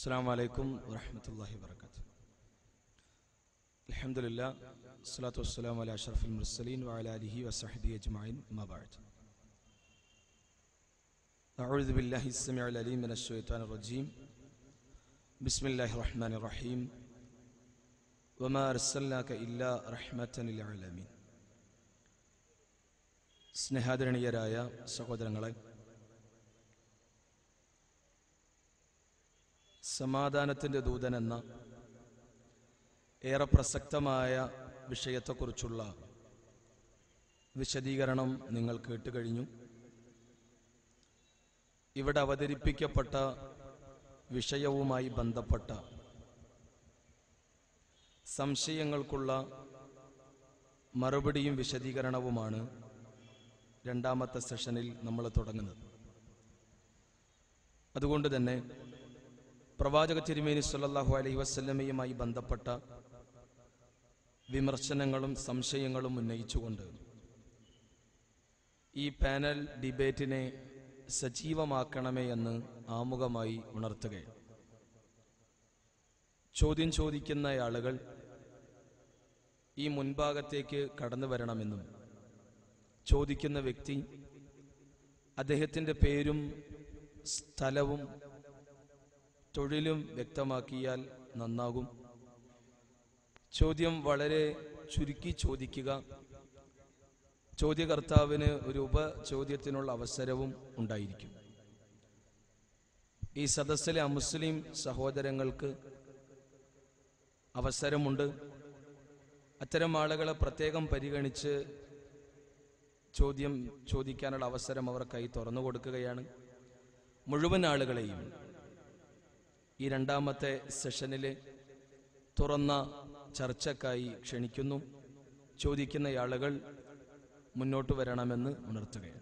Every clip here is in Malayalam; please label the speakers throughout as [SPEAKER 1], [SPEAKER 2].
[SPEAKER 1] السلام عليكم ورحمة الله وبركاته الحمد لله الصلاة والسلام على أشرف المرسلين وعلى آله وصحبه أجمعين ما بعد أعوذ بالله السميع العليم من الشيطان الرجيم بسم الله الرحمن الرحيم وما أرسلناك إلا رحمة للعالمين സ്നേഹാദരണീയരായ സഹോദരങ്ങളെ സമാധാനത്തിൻ്റെ ദൂതൻ എന്ന ഏറെ പ്രസക്തമായ വിഷയത്തെക്കുറിച്ചുള്ള വിശദീകരണം നിങ്ങൾ കേട്ടുകഴിഞ്ഞു ഇവിടെ അവതരിപ്പിക്കപ്പെട്ട വിഷയവുമായി ബന്ധപ്പെട്ട സംശയങ്ങൾക്കുള്ള മറുപടിയും വിശദീകരണവുമാണ് രണ്ടാമത്തെ സെഷനിൽ നമ്മൾ തുടങ്ങുന്നത് അതുകൊണ്ട് തന്നെ പ്രവാചക തിരുമേനി സല്ലല്ലാഹു അലൈഹി വസല്ലമയുമായി ബന്ധപ്പെട്ട വിമർശനങ്ങളും സംശയങ്ങളും ഉന്നയിച്ചുകൊണ്ട് ഈ പാനൽ ഡിബേറ്റിനെ സജീവമാക്കണമേ എന്ന് ആമുഖമായി ഉണർത്തുകയാണ് ചോദ്യം ചോദിക്കുന്ന ആളുകൾ ഈ മുൻഭാഗത്തേക്ക് കടന്നു വരണമെന്നും ചോദിക്കുന്ന വ്യക്തി അദ്ദേഹത്തിൻ്റെ പേരും സ്ഥലവും തൊഴിലും വ്യക്തമാക്കിയാൽ നന്നാകും ചോദ്യം വളരെ ചുരുക്കി ചോദിക്കുക ചോദ്യകർത്താവിന് ഒരു ഉപചോദ്യത്തിനുള്ള അവസരവും ഉണ്ടായിരിക്കും ഈ സദസ്സിലെ അമുസ്ലിം സഹോദരങ്ങൾക്ക് അവസരമുണ്ട് അത്തരം ആളുകളെ പ്രത്യേകം പരിഗണിച്ച് ചോദ്യം ചോദിക്കാനുള്ള അവസരം അവർക്കായി തുറന്നു കൊടുക്കുകയാണ് മുഴുവൻ ആളുകളെയും ഈ രണ്ടാമത്തെ സെഷനിലെ തുറന്ന ചർച്ചക്കായി ക്ഷണിക്കുന്നു ചോദിക്കുന്ന ആളുകൾ മുന്നോട്ട് വരണമെന്ന് ഉണർത്തുകയാണ്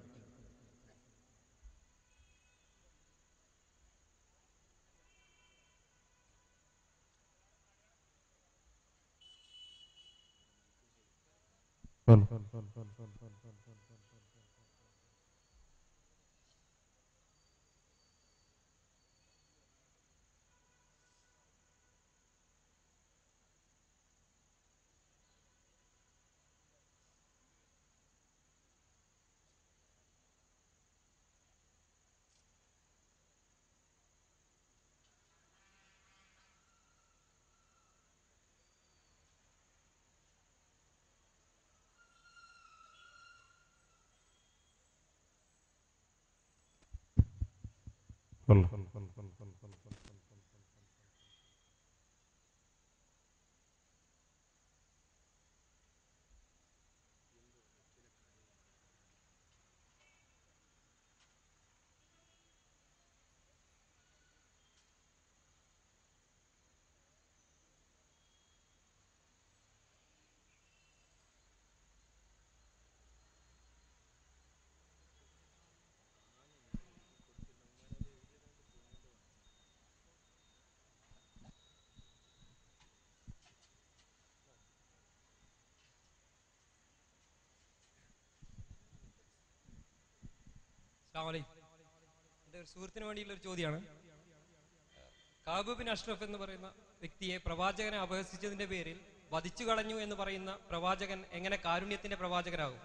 [SPEAKER 2] അസ്സലാമലൈക്കും. എൻ്റെ ഒരു സുഹൃത്തിന് വേണ്ടിയുള്ള ഒരു ചോദ്യമാണ് കാബു ബിൻ അഷ്റഫ് എന്ന് പറയുന്ന വ്യക്തിയെ പ്രവാചകനെ അപഹസിച്ചതിന്റെ പേരിൽ വധിച്ചു കളഞ്ഞു എന്ന് പറയുന്ന പ്രവാചകൻ എങ്ങനെ കാരുണ്യത്തിന്റെ പ്രവാചകരാകും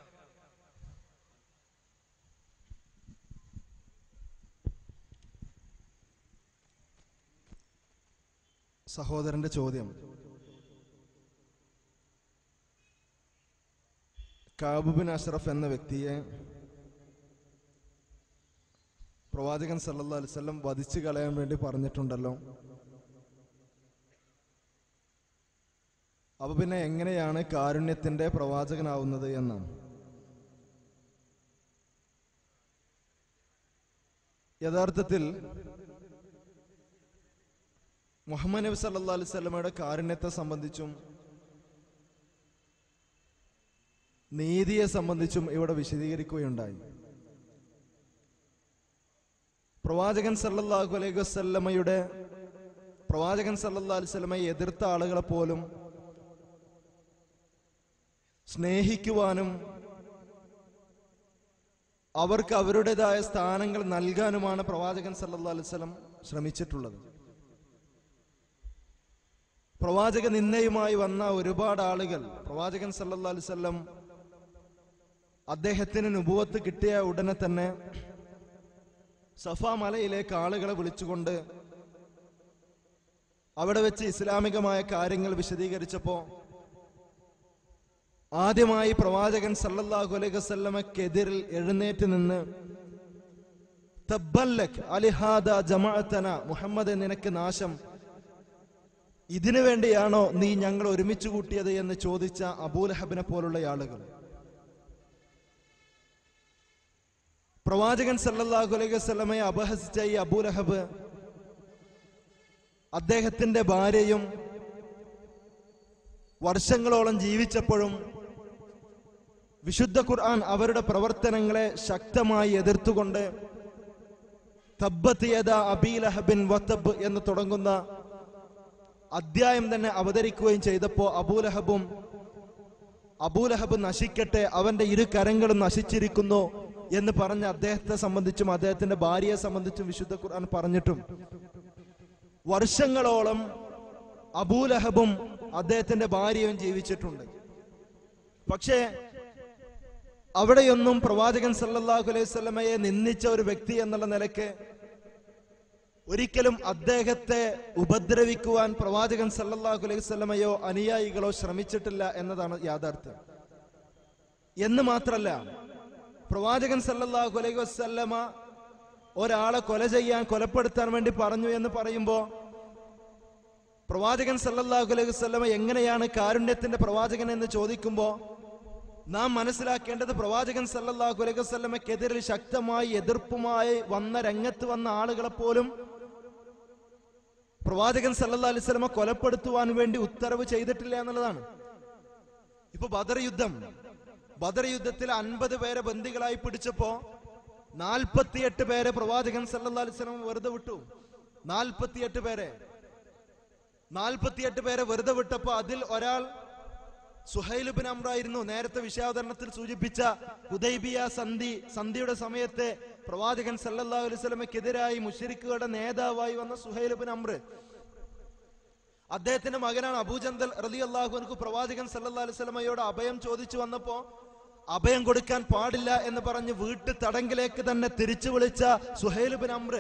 [SPEAKER 3] സഹോദരന്റെ ചോദ്യം കാബുബിൻ അഷ്റഫ് എന്ന വ്യക്തിയെ പ്രവാചകൻ സല്ലല്ലാഹു അലൈഹി വസല്ലം വധിച്ചു കളയാൻ വേണ്ടി പറഞ്ഞിട്ടുണ്ടല്ലോ അപ്പൊ പിന്നെ എങ്ങനെയാണ് കാരുണ്യത്തിന്റെ പ്രവാചകനാവുന്നത് എന്നാണ് യഥാർത്ഥത്തിൽ മുഹമ്മദ് നബി സല്ലല്ലാഹു അലൈഹി വസല്ലമയുടെ കാരുണ്യത്തെ സംബന്ധിച്ചും നീതിയെ സംബന്ധിച്ചും ഇവിടെ വിശദീകരിക്കുകയുണ്ടായി പ്രവാചകൻ സല്ലല്ലാഹു അലൈഹി വസല്ലമയുടെ പ്രവാചകൻ സല്ലല്ലാഹു അലൈഹി വസല്ലമയെ എതിർത്ത ആളുകളെ പോലും സ്നേഹിക്കുവാനും അവർക്ക് അവരുടേതായ സ്ഥാനങ്ങൾ നൽകാനുമാണ് പ്രവാചകൻ സല്ലല്ലാഹു അലൈഹി വസല്ലം ശ്രമിച്ചിട്ടുള്ളത് പ്രവാചക നിന്നയുമായി വന്ന ഒരുപാട് ആളുകൾ പ്രവാചകൻ സല്ലല്ലാഹു അലൈഹി വസല്ലം അദ്ദേഹത്തിന് നുബുവത്ത് കിട്ടിയ ഉടനെ തന്നെ സഫ മലയിലേക്ക് ആളുകളെ വിളിച്ചുകൊണ്ട് അവിടെ വെച്ച് ഇസ്ലാമികമായ കാര്യങ്ങൾ വിശദീകരിച്ചപ്പോ ആദ്യമായി പ്രവാചകൻ സല്ലല്ലാഹു അലൈഹി വസല്ലമക്കെതിരിൽ എഴുന്നേറ്റ് നിന്ന് തബ്ബല്ലക് അലിഹാദ ജമാഅത്തന മുഹമ്മദ് നിനക്ക് നാശം ഇതിനു വേണ്ടിയാണോ നീ ഞങ്ങൾ ഒരുമിച്ച് കൂട്ടിയത് എന്ന് ചോദിച്ച അബൂലഹബിനെ പോലുള്ള ആളുകൾ പ്രവാചകൻ സല്ലല്ലാഹു അലൈഹി വസല്ലമയെ അപഹസിച്ച ഈ അബൂലഹബ് അദ്ദേഹത്തിന്റെ ഭാര്യയും വർഷങ്ങളോളം ജീവിച്ചപ്പോഴും വിശുദ്ധ ഖുർആൻ അവരുടെ പ്രവർത്തനങ്ങളെ ശക്തമായി എതിർത്തുകൊണ്ട് തബ്ബത്ത് യദ അബീലഹബിൻ വത്തബ് എന്ന് തുടങ്ങുന്ന അധ്യായം തന്നെ അവതരിക്കുകയും ചെയ്തപ്പോ അബൂലഹബും അബൂലഹബ് നശിക്കട്ടെ അവന്റെ ഇരു കരങ്ങളും നശിച്ചിരിക്കുന്നു എന്ന് പറഞ്ഞ അദ്ദേഹത്തെ സംബന്ധിച്ചും അദ്ദേഹത്തിന്റെ ഭാര്യയെ സംബന്ധിച്ചും വിശുദ്ധ ഖുർആൻ പറഞ്ഞിട്ടും വർഷങ്ങളോളം അബൂലഹബും അദ്ദേഹത്തിന്റെ ഭാര്യയും ജീവിച്ചിട്ടുണ്ട് പക്ഷേ അവിടെയൊന്നും പ്രവാചകൻ സല്ലല്ലാഹു അലൈഹി സ്വലമയെ നിന്ദിച്ച ഒരു വ്യക്തി എന്നുള്ള നിലയ്ക്ക് ഒരിക്കലും അദ്ദേഹത്തെ ഉപദ്രവിക്കുവാൻ പ്രവാചകൻ സല്ലല്ലാഹു അലൈഹി സ്വലമയോ അനുയായികളോ ശ്രമിച്ചിട്ടില്ല എന്നതാണ് യാഥാർത്ഥ്യം എന്ന് മാത്രല്ല പ്രവാചകൻ സല്ലല്ലാഹു അലൈഹി വസല്ലമ ഒരാളെ കൊല ചെയ്യാൻ കൊലപ്പെടുത്താൻ വേണ്ടി പറഞ്ഞു എന്ന് പറയുമ്പോ പ്രവാചകൻ സല്ലല്ലാഹു അലൈഹി വസല്ലമ എങ്ങനെയാണ് കാരുണ്യത്തിന്റെ പ്രവാചകൻ എന്ന് ചോദിക്കുമ്പോ നാം മനസ്സിലാക്കേണ്ടത് പ്രവാചകൻ സല്ലല്ലാഹു അലൈഹി വസല്ലമക്കെതിരിൽ ശക്തമായി എതിർപ്പുമായി വന്ന രംഗത്ത് വന്ന ആളുകളെ പോലും പ്രവാചകൻ സല്ലല്ലാഹു അലൈഹി വസല്ലമ കൊലപ്പെടുത്തുവാൻ വേണ്ടി ഉത്തരവ് ചെയ്തിട്ടില്ല എന്നുള്ളതാണ് ഇപ്പൊ ബദർ യുദ്ധം ബദർ യുദ്ധത്തിൽ അൻപത് പേരെ ബന്ദികളായി പിടിച്ചപ്പോ നാൽപ്പത്തിയെട്ട് പേരെ പ്രവാചകൻ സല്ലല്ലാഹു അലൈഹി വസല്ലം വെറുതെ വിട്ടു നാൽപ്പത്തിയെട്ട് പേരെ നാൽപ്പത്തിയെട്ട് പേരെ വെറുതെ വിട്ടപ്പോ അതിൽ ഒരാൾ സുഹൈലുബിൻ അമ്രായിരുന്നു നേരത്തെ വിഷയാവതരണത്തിൽ സൂചിപ്പിച്ച ഹുദൈബിയ സന്ധി സന്ധിയുടെ സമയത്ത് പ്രവാചകൻ സല്ലല്ലാഹു അലൈഹി വസല്ലമയ്ക്കെതിരായി മുഷരിക്കുകളുടെ നേതാവായി വന്ന സുഹൈലുബിൻ അമ്ര അദ്ദേഹത്തിന്റെ മകനാണ് അബൂജന്തൽ റലി അള്ളാഹുനക്ക് പ്രവാചകൻ സല്ലല്ലാഹു അലൈഹി വസല്ലമയോട് അഭയം ചോദിച്ചു വന്നപ്പോ അഭയം കൊടുക്കാൻ പാടില്ല എന്ന് പറഞ്ഞ് വീട്ടു തടങ്കിലേക്ക് തന്നെ തിരിച്ചു വിളിച്ച സുഹൈലുബിൻ അമ്ര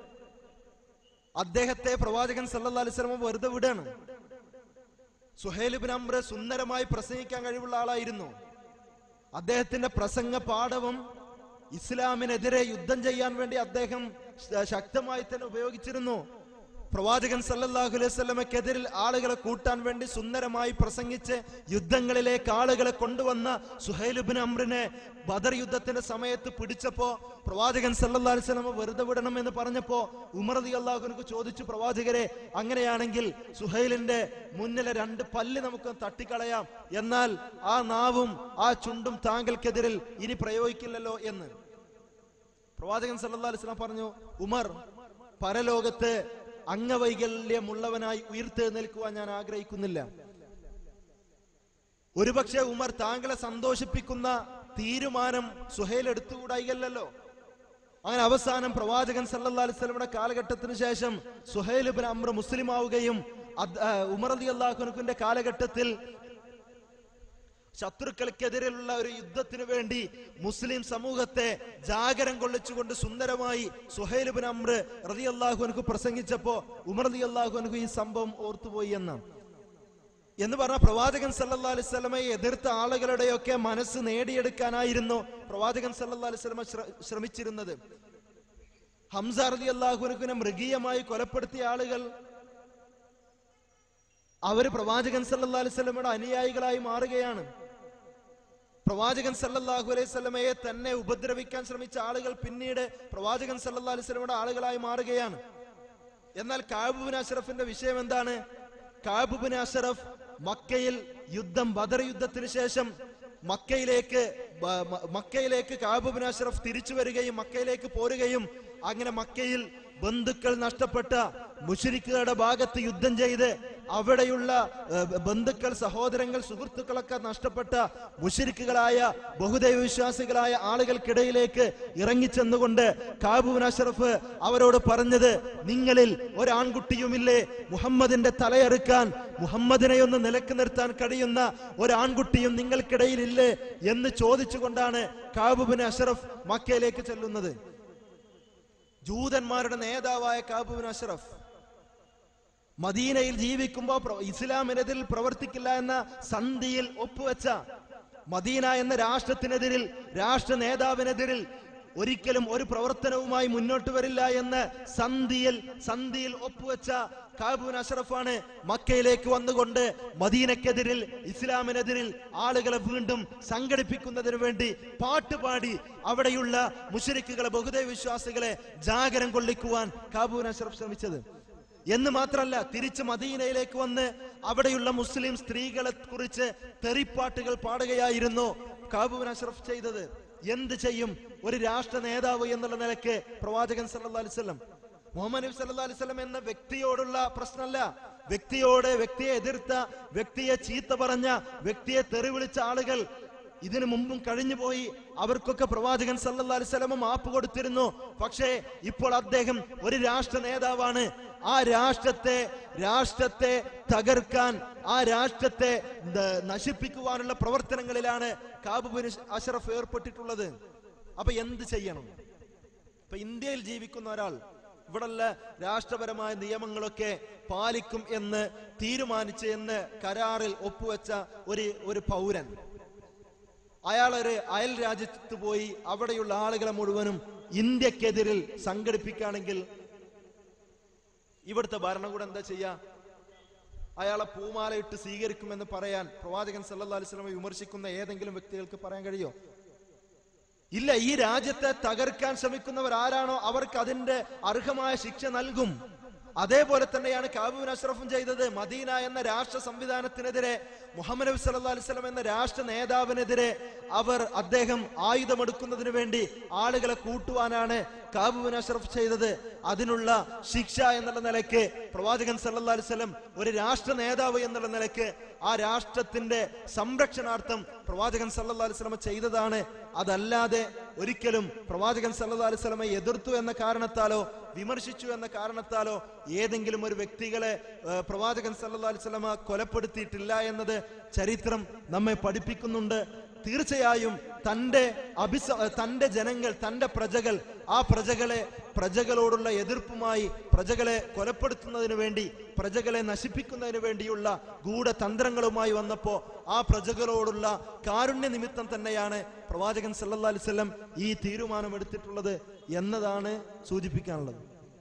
[SPEAKER 3] അദ്ദേഹത്തെ പ്രവാചകൻ സല്ലല്ലാഹു അലൈഹി വസല്ലമ വെറുതെ വിടാണ് സുഹൈലിബിൻ അമ്ര സുന്ദരമായി പ്രസംഗിക്കാൻ കഴിവുള്ള ആളായിരുന്നു അദ്ദേഹത്തിന്റെ പ്രസംഗ പാഠവും ഇസ്ലാമിനെതിരെ യുദ്ധം ചെയ്യാൻ വേണ്ടി അദ്ദേഹം ശ- ശക്തമായി തന്നെ ഉപയോഗിച്ചിരുന്നു പ്രവാചകൻ സല്ലല്ലാഹു അലൈഹി വസല്ലമക്കെതിരിൽ ആളുകളെ കൂട്ടാൻ വേണ്ടി സുന്ദരമായി പ്രസംഗിച്ച് യുദ്ധങ്ങളിലേക്ക് ആളുകളെ കൊണ്ടുവന്ന സുഹൈലുബിൻ അമ്രിനെ ബദർ യുദ്ധത്തിന്റെ സമയത്ത് പിടിച്ചപ്പോ പ്രവാചകൻ സല്ലല്ലാഹു അലൈഹി വസല്ലമ വെറുതെ വിടണം എന്ന് പറഞ്ഞപ്പോ ഉമർ റളിയല്ലാഹു അള്ളാഹുനക്ക് ചോദിച്ചു പ്രവാചകരെ അങ്ങനെയാണെങ്കിൽ സുഹൈലിന്റെ മുന്നിലെ രണ്ട് പല്ല് നമുക്ക് തട്ടിക്കളയാം എന്നാൽ ആ നാവും ആ ചുണ്ടും താങ്കൾക്കെതിരിൽ ഇനി പ്രയോഗിക്കില്ലല്ലോ എന്ന് പ്രവാചകൻ സല്ലല്ലാഹു അലൈഹി വസല്ലം പറഞ്ഞു ഉമർ പരലോകത്ത് അംഗവൈകല്യമുള്ളവനായി ഉയർത്തെഴുന്നേൽക്കുവാൻ ഞാൻ ആഗ്രഹിക്കുന്നില്ല ഒരുപക്ഷെ ഉമർ താങ്കളെ സന്തോഷിപ്പിക്കുന്ന തീരുമാനം സുഹേൽ എടുത്തുകൂടായില്ലല്ലോ അങ്ങനെ അവസാനം പ്രവാചകൻ സല്ലല്ലാഹു അലൈഹി വസല്ലമയുടെ കാലഘട്ടത്തിന് ശേഷം സുഹൈൽ ഇബ്നു അമ്ര മുസ്ലിം ആവുകയും അത്, ആ, ഉമർ അലി അള്ളാഹുനുവിന്റെ കാലഘട്ടത്തിൽ ശത്രുക്കൾക്കെതിരെയുള്ള ഒരു യുദ്ധത്തിന് വേണ്ടി മുസ്ലിം സമൂഹത്തെ ജാഗരം കൊള്ളിച്ചുകൊണ്ട് സുന്ദരമായി സുഹൈൽ ബിൻ അമ്ര റതി അള്ളാഹുനക്ക് പ്രസംഗിച്ചപ്പോ ഉമർ അലി അള്ളാഹുനക്ക് ഈ സംഭവം ഓർത്തുപോയി എന്ന് എന്ന് പറഞ്ഞ പ്രവാചകൻ സല്ലല്ലാഹു അലൈഹി വസല്ലമയെ എതിർത്ത ആളുകളുടെയൊക്കെ മനസ്സ് നേടിയെടുക്കാനായിരുന്നു പ്രവാചകൻ സല്ലല്ലാഹു അലൈഹി വസല്ലമ ശ്ര- ശ്രമിച്ചിരുന്നത് ഹംസ റലി അള്ളാഹുനക്കിനെ മൃഗീയമായി കൊലപ്പെടുത്തിയ ആളുകൾ അവര് പ്രവാചകൻ സല്ലല്ലാഹു അലൈഹി വസല്ലമയുടെ അനുയായികളായി മാറുകയാണ് പ്രവാചകൻ സല്ലല്ലാഹു അലൈഹി വസല്ലമയെ തന്നെ ഉപദ്രവിക്കാൻ ശ്രമിച്ച ആളുകൾ പിന്നീട് പ്രവാചകൻ സല്ലല്ലാഹു അലൈഹി വസല്ലമയുടെ ആളുകളായി മാറുകയാണ് എന്നാൽ കാബുബിൻ അഷറഫിന്റെ വിഷയം എന്താണ് കാബുബിൻ അഷറഫ് മക്കയിൽ യുദ്ധം ബദർ യുദ്ധത്തിന് ശേഷം മക്കയിലേക്ക് ബ- മ- മക്കയിലേക്ക് കാബുബിൻ അഷറഫ് തിരിച്ചു വരികയും മക്കയിലേക്ക് പോരുകയും അങ്ങനെ മക്കയിൽ ബന്ധുക്കൾ നഷ്ടപ്പെട്ട മുഷരിക്കുകളുടെ ഭാഗത്ത് യുദ്ധം ചെയ്ത് അവിടെയുള്ള ഏഹ്, ബന്ധുക്കൾ സഹോദരങ്ങൾ സുഹൃത്തുക്കളൊക്കെ നഷ്ടപ്പെട്ട മുഷിരിക്കുകളായ ബഹുദൈവ വിശ്വാസികളായ ആളുകൾക്കിടയിലേക്ക് ഇറങ്ങിച്ചെന്നുകൊണ്ട് കാബൂൻ അഷറഫ് അവരോട് പറഞ്ഞത് നിങ്ങളിൽ ഒരാൺകുട്ടിയുമില്ലേ മുഹമ്മദിന്റെ തലയെറുക്കാൻ മുഹമ്മദിനെ ഒന്ന് നിലക്ക് നിർത്താൻ കഴിയുന്ന ഒരാൺകുട്ടിയും നിങ്ങൾക്കിടയിലില്ലേ എന്ന് ചോദിച്ചുകൊണ്ടാണ് കാബുബിൻ അഷറഫ് മക്കയിലേക്ക് ചെല്ലുന്നത് ജൂതന്മാരുടെ നേതാവായ കാബുബിൻ അഷറഫ് മദീനയിൽ ജീവിക്കുമ്പോൾ പ്ര- ഇസ്ലാമിനെതിരിൽ പ്രവർത്തിക്കില്ല എന്ന സന്ധിയിൽ ഒപ്പുവെച്ച മദീന എന്ന രാഷ്ട്രത്തിനെതിരിൽ രാഷ്ട്ര നേതാവിനെതിരിൽ ഒരിക്കലും ഒരു പ്രവർത്തനവുമായി മുന്നോട്ട് വരില്ല എന്ന് സന്ധിയിൽ സന്ധിയിൽ ഒപ്പുവെച്ച കാബൂൻ അഷറഫാണ് മക്കയിലേക്ക് വന്നുകൊണ്ട് മദീനക്കെതിരിൽ ഇസ്ലാമിനെതിരിൽ ആളുകളെ വീണ്ടും സംഘടിപ്പിക്കുന്നതിന് വേണ്ടി പാട്ടുപാടി അവിടെയുള്ള മുഷരിക്കുകളെ ബഹുദൈവ വിശ്വാസികളെ ജാഗരം കൊള്ളിക്കുവാൻ കാബൂൻ അഷറഫ് ശ്രമിച്ചത് എന്ന് മാത്രല്ല തിരിച്ച് മദീനയിലേക്ക് വന്ന് അവിടെയുള്ള മുസ്ലിം സ്ത്രീകളെ കുറിച്ച് തെറിപ്പാട്ടുകൾ പാടുകയായിരുന്നു കാബൂൻ അഷ്റഫ് ചെയ്തത് എന്ത് ചെയ്യും ഒരു രാഷ്ട്ര നേതാവ് എന്നുള്ള നിലക്ക് പ്രവാചകൻ സല്ലല്ലാഹു അലൈഹി വസല്ലം മുഹമ്മദ് നബി സല്ലല്ലാഹു അലൈഹി വസല്ലം എന്ന വ്യക്തിയോടുള്ള പ്രശ്നമല്ല വ്യക്തിയോട് വ്യക്തിയെ എതിർത്ത വ്യക്തിയെ ചീത്ത പറഞ്ഞ വ്യക്തിയെ തെറി വിളിച്ച ആളുകൾ ഇതിനു മുമ്പും കഴിഞ്ഞുപോയി അവർക്കൊക്കെ പ്രവാചകൻ സല്ലല്ലാഹു അലൈഹി വസല്ലം മാപ്പ് കൊടുത്തിരുന്നു പക്ഷേ ഇപ്പോൾ അദ്ദേഹം ഒരു രാഷ്ട്ര നേതാവാണ് ആ രാഷ്ട്രത്തെ രാഷ്ട്രത്തെ തകർക്കാൻ ആ രാഷ്ട്രത്തെ ന- നശിപ്പിക്കുവാനുള്ള പ്രവർത്തനങ്ങളിലാണ് കാബുബിൻ അഷറഫ് ഏർപ്പെട്ടിട്ടുള്ളത് അപ്പൊ എന്ത് ചെയ്യണം ഇപ്പൊ ഇന്ത്യയിൽ ജീവിക്കുന്ന ഒരാൾ ഇവിടുള്ള രാഷ്ട്രപരമായ നിയമങ്ങളൊക്കെ പാലിക്കും എന്ന് തീരുമാനിച്ച് എന്ന് കരാറിൽ ഒപ്പുവെച്ച ഒരു ഒരു പൗരൻ അയാൾ ഒരു അയൽ രാജ്യത്ത് പോയി അവിടെയുള്ള ആളുകളെ മുഴുവനും ഇന്ത്യക്കെതിരിൽ സംഘടിപ്പിക്കുകയാണെങ്കിൽ ഇവിടുത്തെ ഭരണകൂടം എന്താ ചെയ്യാ അയാളെ പൂമാലയിട്ട് സ്വീകരിക്കുമെന്ന് പറയാൻ പ്രവാചകൻ സല്ലല്ലാഹു അലൈഹി വസല്ലമയെ വിമർശിക്കുന്ന ഏതെങ്കിലും വ്യക്തികൾക്ക് പറയാൻ കഴിയോ ഇല്ല ഈ രാജ്യത്തെ തകർക്കാൻ ശ്രമിക്കുന്നവർ ആരാണോ അവർക്ക് അതിന്റെ അർഹമായ ശിക്ഷ നൽകും അതേപോലെ തന്നെയാണ് കാബൂൻ അഷ്റഫും ചെയ്തത് മദീന എന്ന രാഷ്ട്ര സംവിധാനത്തിനെതിരെ മുഹമ്മദ് നബി സല്ലല്ലാഹു അലൈഹി വസല്ലം എന്ന രാഷ്ട്ര നേതാവിനെതിരെ അവർ അദ്ദേഹം ആയുധമെടുക്കുന്നതിന് വേണ്ടി ആളുകളെ കൂട്ടുവാനാണ് കാബൂൻ അഷ്റഫ് ചെയ്തത് അതിനുള്ള ശിക്ഷ എന്നുള്ള നിലയ്ക്ക് പ്രവാചകൻ സല്ലല്ലാഹു അലൈഹി വസല്ലം ഒരു രാഷ്ട്ര നേതാവ് എന്നുള്ള നിലയ്ക്ക് ആ രാഷ്ട്രത്തിന്റെ സംരക്ഷണാർത്ഥം പ്രവാചകൻ സല്ലല്ലാഹു അലൈഹി വസല്ലം ചെയ്തതാണ് അതല്ലാതെ ഒരിക്കലും പ്രവാചകൻ സല്ലല്ലാഹു അലൈഹി വസല്ലമയെ എതിർത്തു എന്ന കാരണത്താലോ വിമർശിച്ചു എന്ന കാരണത്താലോ ഏതെങ്കിലും ഒരു വ്യക്തികളെ ഏഹ്, പ്രവാചകൻ സല്ലല്ലാഹു അലൈഹി വസല്ലമ കൊലപ്പെടുത്തിയിട്ടില്ല എന്നത് ചരിത്രം നമ്മെ പഠിപ്പിക്കുന്നുണ്ട് തീർച്ചയായും തന്റെ അഭിസ തന്റെ ജനങ്ങൾ തന്റെ പ്രജകൾ ആ പ്രജകളെ പ്രജകളോടുള്ള എതിർപ്പുമായി പ്രജകളെ കൊലപ്പെടുത്തുന്നതിന് വേണ്ടി പ്രജകളെ നശിപ്പിക്കുന്നതിന് വേണ്ടിയുള്ള ഗൂഢതന്ത്രങ്ങളുമായി വന്നപ്പോ ആ പ്രജകളോടുള്ള കാരുണ്യ നിമിത്തം തന്നെയാണ് പ്രവാചകൻ സല്ലല്ലാഹു അലൈഹി വസല്ലം ഈ തീരുമാനമെടുത്തിട്ടുള്ളത് എന്നതാണ് സൂചിപ്പിക്കാനുള്ളത്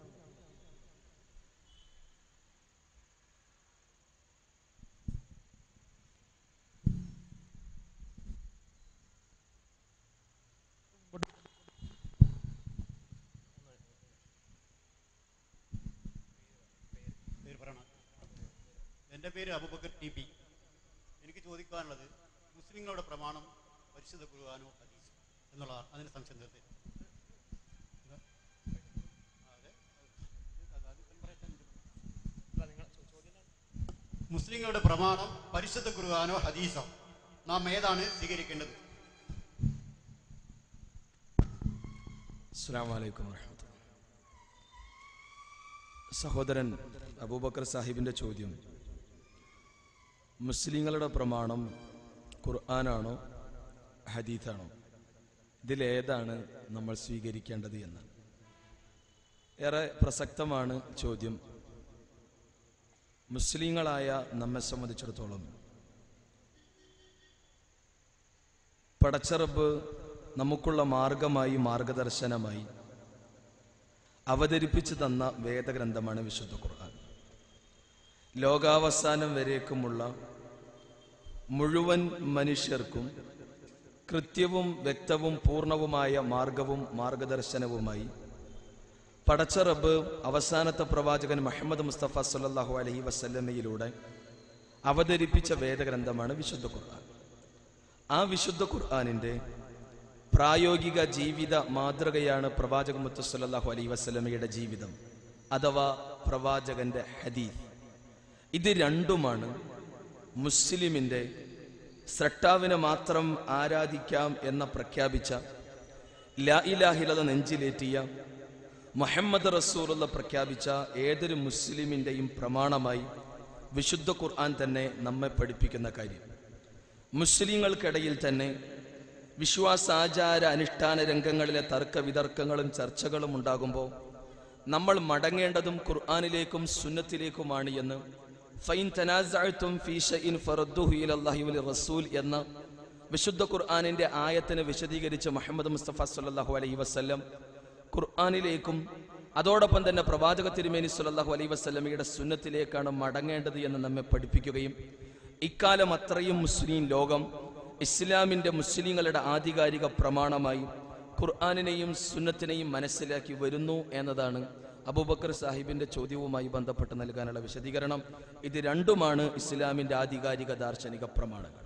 [SPEAKER 4] പേര് പറയണം എൻ്റെ പേര് അബുബക്കർ ടി പി എനിക്ക് ചോദിക്കാനുള്ളത് മുസ്ലിങ്ങളുടെ പ്രമാണം പരിശുദ്ധ ഖുർആാനോ ഹദീസ് എന്നുള്ള അതിന് സംശയം തീർത്തേ എന്താ? ആ, അതെ. അത് അത് ഇപ്പം പറയട്ടെ. മുസ്ലിങ്ങളുടെ പ്രമാണം പരിശുദ്ധ ഖുർആാനോ ഹദീസോ നാം ഏതാണ് സ്വീകരിക്കേണ്ടത്
[SPEAKER 1] അസ്സാം വലൈക്കും വർഹമത്തുള്ള സഹോദരൻ അബൂബക്കർ സാഹിബിന്റെ ചോദ്യം മുസ്ലിങ്ങളുടെ പ്രമാണം ഖുർആനാണോ ഹദീത്താണോ ഇതിലേതാണ് നമ്മൾ സ്വീകരിക്കേണ്ടത് എന്ന് ഏറെ പ്രസക്തമാണ് ചോദ്യം മുസ്ലിങ്ങളായ നമ്മെ സംബന്ധിച്ചിടത്തോളം പടച്ചറബ് നമുക്കുള്ള മാർഗമായി മാർഗദർശനമായി അവതരിപ്പിച്ചു തന്ന വേദഗ്രന്ഥമാണ് വിശുദ്ധ ഖുർആൻ ലോകാവസാനം വരേക്കുമുള്ള മുഴുവൻ മനുഷ്യർക്കും കൃത്യവും വ്യക്തവും പൂർണ്ണവുമായ മാർഗവും മാർഗദർശനവുമായി പടച്ച റബ്ബ് അവസാനത്തെ പ്രവാചകൻ മുഹമ്മദ് മുസ്തഫ സല്ലല്ലാഹു അലൈഹി വസല്ലമയിലൂടെ അവതരിപ്പിച്ച വേദഗ്രന്ഥമാണ് വിശുദ്ധ ഖുർആൻ ആ വിശുദ്ധ ഖുർആാനിൻ്റെ പ്രായോഗിക ജീവിത മാതൃകയാണ് പ്രവാചക മുത്തു സല്ലല്ലാഹു അലൈഹി വസല്ലമയുടെ ജീവിതം അഥവാ പ്രവാചകന്റെ ഹദീസ് ഇത് രണ്ടുമാണ് മുസ്ലിമിൻ്റെ സ്രട്ടാവിനെ മാത്രം ആരാധിക്കാം എന്ന പ്രഖ്യാപിച്ച ലാ ഇലാഹിലത നെഞ്ചിലേറ്റിയ മുഹമ്മദ് റസൂറുള്ള പ്രഖ്യാപിച്ച ഏതൊരു മുസ്ലിമിൻ്റെയും പ്രമാണമായി വിശുദ്ധ ഖുർആൻ തന്നെ നമ്മെ പഠിപ്പിക്കുന്ന കാര്യം മുസ്ലിങ്ങൾക്കിടയിൽ തന്നെ വിശ്വാസാചാര അനുഷ്ഠാന രംഗങ്ങളിലെ തർക്ക വിതർക്കങ്ങളും ചർച്ചകളും ഉണ്ടാകുമ്പോൾ നമ്മൾ മടങ്ങേണ്ടതും ഖുർആാനിലേക്കും സുന്നത്തിലേക്കുമാണ് എന്ന് ഫൈൻ തനാസഅ്തും ഫീ ഷൈഇൻ ഫറദ്ദുഹു ഇലല്ലാഹി വലി റസൂൽ എന്ന വിശുദ്ധ ഖുർആാനിന്റെ ആയത്തിനെ വിശദീകരിച്ച മുഹമ്മദ് മുസ്തഫ സല്ലല്ലാഹു അലൈഹി വസല്ലം ഖുർആാനിലേക്കും അതോടൊപ്പം തന്നെ പ്രവാചക തിരുമേനി സല്ലല്ലാഹു അലൈഹി വസല്ലമയുടെ സുന്നത്തിലേക്കാണ് മടങ്ങേണ്ടത് എന്ന് നമ്മെ പഠിപ്പിക്കുകയും ഇക്കാലം അത്രയും മുസ്ലിം ലോകം ഇസ്ലാമിന്റെ മുസ്ലിങ്ങളുടെ ആധികാരിക പ്രമാണമായി ഖുർആാനിനെയും സുന്നത്തിനെയും മനസ്സിലാക്കി വരുന്നു എന്നതാണ് അബൂബക്കർ സാഹിബിന്റെ ചോദ്യവുമായി ബന്ധപ്പെട്ട് നൽകാനുള്ള വിശദീകരണം ഇത് രണ്ടുമാണ് ഇസ്ലാമിന്റെ ആധികാരിക ദാർശനിക പ്രമാണങ്ങൾ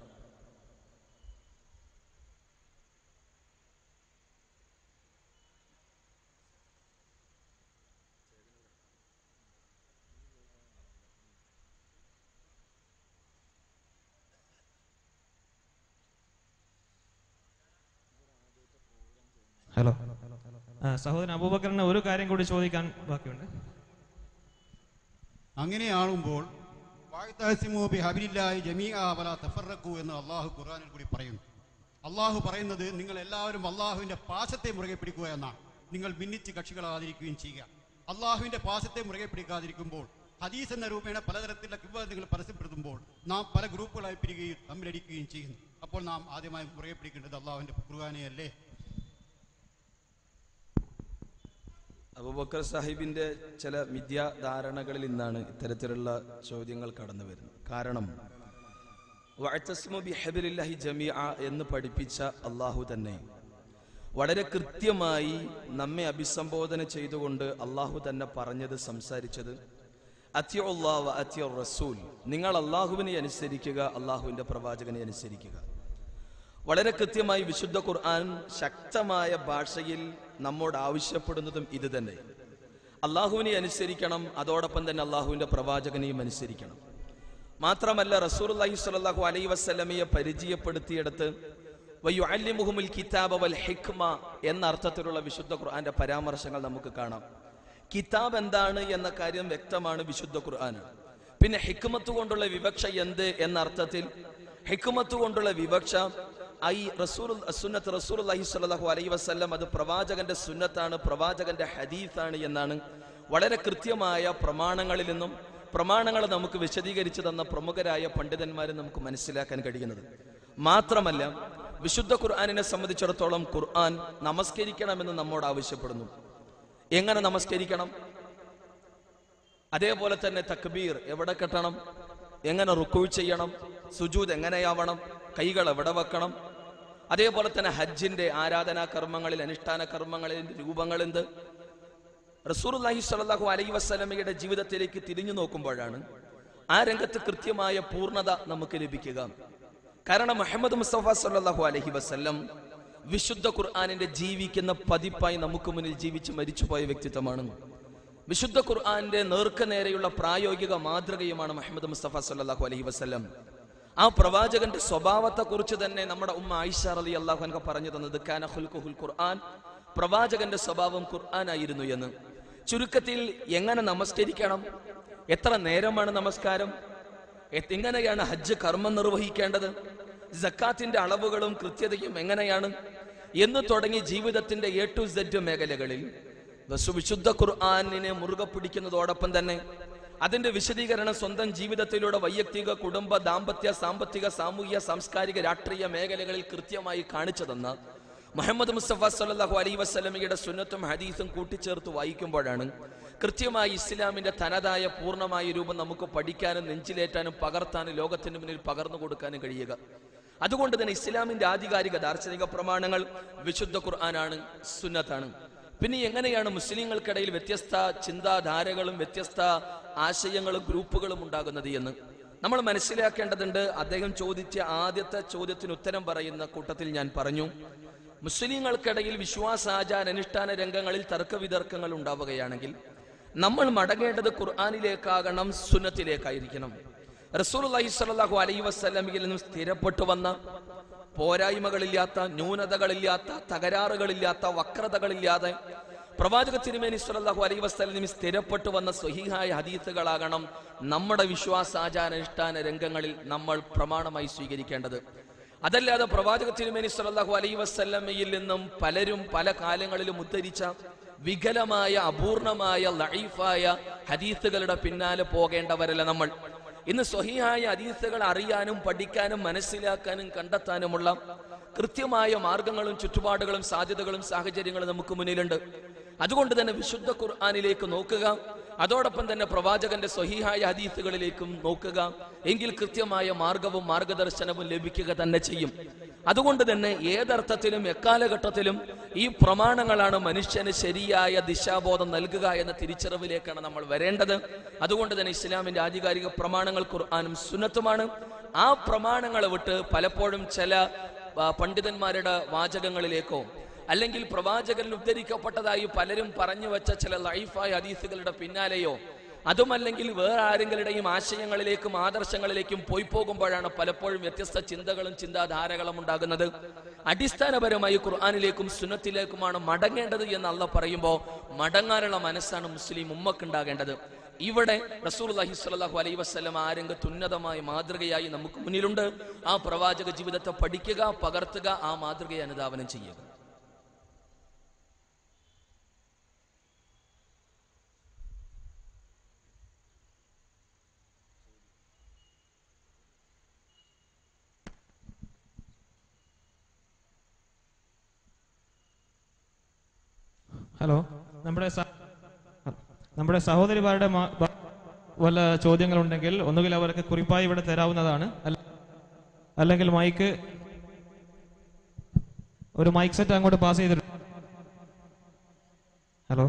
[SPEAKER 5] ഹലോ ആ, സഹോദരൻ അബൂബക്കറിന് ഒരു കാര്യം കൂടി ചോദിക്കാൻ ബാക്കിയുണ്ട്
[SPEAKER 4] അങ്ങനെയാകുമ്പോൾ വാഴ്ത്താസിമോ ബി ഹബിലില്ലാഹി ജമീഅ വലാ തഫറഖു എന്ന് അള്ളാഹു ഖുർആനിൽ കൂടി പറയുന്നു അള്ളാഹു പറയുന്നത് നിങ്ങൾ എല്ലാവരും അള്ളാഹുവിന്റെ പാശത്തെ മുറുകെ പിടിക്കുക എന്നാണ് നിങ്ങൾ ഭിന്നിച്ച് കക്ഷികളാതിരിക്കുകയും ചെയ്യുക അള്ളാഹുവിന്റെ പാശത്തെ മുറുകെ പിടിക്കാതിരിക്കുമ്പോൾ ഹദീസ് എന്ന രൂപേണ പലതരത്തിലുള്ള കിംവദന്തികൾ പരസ്യപ്പെടുത്തുമ്പോൾ നാം പല ഗ്രൂപ്പുകളായി പിരികുകയും തമ്മിലടിക്കുകയും ചെയ്യുന്നു അപ്പോൾ നാം ആദ്യമായി മുറുകെ പിടിക്കേണ്ടത് അള്ളാഹുവിന്റെ ഖുർആനെയല്ലേ
[SPEAKER 1] അബൂബക്കർ സാഹിബിന്റെ ചില മിഥ്യാധാരണകളിൽ നിന്നാണ് ഇത്തരത്തിലുള്ള ചോദ്യങ്ങൾ കടന്നു വരുന്നത് കാരണം വഅ്തസ്മു ബിഹബ്ലില്ലാഹി ജമീഅ എന്ന് പഠിപ്പിച്ച അള്ളാഹു തന്നെ വളരെ കൃത്യമായി നമ്മെ അഭിസംബോധന ചെയ്തുകൊണ്ട് അള്ളാഹു തന്നെ പറഞ്ഞത് സംസാരിച്ചത് അത്യുള്ളാഹ് വ അത്യ റസൂൽ നിങ്ങൾ അള്ളാഹുവിനെ അനുസരിക്കുക അള്ളാഹുവിന്റെ പ്രവാചകനെ അനുസരിക്കുക വളരെ കൃത്യമായി വിശുദ്ധ ഖുർആൻ ശക്തമായ ഭാഷയിൽ നമ്മോട് ആവശ്യപ്പെടുന്നതും ഇത് തന്നെ അള്ളാഹുവിനെ അനുസരിക്കണം അതോടൊപ്പം തന്നെ അള്ളാഹുവിന്റെ പ്രവാചകനെയും അനുസരിക്കണം മാത്രമല്ല റസൂർ അലൈഹി സ്വല്ലല്ലാഹു അലൈഹി വസല്ലമയെ പരിചയപ്പെടുത്തിയെടുത്ത് വയുഅല്ലിമുഹുമുൽ കിതാബ വൽ ഹിക്മ എന്ന അർത്ഥത്തിലുള്ള വിശുദ്ധ ഖുർആന്റെ പരാമർശങ്ങൾ നമുക്ക് കാണാം കിതാബ് എന്താണ് എന്ന കാര്യം വ്യക്തമാണ് വിശുദ്ധ ഖുർആൻ പിന്നെ ഹിക്മത്ത് കൊണ്ടുള്ള വിവക്ഷ എന്ത് എന്ന അർത്ഥത്തിൽ ഹിക്മത്ത് കൊണ്ടുള്ള വിവക്ഷ ഐ റസൂൽ സുന്നത്ത് റസൂൽ അലൈഹി സ്വല്ലല്ലാഹു അലൈഹി വസല്ലം അത് പ്രവാചകന്റെ സുന്നത്താണ് പ്രവാചകന്റെ ഹദീസാണ് എന്നാണ് വളരെ കൃത്യമായ പ്രമാണങ്ങളിൽ നിന്നും പ്രമാണങ്ങൾ നമുക്ക് വിശദീകരിച്ചു തന്ന പ്രമുഖരായ പണ്ഡിതന്മാരെ നമുക്ക് മനസ്സിലാക്കാൻ കഴിയുന്നത് മാത്രമല്ല വിശുദ്ധ ഖുർആാനിനെ സംബന്ധിച്ചിടത്തോളം ഖുർആൻ നമസ്കരിക്കണമെന്ന് നമ്മോട് ആവശ്യപ്പെടുന്നു എങ്ങനെ നമസ്കരിക്കണം അതേപോലെ തന്നെ തക്ബീർ എവിടെ കെട്ടണം എങ്ങനെ റുക്കൂ ചെയ്യണം സുജൂദ് എങ്ങനെയാവണം കൈകൾ എവിടെ വെക്കണം അതേപോലെ തന്നെ ഹജ്ജിന്റെ ആരാധനാ കർമ്മങ്ങളിൽ അനുഷ്ഠാന കർമ്മങ്ങളിൽ രൂപങ്ങൾ എന്ത് റസൂർലാഹി സ്വല്ലല്ലാഹു അലൈഹി വസ്ലമയുടെ ജീവിതത്തിലേക്ക് തിരിഞ്ഞു നോക്കുമ്പോഴാണ് ആ രംഗത്ത് കൃത്യമായ പൂർണ്ണത നമുക്ക് ലഭിക്കുക കാരണം മുഹമ്മദ് മുസ്തഫ സല്ലല്ലാഹു അലൈഹി വസല്ലം വിശുദ്ധ ഖുർആാനിന്റെ ജീവിക്കുന്ന പതിപ്പായി നമുക്ക് മുന്നിൽ ജീവിച്ച് മരിച്ചുപോയ വ്യക്തിത്വമാണ് വിശുദ്ധ ഖുർആാന്റെ നേർക്ക നേരെയുള്ള പ്രായോഗിക മാതൃകയുമാണ് മുഹമ്മദ് മുസ്തഫ സല്ലല്ലാഹു അലൈഹി വസല്ലം ആ പ്രവാചകന്റെ സ്വഭാവത്തെ കുറിച്ച് തന്നെ നമ്മുടെ ഉമ്മ ആയിഷ അലി അള്ളാഹു അൻഹ പറഞ്ഞു തന്നത് കാന ഖുൽഖുൽ ഖുർആൻ പ്രവാചകന്റെ സ്വഭാവം ഖുർആൻ ആയിരുന്നു എന്ന് ചുരുക്കത്തിൽ എങ്ങനെ നമസ്കരിക്കണം എത്ര നേരമാണ് നമസ്കാരം എ- എങ്ങനെയാണ് ഹജ്ജ് കർമ്മം നിർവഹിക്കേണ്ടത് ജക്കാത്തിന്റെ അളവുകളും കൃത്യതയും എങ്ങനെയാണ് എന്ന് തുടങ്ങി ജീവിതത്തിന്റെ എ ടു സെഡ് മേഖലകളിൽ വസു- വിശുദ്ധ ഖുർആാനിനെ മുറുകെ പിടിക്കുന്നതോടൊപ്പം തന്നെ അതിന്റെ വിശദീകരണം സ്വന്തം ജീവിതത്തിലൂടെ വൈയക്തിക കുടുംബ ദാമ്പത്യ സാമ്പത്തിക സാമൂഹിക സാംസ്കാരിക രാഷ്ട്രീയ മേഖലകളിൽ കൃത്യമായി കാണിച്ചു തന്ന മുഹമ്മദ് മുസ്തഫ സല്ലല്ലാഹു അലൈഹി വസല്ലമയുടെ സുന്നത്തും ഹദീസും കൂട്ടിച്ചേർത്ത് വായിക്കുമ്പോഴാണ് കൃത്യമായി ഇസ്ലാമിന്റെ തനതായ പൂർണ്ണമായ രൂപം നമുക്ക് പഠിക്കാനും നെഞ്ചിലേറ്റാനും പകർത്താനും ലോകത്തിന് മുന്നിൽ പകർന്നു കൊടുക്കാനും കഴിയുക അതുകൊണ്ട് തന്നെ ഇസ്ലാമിന്റെ ആധികാരിക ദാർശനിക പ്രമാണങ്ങൾ വിശുദ്ധ ഖുർആനാണ് സുന്നത്താണ് പിന്നെ എങ്ങനെയാണ് മുസ്ലിങ്ങൾക്കിടയിൽ വ്യത്യസ്ത ചിന്താധാരകളും വ്യത്യസ്ത ആശയങ്ങളും ഗ്രൂപ്പുകളും ഉണ്ടാകുന്നത് എന്ന് നമ്മൾ മനസ്സിലാക്കേണ്ടതുണ്ട് അദ്ദേഹം ചോദിച്ച ആദ്യത്തെ ചോദ്യത്തിന് ഉത്തരം പറയുന്ന കൂട്ടത്തിൽ ഞാൻ പറഞ്ഞു മുസ്ലിങ്ങൾക്കിടയിൽ വിശ്വാസാചാര അനുഷ്ഠാന രംഗങ്ങളിൽ തർക്കവിതർക്കങ്ങൾ ഉണ്ടാവുകയാണെങ്കിൽ നമ്മൾ മടങ്ങേണ്ടത് ഖുർആാനിലേക്കാകണം സുന്നത്തിലേക്കായിരിക്കണം റസൂൽ അലൈഹി സ്വല്ലല്ലാഹു അലൈഹി വസല്ലമയിൽ നിന്നും സ്ഥിരപ്പെട്ടു വന്ന പോരായ്മകളില്ലാത്ത ന്യൂനതകളില്ലാത്ത തകരാറുകളില്ലാത്ത വക്രതകളില്ലാതെ പ്രവാചക തിരുമേനി സ്വല്ലല്ലാഹു അലൈഹി വസല്ലം സ്ഥിരപ്പെട്ടു വന്ന സ്വഹീഹായ ഹദീസുകളാകണം നമ്മുടെ വിശ്വാസാചാരാനുഷ്ഠാന രംഗങ്ങളിൽ നമ്മൾ പ്രമാണമായി സ്വീകരിക്കേണ്ടത് അതല്ലാതെ പ്രവാചക തിരുമേനി സ്വല്ലല്ലാഹു അലൈഹി വസല്ലമയിൽ നിന്നും പലരും പല കാലങ്ങളിലും ഉദ്ധരിച്ച വികലമായ അപൂർണമായ ലൈഫായ ഹദീസുകളുടെ പിന്നാലെ പോകേണ്ടവരല്ല നമ്മൾ ഇന്ന് സ്വഹിയായ ഹദീസുകൾ അറിയാനും പഠിക്കാനും മനസ്സിലാക്കാനും കണ്ടെത്താനുമുള്ള കൃത്യമായ മാർഗങ്ങളും ചുറ്റുപാടുകളും സാധ്യതകളും സാഹചര്യങ്ങളും നമുക്ക് മുന്നിലുണ്ട് അതുകൊണ്ട് തന്നെ വിശുദ്ധ ഖുർആാനിലേക്ക് നോക്കുക അതോടൊപ്പം തന്നെ പ്രവാചകന്റെ സ്വഹീഹായ ഹദീസുകളിലേക്കും നോക്കുക എങ്കിൽ കൃത്യമായ മാർഗവും മാർഗദർശനവും ലഭിക്കുക തന്നെ ചെയ്യും അതുകൊണ്ട് തന്നെ ഏതർത്ഥത്തിലും എക്കാലഘട്ടത്തിലും ഈ പ്രമാണങ്ങളാണ് മനുഷ്യന് ശരിയായ ദിശാബോധം നൽകുക എന്ന തിരിച്ചറിവിലേക്കാണ് നമ്മൾ വരേണ്ടത് അതുകൊണ്ട് തന്നെ ഇസ്ലാമിന്റെ ആധികാരിക പ്രമാണങ്ങൾ ഖുർആാനും സുന്നത്തുമാണ് ആ പ്രമാണങ്ങളെ വിട്ട് പലപ്പോഴും ചില ആ, പണ്ഡിതന്മാരുടെ വാചകങ്ങളിലേക്കോ അല്ലെങ്കിൽ പ്രവാചകനിൽ ഉദ്ധരിക്കപ്പെട്ടതായി പലരും പറഞ്ഞു വെച്ച ചില ലൈഫായ ഹദീസുകളുടെ പിന്നാലെയോ അതുമല്ലെങ്കിൽ വേറെ ആരെങ്കിലുടെയും ആശയങ്ങളിലേക്കും ആദർശങ്ങളിലേക്കും പോയി പോകുമ്പോഴാണ് പലപ്പോഴും വ്യത്യസ്ത ചിന്തകളും ചിന്താധാരകളും ഉണ്ടാകുന്നത് അടിസ്ഥാനപരമായി ഖുർആാനിലേക്കും സുന്നത്തിലേക്കുമാണ് മടങ്ങേണ്ടത് എന്ന് അല്ല പറയുമ്പോൾ മടങ്ങാനുള്ള മനസ്സാണ് മുസ്ലിം ഉമ്മക്കുണ്ടാകേണ്ടത് ഇവിടെ റസൂൽ സ്വല്ലല്ലാഹു അലൈഹി വസല്ലം ആ രംഗത്ത് ഉന്നതമായ മാതൃകയായി നമുക്ക് മുന്നിലുണ്ട് ആ പ്രവാചക ജീവിതത്തെ പഠിക്കുക പകർത്തുക ആ മാതൃകയെ അനുധാവനം ചെയ്യുക
[SPEAKER 5] ഹലോ നമ്മുടെ സ- നമ്മുടെ സഹോദരിമാരുടെ മാ- ബ- വല്ല ചോദ്യങ്ങളുണ്ടെങ്കിൽ ഒന്നുകിൽ അവർക്ക് കുറിപ്പായി ഇവിടെ തരാവുന്നതാണ് അല്ല- അല്ലെങ്കിൽ മൈക്ക് ഒരു മൈക്ക് സെറ്റ് അങ്ങോട്ട് പാസ് ചെയ്തിട്ടുണ്ട് ഹലോ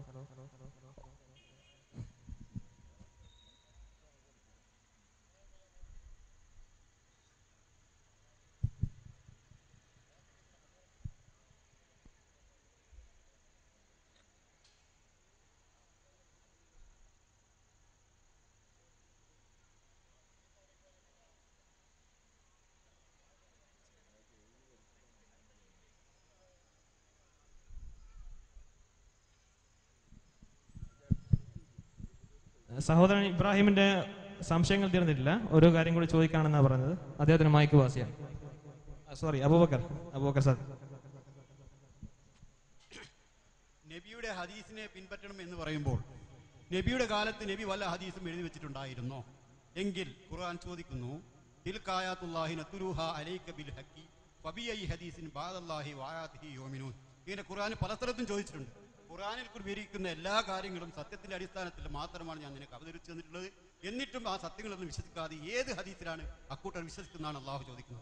[SPEAKER 5] സഹോദരൻ ഇബ്രാഹിമിന്റെ സംശയങ്ങൾ തീർന്നിട്ടില്ല ഒരു കാര്യം കൂടി ചോദിക്കാണെന്നാണ് പറഞ്ഞത് അദ്ദേഹത്തിന് മൈക്ക് പാസ് ചെയ്യാം സോറി അബൂബക്കർ അബൂബക്കർ സാർ
[SPEAKER 4] നബിയുടെ ഹദീസിനെ പിൻപറ്റണം എന്ന് പറയുമ്പോൾ നബിയുടെ കാലത്ത് നബി വല്ല ഹദീസും എഴുതി വെച്ചിട്ടുണ്ടായിരുന്നോ എങ്കിൽ ഖുർആൻ ചോദിക്കുന്നു തിൽക്കായാത്തുല്ലാഹി നത്തുലൂഹ അലൈക ബിൽ ഹക്കി ഫബിയൈ ഹദീസിൻ ബാദല്ലാഹി വായാത്തിഹി യോമിനൂൻ ഇങ്ങനെ ഖുർആൻ പല സ്ഥലത്തും ചോദിച്ചിട്ടുണ്ട് ഖുർആനിൽ വിവരിക്കുന്ന എല്ലാ കാര്യങ്ങളും സത്യത്തിന്റെ അടിസ്ഥാനത്തിൽ മാത്രമാണ് ഞാൻ നിനക്ക് അവതരിച്ചു തന്നിട്ടുള്ളത് എന്നിട്ടും ആ സത്യങ്ങളൊന്നും വിശ്വസിക്കാതെ ഏത് ഹദീസിലാണ് അക്കൂട്ടർ വിശ്വസിക്കുന്നതാണ് അള്ളാഹു ചോദിക്കുന്നത്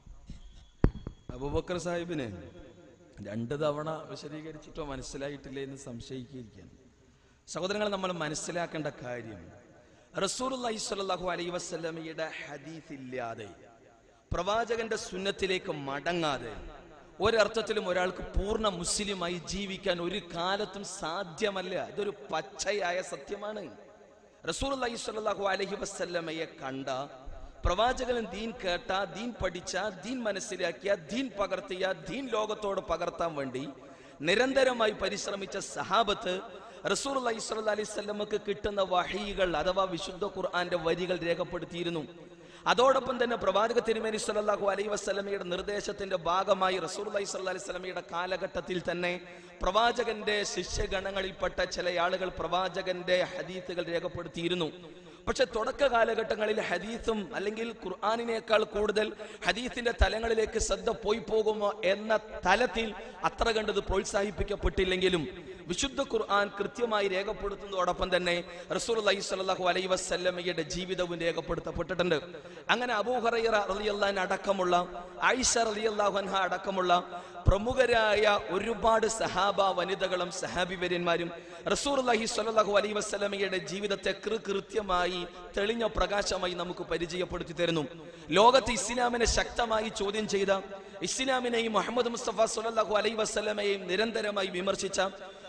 [SPEAKER 1] അബൂബക്കർ സാഹിബിന് രണ്ട് തവണ വിശദീകരിച്ചിട്ടോ മനസ്സിലായിട്ടില്ലേ എന്ന് സംശയിക്കുകയാണ് സഹോദരങ്ങൾ നമ്മൾ മനസ്സിലാക്കേണ്ട കാര്യം റസൂലുള്ളാഹി സ്വല്ലല്ലാഹു അലൈഹി വസല്ലമയുടെ ഹദീസ് ഇല്ലാതെ പ്രവാചകന്റെ സുന്നത്തിലേക്ക് മടങ്ങാതെ ഒരർത്ഥത്തിലും ഒരാൾക്ക് പൂർണ്ണ മുസ്ലിമായി ജീവിക്കാൻ ഒരു കാലത്തും സാധ്യമല്ല ഇതൊരു പച്ചയായ സത്യമാണ് റസൂലുള്ളാഹി സ്വല്ലല്ലാഹു അലൈഹി വസല്ലമയെ കണ്ട പ്രവാചകൻ ദീൻ കേട്ട ദീൻ പഠിച്ച ദീൻ മനസ്സിലാക്കിയ ദീൻ പകർത്തിയ ദീൻ ലോകത്തോട് പകർത്താൻ വേണ്ടി നിരന്തരമായി പരിശ്രമിച്ച സഹാബത്ത് റസൂൽ അലൈഹി അലൈഹി സ്വലമക്ക് കിട്ടുന്ന വഹികൾ അഥവാ വിശുദ്ധ ഖുർആന്റെ വരികൾ രേഖപ്പെടുത്തിയിരുന്നു അതോടൊപ്പം തന്നെ പ്രവാചക തിരുമേനി സല്ലല്ലാഹു അലൈഹി വസല്ലമയുടെ നിർദ്ദേശത്തിന്റെ ഭാഗമായി റസൂൽ അലൈഹി സ്വല്ലല്ലാഹി വസല്ലമയുടെ കാലഘട്ടത്തിൽ തന്നെ പ്രവാചകന്റെ ശിഷ്യഗണങ്ങളിൽപ്പെട്ട ചില ആളുകൾ പ്രവാചകന്റെ ഹദീത്തുകൾ രേഖപ്പെടുത്തിയിരുന്നു പക്ഷെ തുടക്ക കാലഘട്ടങ്ങളിൽ ഹദീസും അല്ലെങ്കിൽ ഖുർആാനിനേക്കാൾ കൂടുതൽ ഹദീസിന്റെ തലങ്ങളിലേക്ക് ശ്രദ്ധ പോയി പോകുമോ എന്ന തലത്തിൽ അത്ര കണ്ടത് പ്രോത്സാഹിപ്പിക്കപ്പെട്ടില്ലെങ്കിലും വിശുദ്ധ ഖുർആൻ കൃത്യമായി രേഖപ്പെടുത്തുന്നതോടൊപ്പം തന്നെ റസൂൽ അലൈഹി സ്വല്ലല്ലാഹു അലൈഹി വസല്ലമയുടെ ജീവിതവും രേഖപ്പെടുത്തപ്പെട്ടിട്ടുണ്ട് അങ്ങനെ അബൂഹറൈറ റളിയല്ലാഹു അടക്കമുള്ള ആയിഷ റളിയല്ലാഹു അൻഹ അടക്കമുള്ള പ്രമുഖരായ ഒരുപാട് സഹാബ വനിതകളും സഹാബിവര്യന്മാരും റസൂർ അലഹി സ്വല്ലല്ലാഹു അലൈഹി വസല്ലമയുടെ ജീവിതത്തെ കൃ കൃത്യമായി തെളിഞ്ഞ പ്രകാശമായി നമുക്ക് പരിചയപ്പെടുത്തി തരുന്നു ലോകത്ത് ഇസ്ലാമിനെ ശക്തമായി ചോദ്യം ചെയ്ത ഇസ്ലാമിനെയും മുഹമ്മദ് മുസ്തഫ സ്വല്ലല്ലാഹു അലൈഹി വസല്ലമയെയും നിരന്തരമായി വിമർശിച്ച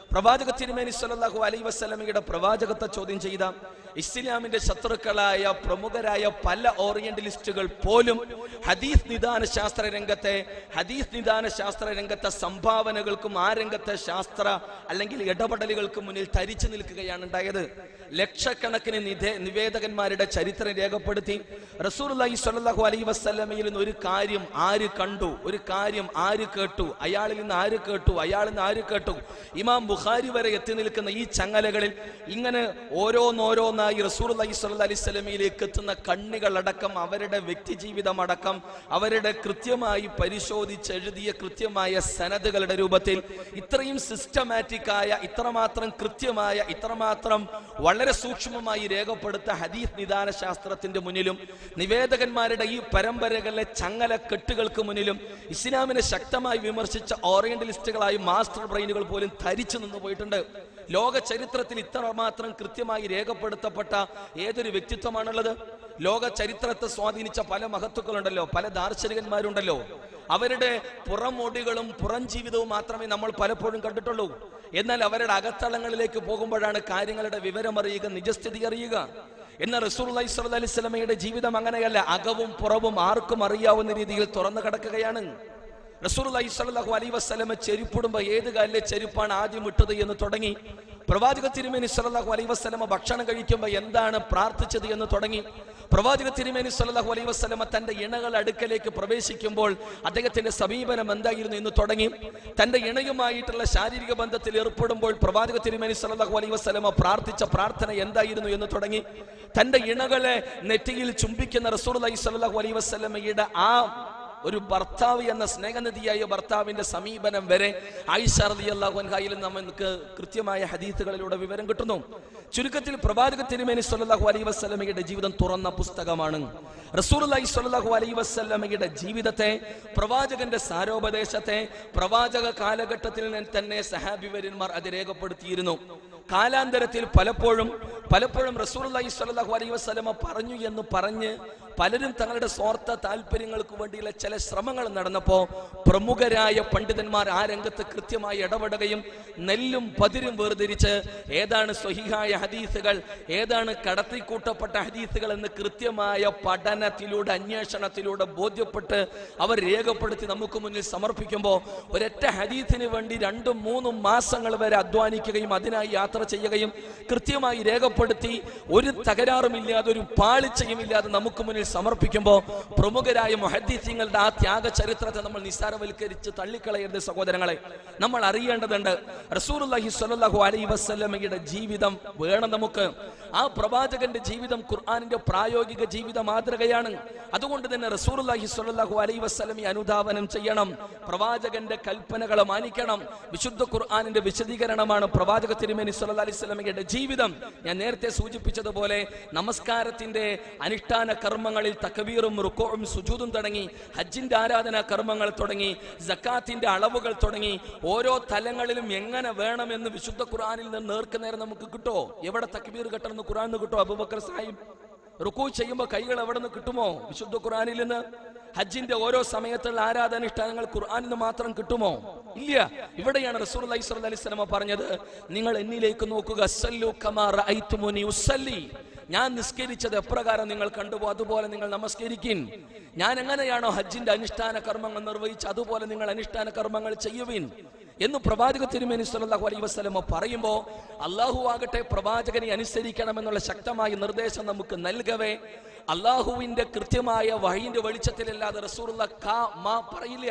[SPEAKER 1] പ്രവാചക തിരുമേനി സല്ലല്ലാഹു അലൈഹി വസല്ലമയുടെ പ്രവാചകത്തെ ചോദ്യം ചെയ്ത ഇസ്ലാമിന്റെ ശത്രുക്കളായ പ്രമുഖരായ പല ഓറിയന്റലിസ്റ്റുകൾ പോലും ഹദീസ് നിദാന ശാസ്ത്ര രംഗത്തെ ഹദീസ് നിദാന ശാസ്ത്ര രംഗത്തെ സംഭാവനകൾക്കും ആ രംഗത്തെ ശാസ്ത്ര അല്ലെങ്കിൽ ഇടപെടലുകൾക്കും മുന്നിൽ തരിച്ചു നിൽക്കുകയാണ് ഉണ്ടായത് ലക്ഷക്കണക്കിന് നിധേ നിവേദകന്മാരുടെ ചരിത്രം രേഖപ്പെടുത്തി റസൂലുള്ളാഹി സ്വല്ലല്ലാഹു അലൈഹി വസല്ലമയിൽ നിന്ന് ഒരു കാര്യം ആര് കണ്ടു ഒരു കാര്യം ആര് കേട്ടു അയാളിൽ നിന്ന് ആര് കേട്ടു അയാളിൽ നിന്ന് ആര് കേട്ടു ഇമാം ബുഖാരി വരെ എത്തി നിൽക്കുന്ന ഈ ചങ്ങലകളിൽ ഇങ്ങനെ ഓരോന്നോരോന്നായി റസൂലുള്ളാഹി സ്വല്ലല്ലാഹി അലൈഹി വസല്ലമയിലേക്ക് എത്തുന്ന കണ്ണികളടക്കം അവരുടെ വ്യക്തിജീവിതം അടക്കം അവരുടെ കൃത്യമായി പരിശോധിച്ച് എഴുതിയ കൃത്യമായ സനദുകളുടെ രൂപത്തിൽ ഇത്രയും സിസ്റ്റമാറ്റിക് ആയ ഇത്രമാത്രം കൃത്യമായ ഇത്രമാത്രം വളരെ സൂക്ഷ്മമായി രേഖപ്പെടുത്ത ഹദീസ് നിദാന ശാസ്ത്രത്തിന്റെ മുന്നിലും നിവേദകന്മാരുടെ ഈ പരമ്പരകളിലെ ചങ്ങല കെട്ടുകൾക്ക് മുന്നിലും ഇസ്ലാമിനെ ശക്തമായി വിമർശിച്ച ഓറിയന്റലിസ്റ്റുകളായി മാസ്റ്റർ ബ്രെയിനുകൾ പോലും ധരിച്ചു നിന്ന് പോയിട്ടുണ്ട് ലോക ചരിത്രത്തിൽ ഇത്രമാത്രം കൃത്യമായി രേഖപ്പെടുത്തപ്പെട്ട ഏതൊരു വ്യക്തിത്വമാണുള്ളത് ലോക ചരിത്രത്തെ സ്വാധീനിച്ച പല മഹത്വക്കളുണ്ടല്ലോ പല ദാർശനികന്മാരുണ്ടല്ലോ അവരുടെ പുറമൊടികളും പുറം ജീവിതവും മാത്രമേ നമ്മൾ പലപ്പോഴും കണ്ടിട്ടുള്ളൂ എന്നാൽ അവരുടെ അകത്തളങ്ങളിലേക്ക് പോകുമ്പോഴാണ് കാര്യങ്ങളുടെ വിവരം അറിയുക നിജസ്ഥിതി അറിയുക എന്നാൽ റസൂൽ അലൈഹി സ്വല്ലല്ലാഹി അലൈഹി വസല്ലമയുടെ ജീവിതം അങ്ങനെയല്ല അകവും പുറവും ആർക്കും അറിയാവുന്ന രീതിയിൽ തുറന്നു കിടക്കുകയാണ് റസൂൽ അലൈഹി സ്വല്ലല്ലാഹു അലൈഹി വസല്ലമ ചെരുപ്പിടുമ്പോൾ ഏത് കാലിലെ ചെരുപ്പാണ് ആദ്യം ഇട്ടത് എന്ന് തുടങ്ങി പ്രവാചക തിരുമേനി സല്ലല്ലാഹു അലൈഹി വസല്ലമ ഭക്ഷണം കഴിക്കുമ്പോൾ എന്താണ് പ്രാർത്ഥിച്ചത് എന്ന് തുടങ്ങി പ്രവാചക തിരുമേനി സല്ലല്ലാഹു അലൈഹി വസല്ലമ തന്റെ ഇണകൾ അടുക്കലേക്ക് പ്രവേശിക്കുമ്പോൾ അദ്ദേഹത്തിന്റെ സമീപനം എന്തായിരുന്നു എന്ന് തുടങ്ങി തന്റെ ഇണയുമായിട്ടുള്ള ശാരീരിക ബന്ധത്തിൽ ഏർപ്പെടുമ്പോൾ പ്രവാചക തിരുമേനി സല്ലല്ലാഹു അലൈഹി വസല്ലമ പ്രാർത്ഥിച്ച പ്രാർത്ഥന എന്തായിരുന്നു എന്ന് തുടങ്ങി തന്റെ ഇണകളെ നെറ്റിയിൽ ചുംബിക്കുന്ന റസൂലുള്ളാഹി സ്വല്ലല്ലാഹു അലൈഹി വസല്ലമയുടെ ആ ഒരു ഭർത്താവ് എന്ന സ്നേഹനിധിയായ ഭർത്താവിന്റെ സമീപനം വരെ ആയിഷ റളിയല്ലാഹു അൻഹയിൽ നമുക്ക് കൃത്യമായ ഹദീസുകളിലൂടെ വിവരം കിട്ടുന്നു ചുരുക്കത്തിൽ പ്രവാചക തിരുമേനി സല്ലല്ലാഹു അലൈഹി വസല്ലമയുടെ ജീവിതം തുറന്ന പുസ്തകമാണ് റസൂലുള്ളാഹി സ്വല്ലല്ലാഹു അലൈഹി വസല്ലമയുടെ ജീവിതത്തെ പ്രവാചകന്റെ സാരോപദേശത്തെ പ്രവാചക കാലഘട്ടത്തിൽ തന്നെ സഹാബിവര്യന്മാർ അത് രേഖപ്പെടുത്തിയിരുന്നു കാലാന്തരത്തിൽ പലപ്പോഴും പലപ്പോഴും റസൂലുള്ളാഹി സ്വല്ലല്ലാഹു അലൈഹി വസല്ലമ പറഞ്ഞു എന്ന് പറഞ്ഞ് പലരും തങ്ങളുടെ സ്വാർത്ഥ താല്പര്യങ്ങൾക്ക് വേണ്ടിയുള്ള ചില ശ്രമങ്ങൾ നടന്നപ്പോൾ പ്രമുഖരായ പണ്ഡിതന്മാർ ആ രംഗത്ത് കൃത്യമായി ഇടപെടുകയും നെല്ലും പതിരും വേർതിരിച്ച് ഏതാണ് സ്വഹിഹായ ഹദീസുകൾ ഏതാണ് കടത്തിക്കൂട്ടപ്പെട്ട ഹദീസുകൾ എന്ന് കൃത്യമായ പഠനത്തിലൂടെ അന്വേഷണത്തിലൂടെ ബോധ്യപ്പെട്ട് അവർ രേഖപ്പെടുത്തി നമുക്ക് മുന്നിൽ സമർപ്പിക്കുമ്പോൾ ഒരൊറ്റ ഹദീസിന് വേണ്ടി രണ്ടും മൂന്നും മാസങ്ങൾ വരെ അധ്വാനിക്കുകയും അതിനായി യാത്ര ചെയ്യുകയും കൃത്യമായി രേഖപ്പെടുത്തി ഒരു തകരാറുമില്ലാതെ ഒരു പാളിച്ചയും ഇല്ലാതെ നമുക്ക് മുന്നിൽ സമർപ്പിക്കുമ്പോൾ പ്രമുഖരായ മൊഹദ്ദീസിങ്ങളുടെ ആ ത്യാഗ ചരിത്രത്തെ നമ്മൾ നിസ്സാരവൽക്കരിച്ച് തള്ളിക്കളയരുത് സഹോദരങ്ങളെ നമ്മൾ അറിയേണ്ടതുണ്ട് റസൂലുള്ളാഹി സ്വല്ലല്ലാഹു അലൈഹി വസല്ലമയുടെ ജീവിതം വേണം നമുക്ക് ആ പ്രവാചകന്റെ ജീവിതം ഖുർആനിന്റെ പ്രായോഗിക ജീവിത മാതൃകയാണ് അതുകൊണ്ട് തന്നെ റസൂലുള്ളാഹി സ്വല്ലല്ലാഹു അലൈഹി വസല്ലമെ അനുധാവനം ചെയ്യണം പ്രവാചകന്റെ കൽപ്പനകളെ മാനിക്കണം വിശുദ്ധ ഖുർആനിന്റെ വിശദീകരണമാണ് പ്രവാചക തിരുമേനി സല്ലല്ലാഹു അലൈഹി വസല്ലമയുടെ ജീവിതം ഞാൻ നേരത്തെ സൂചിപ്പിച്ചതുപോലെ നമസ്കാരത്തിന്റെ അനുഷ്ഠാന കർമ്മങ്ങളിൽ തക്ബീറും റുക്കോവും സുജൂദും തുടങ്ങി ഹജ്ജിന്റെ ആരാധനാ കർമ്മങ്ങൾ തുടങ്ങി സക്കാത്തിന്റെ അളവുകൾ തുടങ്ങി ഓരോ തലങ്ങളിലും എങ്ങനെ വേണമെന്ന് വിശുദ്ധ ഖുർആനിൽ നിന്ന് നേർക്ക് നേരം നമുക്ക് കിട്ടോ എവിടെ തക്ബീർ കെട്ടണമെന്ന് ഖുർആനിൽ നിന്ന് കിട്ടോ അബൂബക്കർ സാഹിബ് റുക്കു ചെയ്യുമ്പോൾ കൈകൾ എവിടെ നിന്ന് കിട്ടുമോ വിശുദ്ധ ഖുർആനിൽ നിന്ന് ഹജ്ജിന്റെ ഓരോ സമയത്തുള്ള ആരാധനാനുഷ്ഠാനങ്ങൾ ഖുർആനിൽ നിന്ന് മാത്രം കിട്ടുമോ ഇല്ല ഇവിടെയാണ് റസൂൽ അലൈഹി സ്വല്ലല്ലാഹി അലൈഹി വസല്ലമ പറഞ്ഞത് നിങ്ങൾ എന്നിലേക്ക് നോക്കുക സല്ലു കമാ റഅയ്തുമുനി ഉസല്ലി ഞാൻ നിസ്കരിച്ചത് എപ്രകാരം നിങ്ങൾ കണ്ടുപോ അതുപോലെ നിങ്ങൾ നമസ്കരിക്കിൻ ഞാൻ എങ്ങനെയാണോ ഹജ്ജിന്റെ അനുഷ്ഠാന കർമ്മങ്ങൾ നിർവഹിച്ച് അതുപോലെ നിങ്ങൾ അനുഷ്ഠാന കർമ്മങ്ങൾ ചെയ്യുവിൻ എന്ന് പ്രവാചക തിരുമേനി സല്ലല്ലാഹു അലൈഹി വസല്ലമ പറയുമ്പോൾ അള്ളാഹു ആകട്ടെ പ്രവാചകനെ അനുസരിക്കണമെന്നുള്ള ശക്തമായ നിർദ്ദേശം നമുക്ക് നൽകവേ അള്ളാഹുവിന്റെ കൃത്യമായ വഹീന്റെ വെളിച്ചത്തിലല്ലാതെ റസൂലുള്ള കാ മാ പറയില്ല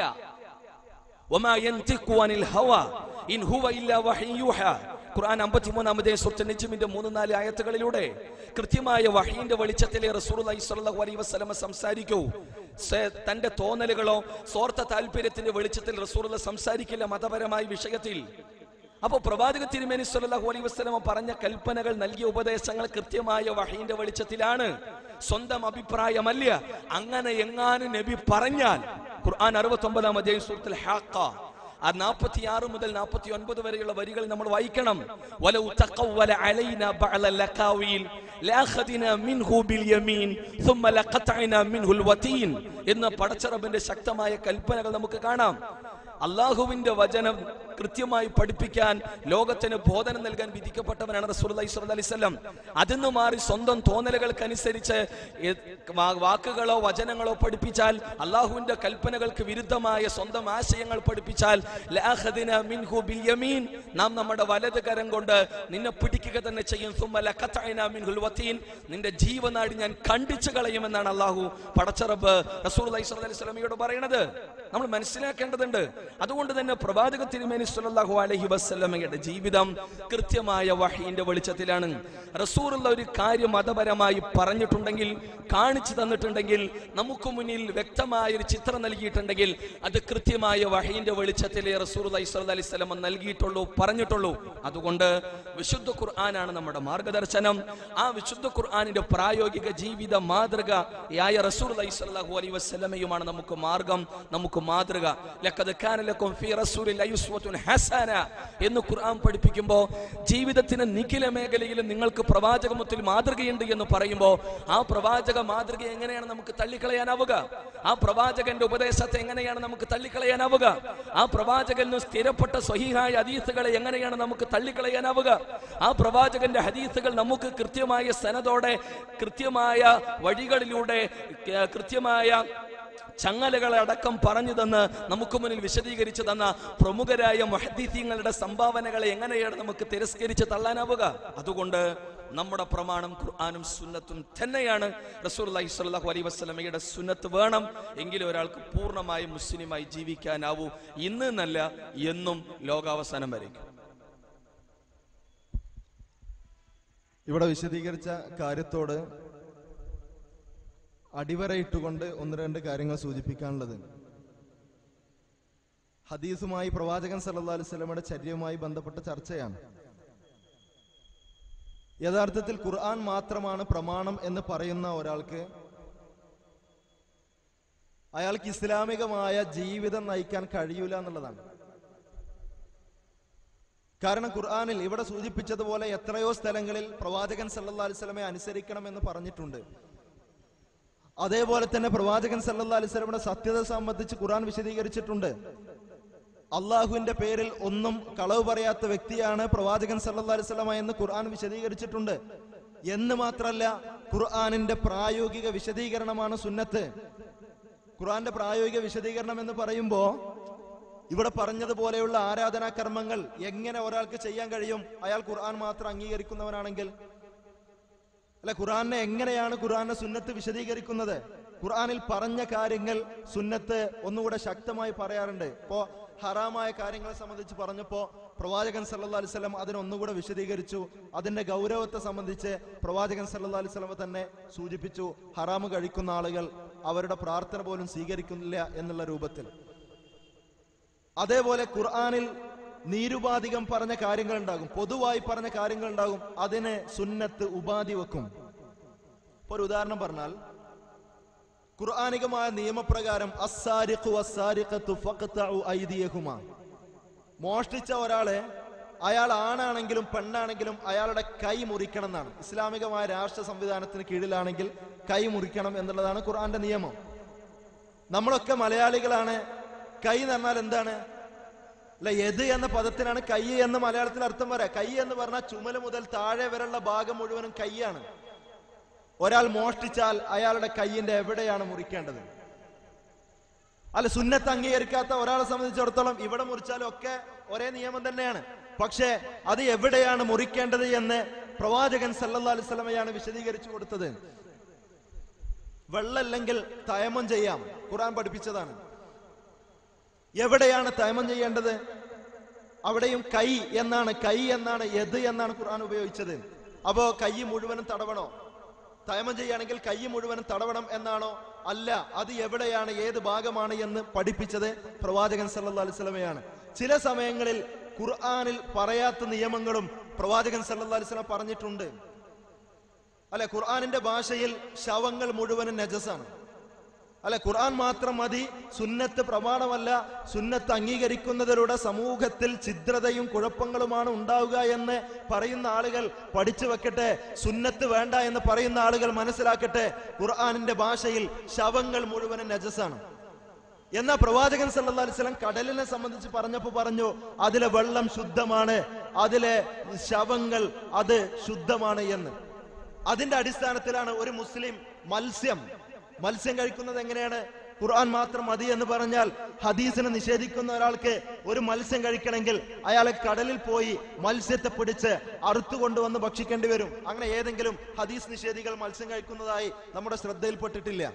[SPEAKER 1] വമാ യൻതിഖു അനിൽ ഹവ ഇൻ ഹുവ ഇല്ലാ വഹ്യു യൂഹാ ഖുർആൻ അമ്പത്തിമൂന്നാമതേ സുഹൃത്ത് നെജ്മിന്റെ മൂന്ന് നാല് ആയത്തുകളിലൂടെ കൃത്യമായ വഹീന്റെ വെളിച്ചത്തിലെ റസൂലുള്ളാഹി സ്വല്ലല്ലാഹു അലൈഹി വസല്ലമ സംസാരിക്കൂ സെ- തന്റെ തോന്നലുകളോ സ്വാർത്ഥ താല്പര്യത്തിന്റെ വെളിച്ചത്തിൽ റസൂലുള്ള സംസാരിക്കില്ല മതപരമായ വിഷയത്തിൽ അപ്പോൾ പ്രവാചക തിരുമേനി സല്ലല്ലാഹു അലൈഹി വസല്ലമ പറഞ്ഞ കൽപ്പനകൾ നൽകിയ ഉപദേശങ്ങൾ കൃത്യമായ വഹീന്റെ വെളിച്ചത്തിലാണ് സ്വന്തം അഭിപ്രായമല്ല അങ്ങനെ എങ്ങാനും നബി പറഞ്ഞാൽ ഖുർആൻ അറുപത്തി ഒമ്പതാം അധ്യായം സൂറത്തുൽ ഹാക്ക ആ നാൽപ്പത്തി ആറ് മുതൽ നാൽപ്പത്തി ഒൻപത് വരെയുള്ള വരികൾ നമ്മൾ വായിക്കണം വലൗ തഖവ്വല അലൈന ബഅല ലഖാവീൽ ലഅഖദിന മിൻഹു ബിൽ യമീൻ ثم لقطعنا منه الوتين എന്ന പടച്ചറബിന്റെ ശക്തമായ കൽപ്പനകൾ നമുക്ക് കാണാം അള്ളാഹുവിന്റെ വചനം കൃത്യമായി പഠിപ്പിക്കാൻ ലോകത്തിന് ബോധനം നൽകാൻ വിധിക്കപ്പെട്ടവനാണ് റസൂൽ അലൈവല്ലം അതിന്ന് മാറി സ്വന്തം തോന്നലുകൾക്കനുസരിച്ച് എ- വാ- വാക്കുകളോ വചനങ്ങളോ പഠിപ്പിച്ചാൽ അള്ളാഹുവിന്റെ കൽപ്പനകൾക്ക് വിരുദ്ധമായ സ്വന്തം ആശയങ്ങൾ പഠിപ്പിച്ചാൽ ലാഖദിന മിൻഹു ബിൽ യമീൻ നാം നമ്മുടെ വലത് കരം കൊണ്ട് നിന്നെ പിടിക്കുക തന്നെ ചെയ്യും സുമ്മ ലഖതഅന മിൻഹുൽ വതീൻ നിന്റെ ജീവനാടി ഞാൻ കണ്ടിച്ചു കളയുമെന്നാണ് അള്ളാഹു പടച്ചറബ് റസൂൽ അലൈഹി സ്വലമിയോട് പറയുന്നത് നമ്മൾ മനസ്സിലാക്കേണ്ടതുണ്ട് അതുകൊണ്ട് തന്നെ പ്രവാചക തിരുമേനി സല്ലല്ലാഹു അലൈഹി വസല്ലമയുടെ ജീവിതം കൃത്യമായ വഹീന്റെ വെളിച്ചത്തിലാണ് റസൂറുള്ള ഒരു കാര്യം മതപരമായി പറഞ്ഞിട്ടുണ്ടെങ്കിൽ കാണിച്ചു തന്നിട്ടുണ്ടെങ്കിൽ നമുക്ക് മുന്നിൽ വ്യക്തമായ ഒരു ചിത്രം നൽകിയിട്ടുണ്ടെങ്കിൽ അത് കൃത്യമായ വഹീന്റെ വെളിച്ചത്തിലെ റസൂർ അലൈഹി അലൈഹി സ്വലം നൽകിയിട്ടുള്ളൂ പറഞ്ഞിട്ടുള്ളൂ അതുകൊണ്ട് വിശുദ്ധ ഖുർആനാണ് നമ്മുടെ മാർഗദർശനം ആ വിശുദ്ധ ഖുർആനിന്റെ പ്രായോഗിക ജീവിത മാതൃകയായ റസൂർ അലൈഹി സ്വല്ലല്ലാഹു അലൈഹി വസല്ലമയുമാണ് നമുക്ക് മാർഗം നമുക്ക് മാതൃക ലഖദ് കാന ലക്കും ഫീ റസൂലില്ലാഹി ഉസ്വത്തുൻ ഹസന എന്ന് ഖുർആൻ പഠിപ്പിക്കുമ്പോൾ ജീവിതത്തിന് നിഖില മേഖലയിലും നിങ്ങൾക്ക് പ്രവാചകമത്തിൽ മാതൃകയുണ്ട് എന്ന് പറയുമ്പോൾ ആ പ്രവാചക മാതൃക എങ്ങനെയാണ് നമുക്ക് തള്ളിക്കളയാനാവുക ആ പ്രവാചകന്റെ ഉപദേശത്തെ എങ്ങനെയാണ് നമുക്ക് തള്ളിക്കളയാനാവുക ആ പ്രവാചകന് സ്ഥിരപ്പെട്ട സ്വഹീഹായ ഹദീസുകളെ എങ്ങനെയാണ് നമുക്ക് തള്ളിക്കളയാനാവുക ആ പ്രവാചകന്റെ ഹദീസുകൾ നമുക്ക് കൃത്യമായ സനതോടെ കൃത്യമായ വഴികളിലൂടെ ഏർ, കൃത്യമായ ചങ്ങലകളെ അടക്കം പറഞ്ഞു തന്ന് നമുക്ക് മുന്നിൽ വിശദീകരിച്ചു തന്ന പ്രമുഖരായ മഹദീസിങ്ങളുടെ സംഭാവനകളെ എങ്ങനെയാണ് നമുക്ക് തിരസ്കരിച്ച് തള്ളാനാവുക അതുകൊണ്ട് നമ്മുടെ പ്രമാണം ഖുർആാനും സുന്നത്തും തന്നെയാണ് റസൂൽ സ്വല്ലല്ലാഹു അലൈഹി വസല്ലമയുടെ സുന്നത്ത് വേണം എങ്കിലും ഒരാൾക്ക് പൂർണ്ണമായും മുസ്ലിമായി ജീവിക്കാനാവൂ ഇന്ന് എന്നല്ല എന്നും ലോകാവസാനം വരയ്ക്കും
[SPEAKER 3] ഇവിടെ വിശദീകരിച്ച കാര്യത്തോട് അടിവരയിട്ടുകൊണ്ട് ഒന്ന് രണ്ട് കാര്യങ്ങൾ സൂചിപ്പിക്കാനുള്ളത് ഹദീസുമായി പ്രവാചകൻ സല്ലല്ലാഹു അലൈഹി വസല്ലമയുടെ ചര്യവുമായി ബന്ധപ്പെട്ട ചർച്ചയാണ് യഥാർത്ഥത്തിൽ ഖുർആൻ മാത്രമാണ് പ്രമാണം എന്ന് പറയുന്ന ഒരാൾക്ക് അയാൾക്ക് ഇസ്ലാമികമായ ജീവിതം നയിക്കാൻ കഴിയൂല എന്നുള്ളതാണ് കാരണം ഖുർആനിൽ ഇവിടെ സൂചിപ്പിച്ചതുപോലെ എത്രയോ സ്ഥലങ്ങളിൽ പ്രവാചകൻ സല്ലല്ലാഹു അലൈഹി വസല്ലമയെ അനുസരിക്കണം എന്ന് പറഞ്ഞിട്ടുണ്ട് അതേപോലെ തന്നെ പ്രവാചകൻ സല്ലല്ലാഹു അലൈഹി വസല്ലമയുടെ സത്യത സംബന്ധിച്ച് ഖുർആൻ വിശദീകരിച്ചിട്ടുണ്ട് അള്ളാഹുവിന്റെ പേരിൽ ഒന്നും കളവ് പറയാത്ത വ്യക്തിയാണ് പ്രവാചകൻ സല്ലല്ലാഹു അലൈഹി വസല്ലമ എന്ന് ഖുർആൻ വിശദീകരിച്ചിട്ടുണ്ട് എന്ന് മാത്രല്ല ഖുർആനിന്റെ പ്രായോഗിക വിശദീകരണമാണ് സുന്നത്ത് ഖുർആന്റെ പ്രായോഗിക വിശദീകരണം എന്ന് പറയുമ്പോ ഇവിടെ പറഞ്ഞതുപോലെയുള്ള ആരാധനാ കർമ്മങ്ങൾ എങ്ങനെ ഒരാൾക്ക് ചെയ്യാൻ കഴിയും അയാൾ ഖുർആൻ മാത്രം അംഗീകരിക്കുന്നവനാണെങ്കിൽ അല്ല ഖുർആനെ എങ്ങനെയാണ് ഖുർആന്റെ സുന്നത്ത് വിശദീകരിക്കുന്നത് ഖുർആനിൽ പറഞ്ഞ കാര്യങ്ങൾ സുന്നത്ത് ഒന്നുകൂടെ ശക്തമായി പറയാറുണ്ട് ഇപ്പോ ഹറാമായ കാര്യങ്ങളെ സംബന്ധിച്ച് പറഞ്ഞപ്പോ പ്രവാചകൻ സല്ലല്ലാഹു അലൈഹി വസല്ലം അതിനെ ഒന്നുകൂടെ വിശദീകരിച്ചു അതിന്റെ ഗൗരവത്തെ സംബന്ധിച്ച് പ്രവാചകൻ സല്ലല്ലാഹു അലൈഹി വസല്ലം തന്നെ സൂചിപ്പിച്ചു ഹറാമ് കഴിക്കുന്ന ആളുകൾ അവരുടെ പ്രാർത്ഥന പോലും സ്വീകരിക്കുന്നില്ല എന്നുള്ള രൂപത്തിൽ അതേപോലെ ഖുർആനിൽ നീരുപാധികം പറഞ്ഞ കാര്യങ്ങൾ ഉണ്ടാകും പൊതുവായി പറഞ്ഞ കാര്യങ്ങൾ ഉണ്ടാകും അതിന് സുന്നത്ത് ഉപാധി വെക്കും ഇപ്പൊ ഒരു ഉദാഹരണം പറഞ്ഞാൽ ഖുർആാനികമായ നിയമപ്രകാരം അസ്സാരിഖു അസ്സാരിഖത്തു ഫഖ്തഉ ഐദിയഹുമാ മോഷ്ടിച്ച ഒരാളെ അയാൾ ആണാണെങ്കിലും പെണ്ണാണെങ്കിലും അയാളുടെ കൈ മുറിക്കണം എന്നാണ് ഇസ്ലാമികമായ രാഷ്ട്ര സംവിധാനത്തിന് കീഴിലാണെങ്കിൽ കൈ മുറിക്കണം എന്നുള്ളതാണ് ഖുർആന്റെ നിയമം നമ്മളൊക്കെ മലയാളികളാണ് കൈ എന്ന് പറഞ്ഞാൽ എന്താണ് അല്ല എത് എന്ന പദത്തിനാണ് കൈ എന്ന് മലയാളത്തിൽ അർത്ഥം വരാ കൈ എന്ന് പറഞ്ഞാൽ ചുമല് മുതൽ താഴെ വരെയുള്ള ഭാഗം മുഴുവനും കൈയാണ് ഒരാൾ മോഷ്ടിച്ചാൽ അയാളുടെ കൈയിന്റെ എവിടെയാണ് മുറിക്കേണ്ടത് അല്ല സുന്നത്ത് അംഗീകരിക്കാത്ത ഒരാളെ സംബന്ധിച്ചിടത്തോളം ഇവിടെ മുറിച്ചാലും ഒക്കെ ഒരേ നിയമം തന്നെയാണ് പക്ഷേ അത് എവിടെയാണ് മുറിക്കേണ്ടത് എന്ന് പ്രവാചകൻ സല്ലല്ലാഹു അലൈഹി വസല്ലമയാണ് വിശദീകരിച്ചു കൊടുത്തത് വെള്ളല്ലെങ്കിൽ തയമം ചെയ്യാം ഖുർആൻ പഠിപ്പിച്ചതാണ് എവിടെയാണ് തയമം ചെയ്യേണ്ടത് അവിടെയും കൈ എന്നാണ് കൈ എന്നാണ് എത് എന്നാണ് ഖുർആൻ ഉപയോഗിച്ചത് അപ്പോ കൈ മുഴുവനും തടവണോ തയമം ചെയ്യുകയാണെങ്കിൽ കൈ മുഴുവനും തടവണം എന്നാണോ അല്ല അത് എവിടെയാണ് ഏത് ഭാഗമാണ് എന്ന് പഠിപ്പിച്ചത് പ്രവാചകൻ സല്ലല്ലാഹു അലൈഹി വസല്ലമയാണ് ചില സമയങ്ങളിൽ ഖുർആനിൽ പറയാത്ത നിയമങ്ങളും പ്രവാചകൻ സല്ലല്ലാഹു അലൈഹി വസല്ലം പറഞ്ഞിട്ടുണ്ട് അല്ലെ ഖുർആനിന്റെ ഭാഷയിൽ ശവങ്ങൾ മുഴുവനും നജസാണ് അല്ലെ ഖുർആൻ മാത്രം മതി സുന്നത്ത് പ്രമാണമല്ല സുന്നത്ത് അംഗീകരിക്കുന്നതിലൂടെ സമൂഹത്തിൽ ഛിദ്രതയും കുഴപ്പങ്ങളുമാണ് ഉണ്ടാവുക എന്ന് പറയുന്ന ആളുകൾ പഠിച്ചു വെക്കട്ടെ സുന്നത്ത് വേണ്ട എന്ന് പറയുന്ന ആളുകൾ മനസ്സിലാക്കട്ടെ ഖുർആനിന്റെ ഭാഷയിൽ ശവങ്ങൾ മുഴുവനും നജസാണ് എന്നാ പ്രവാചകൻ സല്ലല്ലാഹു അലൈഹി വസല്ലം കടലിനെ സംബന്ധിച്ച് പറഞ്ഞപ്പോ പറഞ്ഞു അതിലെ വെള്ളം ശുദ്ധമാണ് അതിലെ ശവങ്ങൾ അത് ശുദ്ധമാണ് എന്ന് അതിന്റെ അടിസ്ഥാനത്തിലാണ് ഒരു മുസ്ലിം മത്സ്യം മത്സ്യം കഴിക്കുന്നത് എങ്ങനെയാണ് ഖുർആൻ മാത്രം മതി എന്ന് പറഞ്ഞാൽ ഹദീസിനെ നിഷേധിക്കുന്ന ഒരാൾക്ക് ഒരു മത്സ്യം കഴിക്കണമെങ്കിൽ അയാളെ കടലിൽ പോയി മത്സ്യത്തെ പിടിച്ച് അറുത്തു കൊണ്ടുവന്ന് ഭക്ഷിക്കേണ്ടി വരും അങ്ങനെ ഏതെങ്കിലും ഹദീസ് നിഷേധികൾ മത്സ്യം കഴിക്കുന്നതായി നമ്മുടെ ശ്രദ്ധയിൽപ്പെട്ടിട്ടില്ല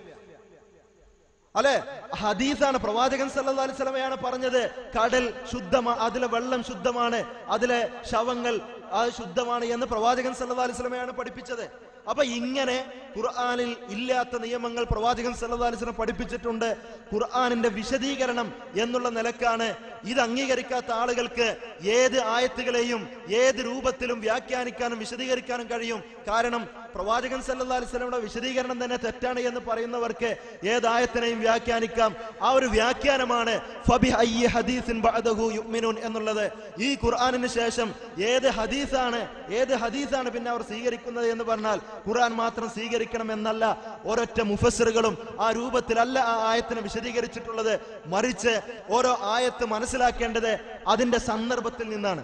[SPEAKER 3] അല്ലെ ഹദീസാണ് പ്രവാചകൻ സല്ലല്ലാഹു അലൈഹി വസല്ലമയാണ് പറഞ്ഞത് കടൽ ശുദ്ധമാ അതിലെ വെള്ളം ശുദ്ധമാണ് അതിലെ ശവങ്ങൾ അത് ശുദ്ധമാണ് എന്ന് പ്രവാചകൻ സല്ലല്ലാഹു അലൈഹി വസല്ലമയാണ് പഠിപ്പിച്ചത് അപ്പൊ ഇങ്ങനെ ഖുർആനിൽ ഇല്ലാത്ത നിയമങ്ങൾ പ്രവാചകൻ സല്ലല്ലാഹു അലൈഹി വസല്ലം പഠിപ്പിച്ചിട്ടുണ്ട് ഖുർആനിന്റെ വിശദീകരണം എന്നുള്ള നിലക്കാണ് ഇത് അംഗീകരിക്കാത്ത ആളുകൾക്ക് ഏത് ആയത്തുകളെയും ഏത് രൂപത്തിലും വ്യാഖ്യാനിക്കാനും വിശദീകരിക്കാനും കഴിയും കാരണം പ്രവാചകൻ സല്ലല്ലാഹു അലൈഹി വസല്ലമയുടെ വിശദീകരണം തന്നെ തെറ്റാണ് എന്ന് പറയുന്നവർക്ക് ഏത് ആയത്തിനെയും വ്യാഖ്യാനിക്കാം ആ ഒരു വ്യാഖ്യാനമാണ് ഫബി അയ്യി ഹദീസിൻ ബഅദഹു യുഅ്മിനൂൻ എന്നുള്ളത് ഈ ഖുർആനിന് ശേഷം ഏത് ഹദീസാണ് ഏത് ഹദീസാണ് പിന്നെ അവർ സ്വീകരിക്കുന്നത് എന്ന് പറഞ്ഞാൽ ഖുർആൻ മാത്രം സ്വീകരിക്കണം എന്നല്ല ഒരൊറ്റ മുഫസ്സിറുകളും ആ രൂപത്തിലല്ല ആ ആയത്തിനെ വിശദീകരിച്ചിട്ടുള്ളത് മറിച്ച് ഓരോ ആയത്ത് മനസ്സിലാക്കേണ്ടത് അതിന്റെ സന്ദർഭത്തിൽ നിന്നാണ്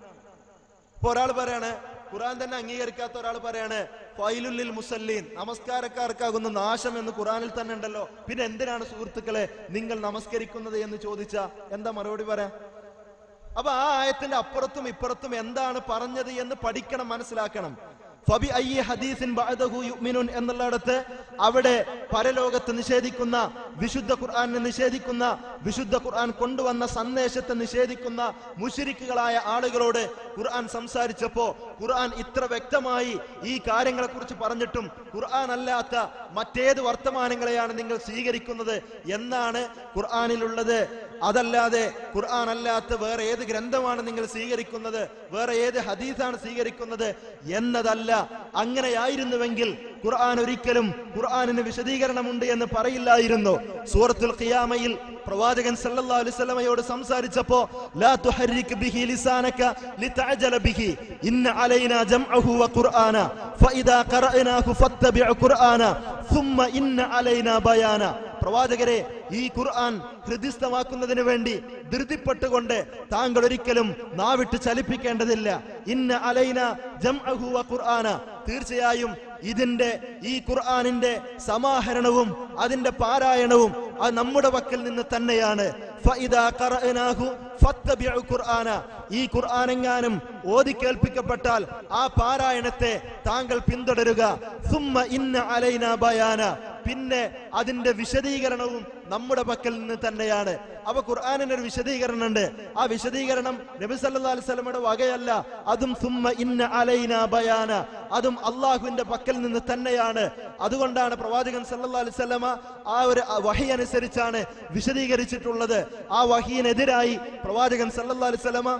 [SPEAKER 3] ഇപ്പൊ ഒരാൾ പറയാണ് ഖുർആൻ തന്നെ അംഗീകരിക്കാത്ത ഒരാൾ പറയാണ് ഫൈലുല്ലിൽ മുസല്ലീൻ നമസ്കാരക്കാർക്കാകുന്ന നാശം എന്ന് ഖുർആനിൽ തന്നെ ഉണ്ടല്ലോ പിന്നെ എന്തിനാണ് സുഹൃത്തുക്കളെ നിങ്ങൾ നമസ്കരിക്കുന്നത് എന്ന് ചോദിച്ച എന്താ മറുപടി പറയാ അപ്പൊ ആ ആയത്തിന്റെ അപ്പുറത്തും ഇപ്പുറത്തും എന്താണ് പറഞ്ഞത് എന്ന് പഠിക്കണം മനസ്സിലാക്കണം ഫബി അയ്യ ഹദീസിൻ ബഅദഹു യുഅ്മിനൂൻ എന്നുള്ളിടത്ത് അവിടെ പരലോകത്ത് നിഷേധിക്കുന്ന വിശുദ്ധ ഖുർആനെ നിഷേധിക്കുന്ന വിശുദ്ധ ഖുർആൻ കൊണ്ടുവന്ന സന്ദേശത്തെ നിഷേധിക്കുന്ന മുശിരിക്കുകളായ ആളുകളോട് ഖുർആൻ സംസാരിച്ചപ്പോ ഖുർആൻ ഇത്ര വ്യക്തമായി ഈ കാര്യങ്ങളെ കുറിച്ച് പറഞ്ഞിട്ടും ഖുർആൻ അല്ലാത്ത മറ്റേത് വർത്തമാനങ്ങളെയാണ് നിങ്ങൾ സ്വീകരിക്കുന്നത് എന്നാണ് ഖുർആനിലുള്ളത് അതല്ലാതെ ഖുർആൻ അല്ലാത്ത വേറെ ഏത് ഗ്രന്ഥമാണ് നിങ്ങൾ സ്വീകരിക്കുന്നത് വേറെ ഏത് ഹദീസാണ് സ്വീകരിക്കുന്നത് എന്നതല്ല അങ്ങനെയായിരുന്നുവെങ്കിൽ ഖുർആൻ ഒരിക്കലും ഖുർആനിന് വിശദീകരണമുണ്ട് എന്ന് പറയില്ലായിരുന്നു സൂറത്തുൽ ഖിയാമയിൽ പ്രവാചകൻ സല്ലല്ലാഹു അലൈഹി വസല്ലമയോട് സംസാരിച്ചപ്പോ ലാ തുഹർരിക് ബിഹി ലിസാനക ലിതഅജല ബിഹി ഇന്ന അലൈനാ ജംഅഹു വ ഖുർആന ഫഇദാ ഖറഅനാഹു ഫത്തബിഅ ഖുർആന ثم ഇന്ന അലൈനാ ബയാന പ്രവാചകരെ ഈ ഖുർആൻ ഹൃദിസ്ഥമാക്കുന്നതിന് വേണ്ടി ധൃതിപ്പെട്ടുകൊണ്ട് താങ്കൾ ഒരിക്കലും നാവിട്ട് ചലിപ്പിക്കേണ്ടതില്ല ഇന്ന അലൈന ജംഅഹു വ ഖുർആന തീർച്ചയായും ഇതിന്റെ ഈ ഖുർആനിന്റെ സമാഹരണവും അതിന്റെ പാരായണവും അത് നമ്മുടെ പക്കൽ നിന്ന് തന്നെയാണ് ഫഇദാ ഖറഅനാഹു ഫത്തബിഉ ഖുർആന ഈ ഖുർആനെങ്ങാനും ഓതി കേൾപ്പിക്കപ്പെട്ടാൽ ആ പാരായണത്തെ താങ്കൾ പിന്തുടരുക സുമ്മ ഇന്ന അലൈന ബയാന പിന്നെ അതിന്റെ വിശദീകരണവും നമ്മുടെ പക്കൽ നിന്ന് തന്നെയാണ് അപ്പൊ ഖുർആാനിന് ഒരു വിശദീകരണം ഉണ്ട് ആ വിശദീകരണം നബി സല്ലല്ലാഹു അലൈഹി വസല്ലമയുടെ വകയല്ല അതും സുമ്മ ഇന്ന അലൈന ബയാന അതും അള്ളാഹുവിന്റെ പക്കൽ നിന്ന് തന്നെയാണ് അതുകൊണ്ടാണ് പ്രവാചകൻ സല്ലല്ലാഹു അലൈഹി വസല്ലമ ആ ഒരു വഹി അനുസരിച്ചാണ് വിശദീകരിച്ചിട്ടുള്ളത് ആ വഹിയിനെതിരായി പ്രവാചകൻ സല്ലല്ലാഹു അലൈഹി വസല്ലമ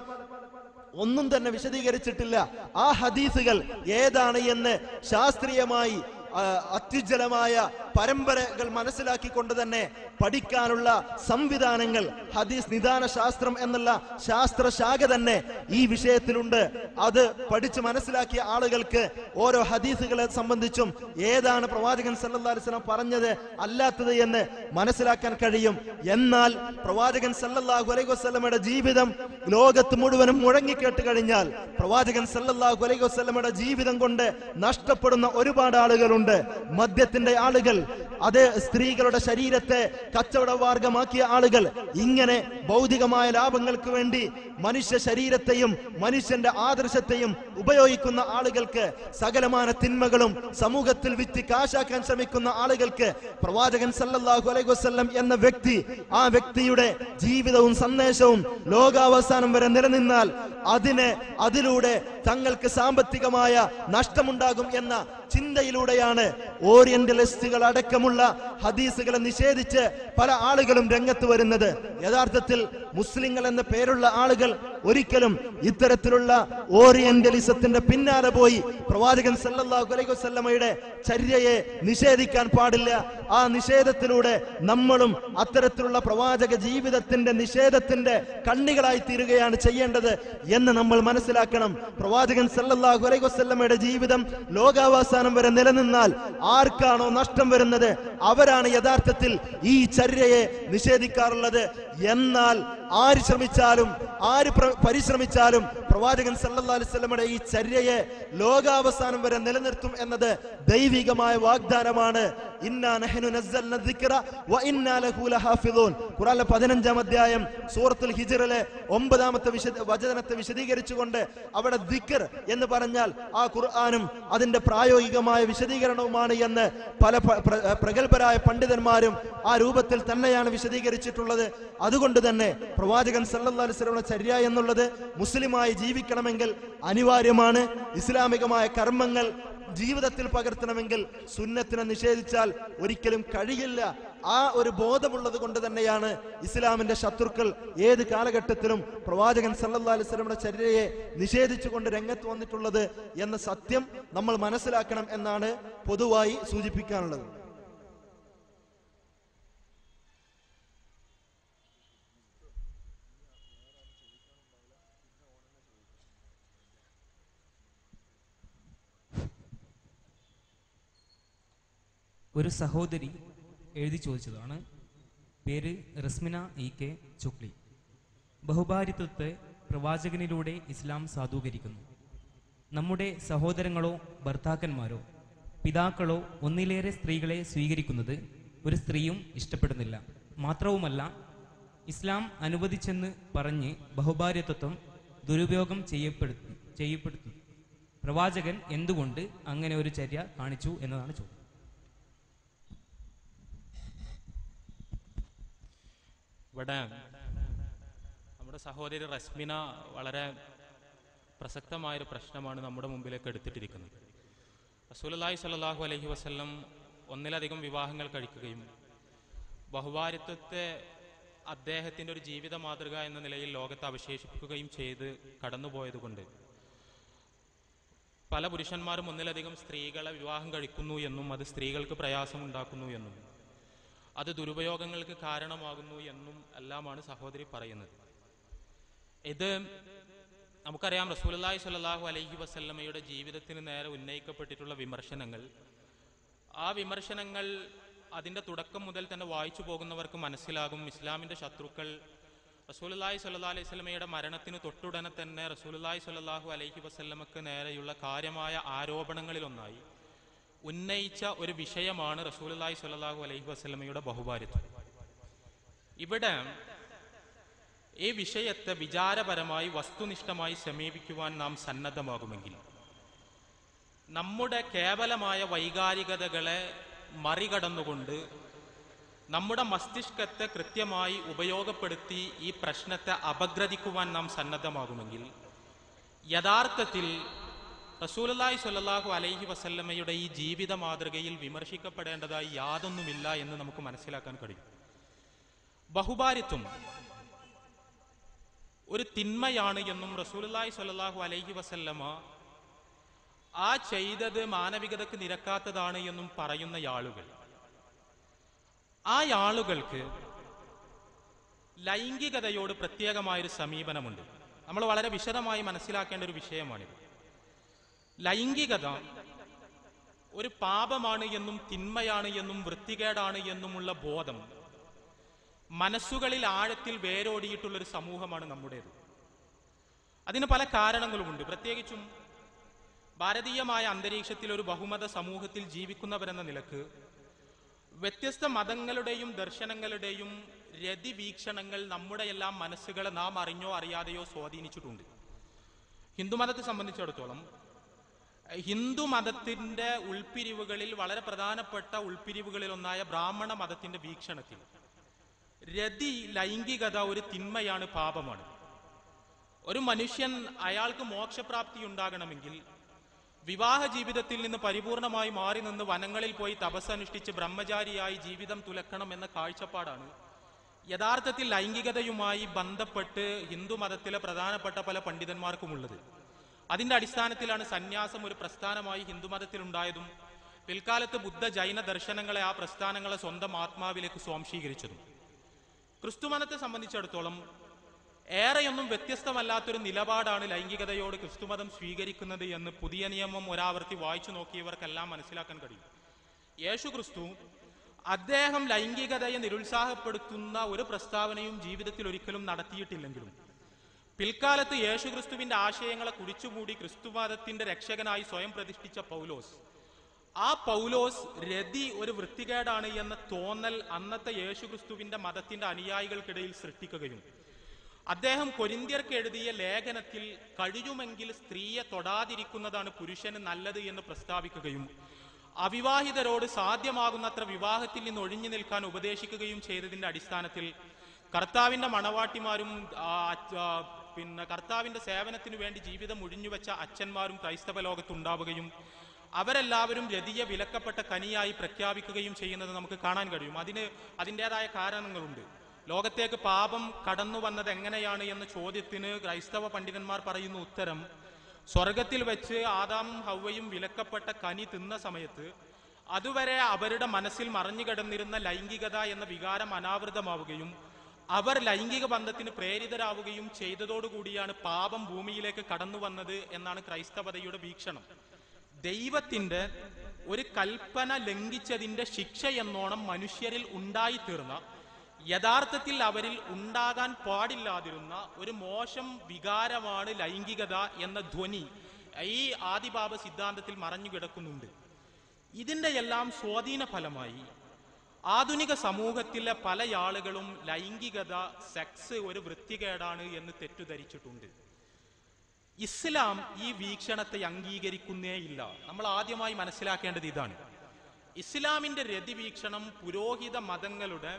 [SPEAKER 3] ഒന്നും തന്നെ വിശദീകരിച്ചിട്ടില്ല ആ ഹദീസുകൾ ഏതാണ് എന്ന് ശാസ്ത്രീയമായി ആ, അത്യുജ്വലമായ പരമ്പരകൾ മനസ്സിലാക്കിക്കൊണ്ട് തന്നെ പഠിക്കാനുള്ള സംവിധാനങ്ങൾ ഹദീസ് നിദാന ശാസ്ത്രം എന്നുള്ള ശാസ്ത്രശാഖ തന്നെ ഈ വിഷയത്തിലുണ്ട് അത് പഠിച്ച് മനസ്സിലാക്കിയ ആളുകൾക്ക് ഓരോ ഹദീസുകളെ സംബന്ധിച്ചും ഏതാണ് പ്രവാചകൻ സല്ലല്ലാഹു അലൈഹി വസല്ലം പറഞ്ഞത് അല്ലാത്തത് എന്ന് മനസ്സിലാക്കാൻ കഴിയും എന്നാൽ പ്രവാചകൻ സല്ലല്ലാഹു അലൈഹി വസല്ലമയുടെ ജീവിതം ലോകത്ത് മുഴുവനും മുഴങ്ങിക്കേട്ട് കഴിഞ്ഞാൽ പ്രവാചകൻ സല്ലല്ലാഹു അലൈഹി വസല്ലമയുടെ ജീവിതം കൊണ്ട് നഷ്ടപ്പെടുന്ന ഒരുപാട് ആളുകളുണ്ട് മദ്യത്തിന്റെ ആളുകൾ അത് സ്ത്രീകളുടെ ശരീരത്തെ കച്ചവട മാർഗമാക്കിയ ആളുകൾ ഇങ്ങനെ ഭൗതികമായ ലാഭങ്ങൾക്ക് വേണ്ടി മനുഷ്യ ശരീരത്തെയും മനുഷ്യന്റെ ആദർശത്തെയും ഉപയോഗിക്കുന്ന ആളുകൾക്ക് സകലമാന തിന്മകളും സമൂഹത്തിൽ വിറ്റ് കാശാക്കാൻ ശ്രമിക്കുന്ന ആളുകൾക്ക് പ്രവാചകൻ സല്ലല്ലാഹു അലൈഹി വസല്ലം എന്ന വ്യക്തി ആ വ്യക്തിയുടെ ജീവിതവും സന്ദേശവും ലോകാവസാനം വരെ നിലനിന്നാൽ അതിന് അതിലൂടെ തങ്ങൾക്ക് സാമ്പത്തികമായ നഷ്ടമുണ്ടാകും എന്ന ചിന്തയിലൂടെയാണ് ഓറിയന്റലിസ്റ്റുകൾ അടക്കമുള്ള ഹദീസുകളെ നിഷേധിച്ച് പല ആളുകളും രംഗത്ത് വരുന്നത് യഥാർത്ഥത്തിൽ മുസ്ലിങ്ങൾ എന്ന പേരുള്ള ആളുകൾ ഒരിക്കലും ഇത്തരത്തിലുള്ള ഓറിയന്റലിസത്തിന്റെ പിന്നാലെ പോയി പ്രവാചകൻ സല്ലല്ലാഹു അലൈഹി വസല്ലമയുടെ ചര്യയെ നിഷേധിക്കാൻ പാടില്ല ആ നിഷേധത്തിലൂടെ നമ്മളും അത്തരത്തിലുള്ള പ്രവാചക ജീവിതത്തിന്റെ നിഷേധത്തിന്റെ കണ്ണികളായി തീരുകയാണ് ചെയ്യേണ്ടത് എന്ന് നമ്മൾ മനസ്സിലാക്കണം പ്രവാചകൻ സല്ലല്ലാഹു അലൈഹി വസല്ലമയുടെ ജീവിതം ലോകാവസാനം വരെ നിലനിന്നാൽ ആർക്കാണോ നഷ്ടം വരുന്നത് അവരാണ് യഥാർത്ഥത്തിൽ ഈ ചര്യയെ നിഷേധിക്കാറുള്ളത് എന്നാൽ ആര് ശ്രമിച്ചാലും ആര് പ്ര- പരിശ്രമിച്ചാലും പ്രവാചകൻ സല്ലല്ലാഹു അലൈഹി വസല്ലമയുടെ ഈ ചര്യയെ ലോകാവസാനം വരെ നിലനിർത്തും എന്നത് ദൈവികമായ വാഗ്ദാനമാണ് ഇന്നാ നഹ്നു നസ്സൽന ദിക്റ വ ഇന്നാ ലഹു ലഹാഫിദൂൻ ഖുർആനിലെ പതിനഞ്ചാം അധ്യായം സൂറത്തുൽ ഹിജ്റിലെ ഒമ്പതാമത്തെ വിശദ വചനത്തെ വിശദീകരിച്ചുകൊണ്ട് അവിടെ ദിക്ർ എന്ന് പറഞ്ഞാൽ ആ ഖുർആനും അതിന്റെ പ്രായോഗികമായ വിശദീകരണവുമാണ് എന്ന് പല പ- പ്ര- പ്രഗത്ഭരായ പണ്ഡിതന്മാരും ആ രൂപത്തിൽ തന്നെയാണ് വിശദീകരിച്ചിട്ടുള്ളത് അതുകൊണ്ട് തന്നെ പ്രവാചകൻ സല്ലല്ലാഹു അലൈഹി വസല്ലമയുടെ ചര്യ എന്നുള്ളത് മുസ്ലിമായി ജീവിക്കണമെങ്കിൽ അനിവാര്യമാണ് ഇസ്ലാമികമായ കർമ്മങ്ങൾ ജീവിതത്തിൽ പകർത്തണമെങ്കിൽ സുന്നത്തിനെ നിഷേധിച്ചാൽ ഒരിക്കലും കഴിയില്ല ആ ഒരു ബോധമുള്ളത് കൊണ്ട് തന്നെയാണ് ഇസ്ലാമിന്റെ ശത്രുക്കൾ ഏത് കാലഘട്ടത്തിലും പ്രവാചകൻ സല്ലല്ലാഹു അലൈഹി വസല്ലമയുടെ ചര്യയെ നിഷേധിച്ചുകൊണ്ട് രംഗത്ത് വന്നിട്ടുള്ളത് എന്ന സത്യം നമ്മൾ മനസ്സിലാക്കണം എന്നാണ് പൊതുവായി സൂചിപ്പിക്കാനുള്ളത്
[SPEAKER 6] ഒരു സഹോദരി എഴുതി ചോദിച്ചതാണ് പേര് റസ്മിന ഇ കെ ചുക്ലി ബഹുഭാരിത്വത്തെ പ്രവാചകനിലൂടെ ഇസ്ലാം സാധൂകരിക്കുന്നു നമ്മുടെ സഹോദരങ്ങളോ ഭർത്താക്കന്മാരോ പിതാക്കളോ ഒന്നിലേറെ സ്ത്രീകളെ സ്വീകരിക്കുന്നത് ഒരു സ്ത്രീയും ഇഷ്ടപ്പെടുന്നില്ല മാത്രവുമല്ല ഇസ്ലാം അനുവദിച്ചെന്ന് പറഞ്ഞ് ബഹുഭാര്യത്വം ദുരുപയോഗം ചെയ്യപ്പെടുത്തു ചെയ്യപ്പെടുത്തുന്നു പ്രവാചകൻ എന്തുകൊണ്ട് അങ്ങനെ ഒരു ചര്യ കാണിച്ചു എന്നതാണ് ചോദ്യം
[SPEAKER 7] ഇവിടെ നമ്മുടെ സഹോദരി റസ്മിന വളരെ പ്രസക്തമായൊരു പ്രശ്നമാണ് നമ്മുടെ മുമ്പിലേക്ക് എടുത്തിട്ടിരിക്കുന്നത് റസൂലുള്ളാഹി സ്വല്ലല്ലാഹു അലൈഹി വസല്ലം ഒന്നിലധികം വിവാഹങ്ങൾ കഴിക്കുകയും ബഹുഭാരിത്വത്തെ അദ്ദേഹത്തിൻ്റെ ഒരു ജീവിത മാതൃക എന്ന നിലയിൽ ലോകത്ത് അവശേഷിപ്പിക്കുകയും ചെയ്ത് കടന്നുപോയതുകൊണ്ട് പല പുരുഷന്മാരും ഒന്നിലധികം സ്ത്രീകളെ വിവാഹം കഴിക്കുന്നു എന്നും അത് സ്ത്രീകൾക്ക് പ്രയാസമുണ്ടാക്കുന്നു എന്നും അത് ദുരുപയോഗങ്ങൾക്ക് കാരണമാകുന്നു എന്നും എല്ലാമാണ് സഹോദരി പറയുന്നത് ഇത് നമുക്കറിയാം റസൂലുള്ളാഹി സ്വല്ലല്ലാഹു അലൈഹി വസല്ലമയുടെ ജീവിതത്തിന് നേരെ ഉന്നയിക്കപ്പെട്ടിട്ടുള്ള വിമർശനങ്ങൾ ആ വിമർശനങ്ങൾ അതിൻ്റെ തുടക്കം മുതൽ തന്നെ വായിച്ചു പോകുന്നവർക്ക് മനസ്സിലാകും ഇസ്ലാമിൻ്റെ ശത്രുക്കൾ റസൂലുള്ളാഹി സ്വല്ലല്ലാഹു അലൈഹി വസല്ലമയുടെ മരണത്തിന് തൊട്ടുടനെ തന്നെ റസൂലുള്ളാഹി സ്വല്ലല്ലാഹു അലൈഹി വസല്ലമക്ക് നേരെയുള്ള കാര്യമായ ആരോപണങ്ങളിലൊന്നായി ഉന്നയിച്ച ഒരു വിഷയമാണ് റസൂലുള്ളാഹി സ്വല്ലല്ലാഹു അലൈഹി വസല്ലമയുടെ ബഹുഭാര്യത്വം ഇവിടെ ഈ വിഷയത്തെ വിചാരപരമായി വസ്തുനിഷ്ഠമായി സമീപിക്കുവാൻ നാം സന്നദ്ധമാകുമെങ്കിൽ നമ്മുടെ കേവലമായ വൈകാരികതകളെ മറികടന്നുകൊണ്ട് നമ്മുടെ മസ്തിഷ്കത്തെ കൃത്യമായി ഉപയോഗപ്പെടുത്തി ഈ പ്രശ്നത്തെ അപഗ്രഥിക്കുവാൻ നാം സന്നദ്ധമാകുമെങ്കിൽ യഥാർത്ഥത്തിൽ റസൂലുള്ളാഹി സ്വല്ലല്ലാഹു അലൈഹി വസല്ലമയുടെ ഈ ജീവിത മാതൃകയിൽ വിമർശിക്കപ്പെടേണ്ടതായി യാതൊന്നുമില്ല എന്ന് നമുക്ക് മനസ്സിലാക്കാൻ കഴിയും ബഹുഭാരിത്വം ഒരു തിന്മയാണ് എന്നും റസൂലുള്ളാഹി സ്വല്ലല്ലാഹു അലൈഹി വസല്ലമ ആ ചെയ്തത് മാനവികതക്ക് നിരക്കാത്തതാണ് എന്നും പറയുന്ന ആളുകൾ ആ ആളുകൾക്ക് ലൈംഗികതയോട് പ്രത്യേകമായൊരു സമീപനമുണ്ട് നമ്മൾ വളരെ വിശദമായി മനസ്സിലാക്കേണ്ട ഒരു വിഷയമാണിത് ലൈംഗികത ഒരു പാപമാണ് എന്നും തിന്മയാണ് എന്നും വൃത്തികേടാണ് എന്നുമുള്ള ബോധം മനസ്സുകളിൽ ആഴത്തിൽ വേരോടിയിട്ടുള്ള ഒരു സമൂഹമാണ് നമ്മുടേത് അതിന് പല കാരണങ്ങളുമുണ്ട് പ്രത്യേകിച്ചും ഭാരതീയമായ അന്തരീക്ഷത്തിൽ ഒരു ബഹുമത സമൂഹത്തിൽ ജീവിക്കുന്നവരെന്ന നിലക്ക് വ്യത്യസ്ത മതങ്ങളുടെയും ദർശനങ്ങളുടെയും രതിവീക്ഷണങ്ങൾ നമ്മുടെ എല്ലാം മനസ്സുകളെ നാം അറിഞ്ഞോ അറിയാതെയോ സ്വാധീനിച്ചിട്ടുണ്ട് ഹിന്ദുമതത്തെ സംബന്ധിച്ചിടത്തോളം ഹിന്ദു മതത്തിന്റെ ഉൾപ്പിരിവുകളിൽ വളരെ പ്രധാനപ്പെട്ട ഉൾപ്പിരിവുകളിൽ ഒന്നായ ബ്രാഹ്മണ മതത്തിന്റെ വീക്ഷണത്തിൽ രതി ലൈംഗികത ഒരു തിന്മയാണ് പാപമാണ് ഒരു മനുഷ്യൻ അയാൾക്ക് മോക്ഷപ്രാപ്തി ഉണ്ടാകണമെങ്കിൽ വിവാഹ ജീവിതത്തിൽ നിന്ന് പരിപൂർണമായി മാറി നിന്ന് വനങ്ങളിൽ പോയി തപസ്സനുഷ്ഠിച്ച് ബ്രഹ്മചാരിയായി ജീവിതം തുലക്കണം എന്ന കാഴ്ചപ്പാടാണ് യഥാർത്ഥത്തിൽ ലൈംഗികതയുമായി ബന്ധപ്പെട്ട് ഹിന്ദു മതത്തിലെ പ്രധാനപ്പെട്ട പല പണ്ഡിതന്മാർക്കുമുള്ളത് അതിന്റെ അടിസ്ഥാനത്തിലാണ് സന്യാസം ഒരു പ്രസ്ഥാനമായി ഹിന്ദുമതത്തിൽ ഉണ്ടായതും പിൽക്കാലത്ത് ബുദ്ധ ജൈന ദർശനങ്ങളെ ആ പ്രസ്ഥാനങ്ങളെ സ്വന്തം ആത്മാവിലേക്ക് സ്വാംശീകരിച്ചതും ക്രിസ്തുമതത്തെ സംബന്ധിച്ചിടത്തോളം ഏറെയൊന്നും വ്യത്യസ്തമല്ലാത്തൊരു നിലപാടാണ് ലൈംഗികതയോട് ക്രിസ്തുമതം സ്വീകരിക്കുന്നത് എന്ന് പുതിയ നിയമം ഒരാവർത്തി വായിച്ചു നോക്കിയവർക്കെല്ലാം മനസ്സിലാക്കാൻ കഴിയും യേശു ക്രിസ്തു അദ്ദേഹം ലൈംഗികതയെ നിരുത്സാഹപ്പെടുത്തുന്ന ഒരു പ്രസ്താവനയും ജീവിതത്തിൽ ഒരിക്കലും നടത്തിയിട്ടില്ലെങ്കിലും പിൽക്കാലത്ത് യേശുക്രിസ്തുവിന്റെ ആശയങ്ങളെ കുടിച്ചുമൂടി ക്രിസ്തുവാദത്തിന്റെ രക്ഷകനായി സ്വയം പ്രതിഷ്ഠിച്ച പൗലോസ് ആ പൗലോസ് രതി ഒരു വൃത്തികേടാണ് എന്ന തോന്നൽ അന്നത്തെ യേശുക്രിസ്തുവിന്റെ മതത്തിന്റെ അനുയായികൾക്കിടയിൽ സൃഷ്ടിക്കുകയും അദ്ദേഹം കൊരിന്ത്യർക്ക് എഴുതിയ ലേഖനത്തിൽ കഴിയുമെങ്കിൽ സ്ത്രീയെ തൊടാതിരിക്കുന്നതാണ് പുരുഷന് നല്ലത് എന്ന് പ്രസ്താവിക്കുകയും അവിവാഹിതരോട് സാധ്യമാകുന്നത്ര വിവാഹത്തിൽ നിന്ന് ഒഴിഞ്ഞു നിൽക്കാൻ ഉപദേശിക്കുകയും ചെയ്തതിന്റെ അടിസ്ഥാനത്തിൽ കർത്താവിന്റെ മണവാട്ടിമാരും ആ, അച്ഛ- ആ, പിന്നെ കർത്താവിന്റെ സേവനത്തിനു വേണ്ടി ജീവിതം ഒഴിഞ്ഞുവെച്ച അച്ഛന്മാരും ക്രൈസ്തവ ലോകത്തുണ്ടാവുകയും അവരെല്ലാവരും രതിയെ വിലക്കപ്പെട്ട കനിയായി പ്രഖ്യാപിക്കുകയും ചെയ്യുന്നത് നമുക്ക് കാണാൻ കഴിയും അതിന് അതിൻ്റെതായ കാരണങ്ങളുണ്ട് ലോകത്തേക്ക് പാപം കടന്നു വന്നത് എങ്ങനെയാണ് എന്ന ചോദ്യത്തിന് ക്രൈസ്തവ പണ്ഡിതന്മാർ പറയുന്ന ഉത്തരം സ്വർഗത്തിൽ വെച്ച് ആദാമും ഹൗവയും വിലക്കപ്പെട്ട കനി തിന്ന സമയത്ത് അതുവരെ അവരുടെ മനസ്സിൽ മറഞ്ഞു കിടന്നിരുന്ന ലൈംഗികത എന്ന വികാരം അനാവൃതമാവുകയും അവർ ലൈംഗിക ബന്ധത്തിന് പ്രേരിതരാവുകയും ചെയ്തതോടുകൂടിയാണ് പാപം ഭൂമിയിലേക്ക് കടന്നു വന്നത് എന്നാണ് ക്രൈസ്തവതയുടെ വീക്ഷണം ദൈവത്തിന്റെ ഒരു കൽപ്പന ലംഘിച്ചതിന്റെ ശിക്ഷ എന്നോണം മനുഷ്യരിൽ ഉണ്ടായിത്തീർന്ന യഥാർത്ഥത്തിൽ അവരിൽ ഉണ്ടാകാൻ പാടില്ലാതിരുന്ന ഒരു മോശം വികാരമാണ് ലൈംഗികത എന്ന ധ്വനി ഈ ആദിഭാവ സിദ്ധാന്തത്തിൽ മറഞ്ഞു കിടക്കുന്നുണ്ട് ഇതിന്റെ എല്ലാം സ്വാധീന ഫലമായി ആധുനിക സമൂഹത്തിലെ പല ആളുകളും ലൈംഗികത സെക്സ് ഒരു വൃത്തികേടാണ് എന്ന് തെറ്റിദ്ധരിച്ചിട്ടുണ്ട് ഇസ്ലാം ഈ വീക്ഷണത്തെ അംഗീകരിക്കുന്നേയില്ല നമ്മൾ ആദ്യമായി മനസ്സിലാക്കേണ്ടത് ഇതാണ് ഇസ്ലാമിന്റെ രതി വീക്ഷണം പുരോഹിത മതങ്ങളുടെ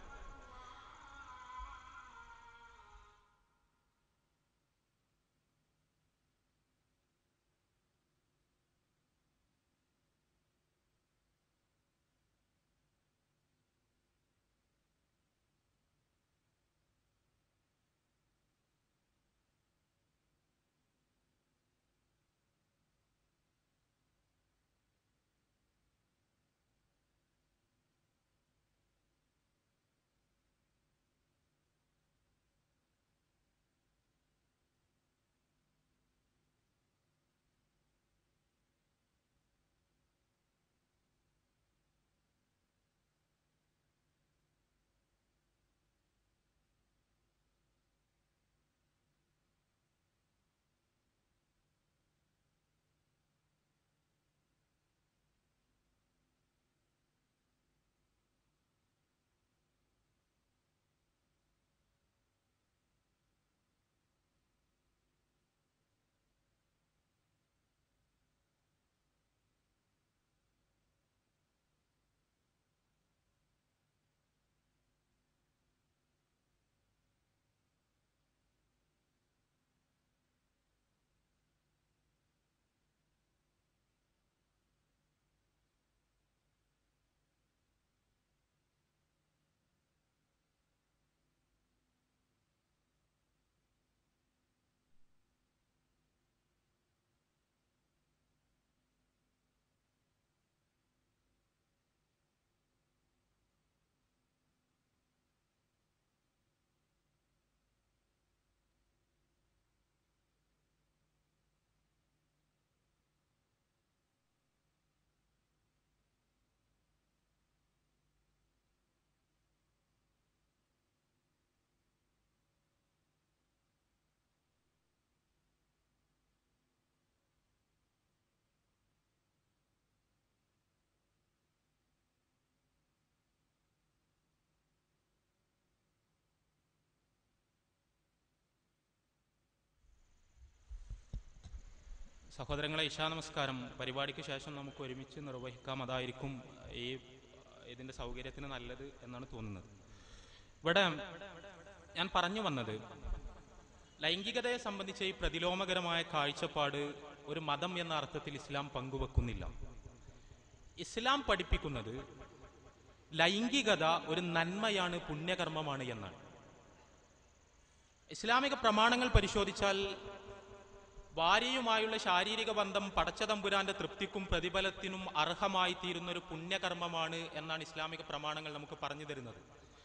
[SPEAKER 7] സഹോദരങ്ങളെ ഇശാ നമസ്കാരം പരിപാടിക്ക് ശേഷം നമുക്ക് ഒരുമിച്ച് നിർവഹിക്കാം അതായിരിക്കും ഈ ഇതിന്റെ സൗകര്യത്തിന് നല്ലത് എന്നാണ് തോന്നുന്നത് ഇവിടെ ഞാൻ പറഞ്ഞു വന്നത് ലൈംഗികതയെ സംബന്ധിച്ച ഈ പ്രതിലോമകരമായ കാഴ്ചപ്പാട് ഒരു മതം എന്ന അർത്ഥത്തിൽ ഇസ്ലാം പങ്കുവെക്കുന്നില്ല ഇസ്ലാം പഠിപ്പിക്കുന്നത് ലൈംഗികത ഒരു നന്മയാണ് പുണ്യകർമ്മമാണ് എന്നാണ് ഇസ്ലാമിക പ്രമാണങ്ങൾ പരിശോധിച്ചാൽ ഭാര്യയുമായുള്ള ശാരീരിക ബന്ധം പടച്ചതമ്പുരാന്റെ തൃപ്തിക്കും പ്രതിഫലത്തിനും അർഹമായി തീരുന്ന ഒരു പുണ്യകർമ്മമാണ് എന്നാണ് ഇസ്ലാമിക പ്രമാണങ്ങൾ നമുക്ക് പറഞ്ഞു തരുന്നത്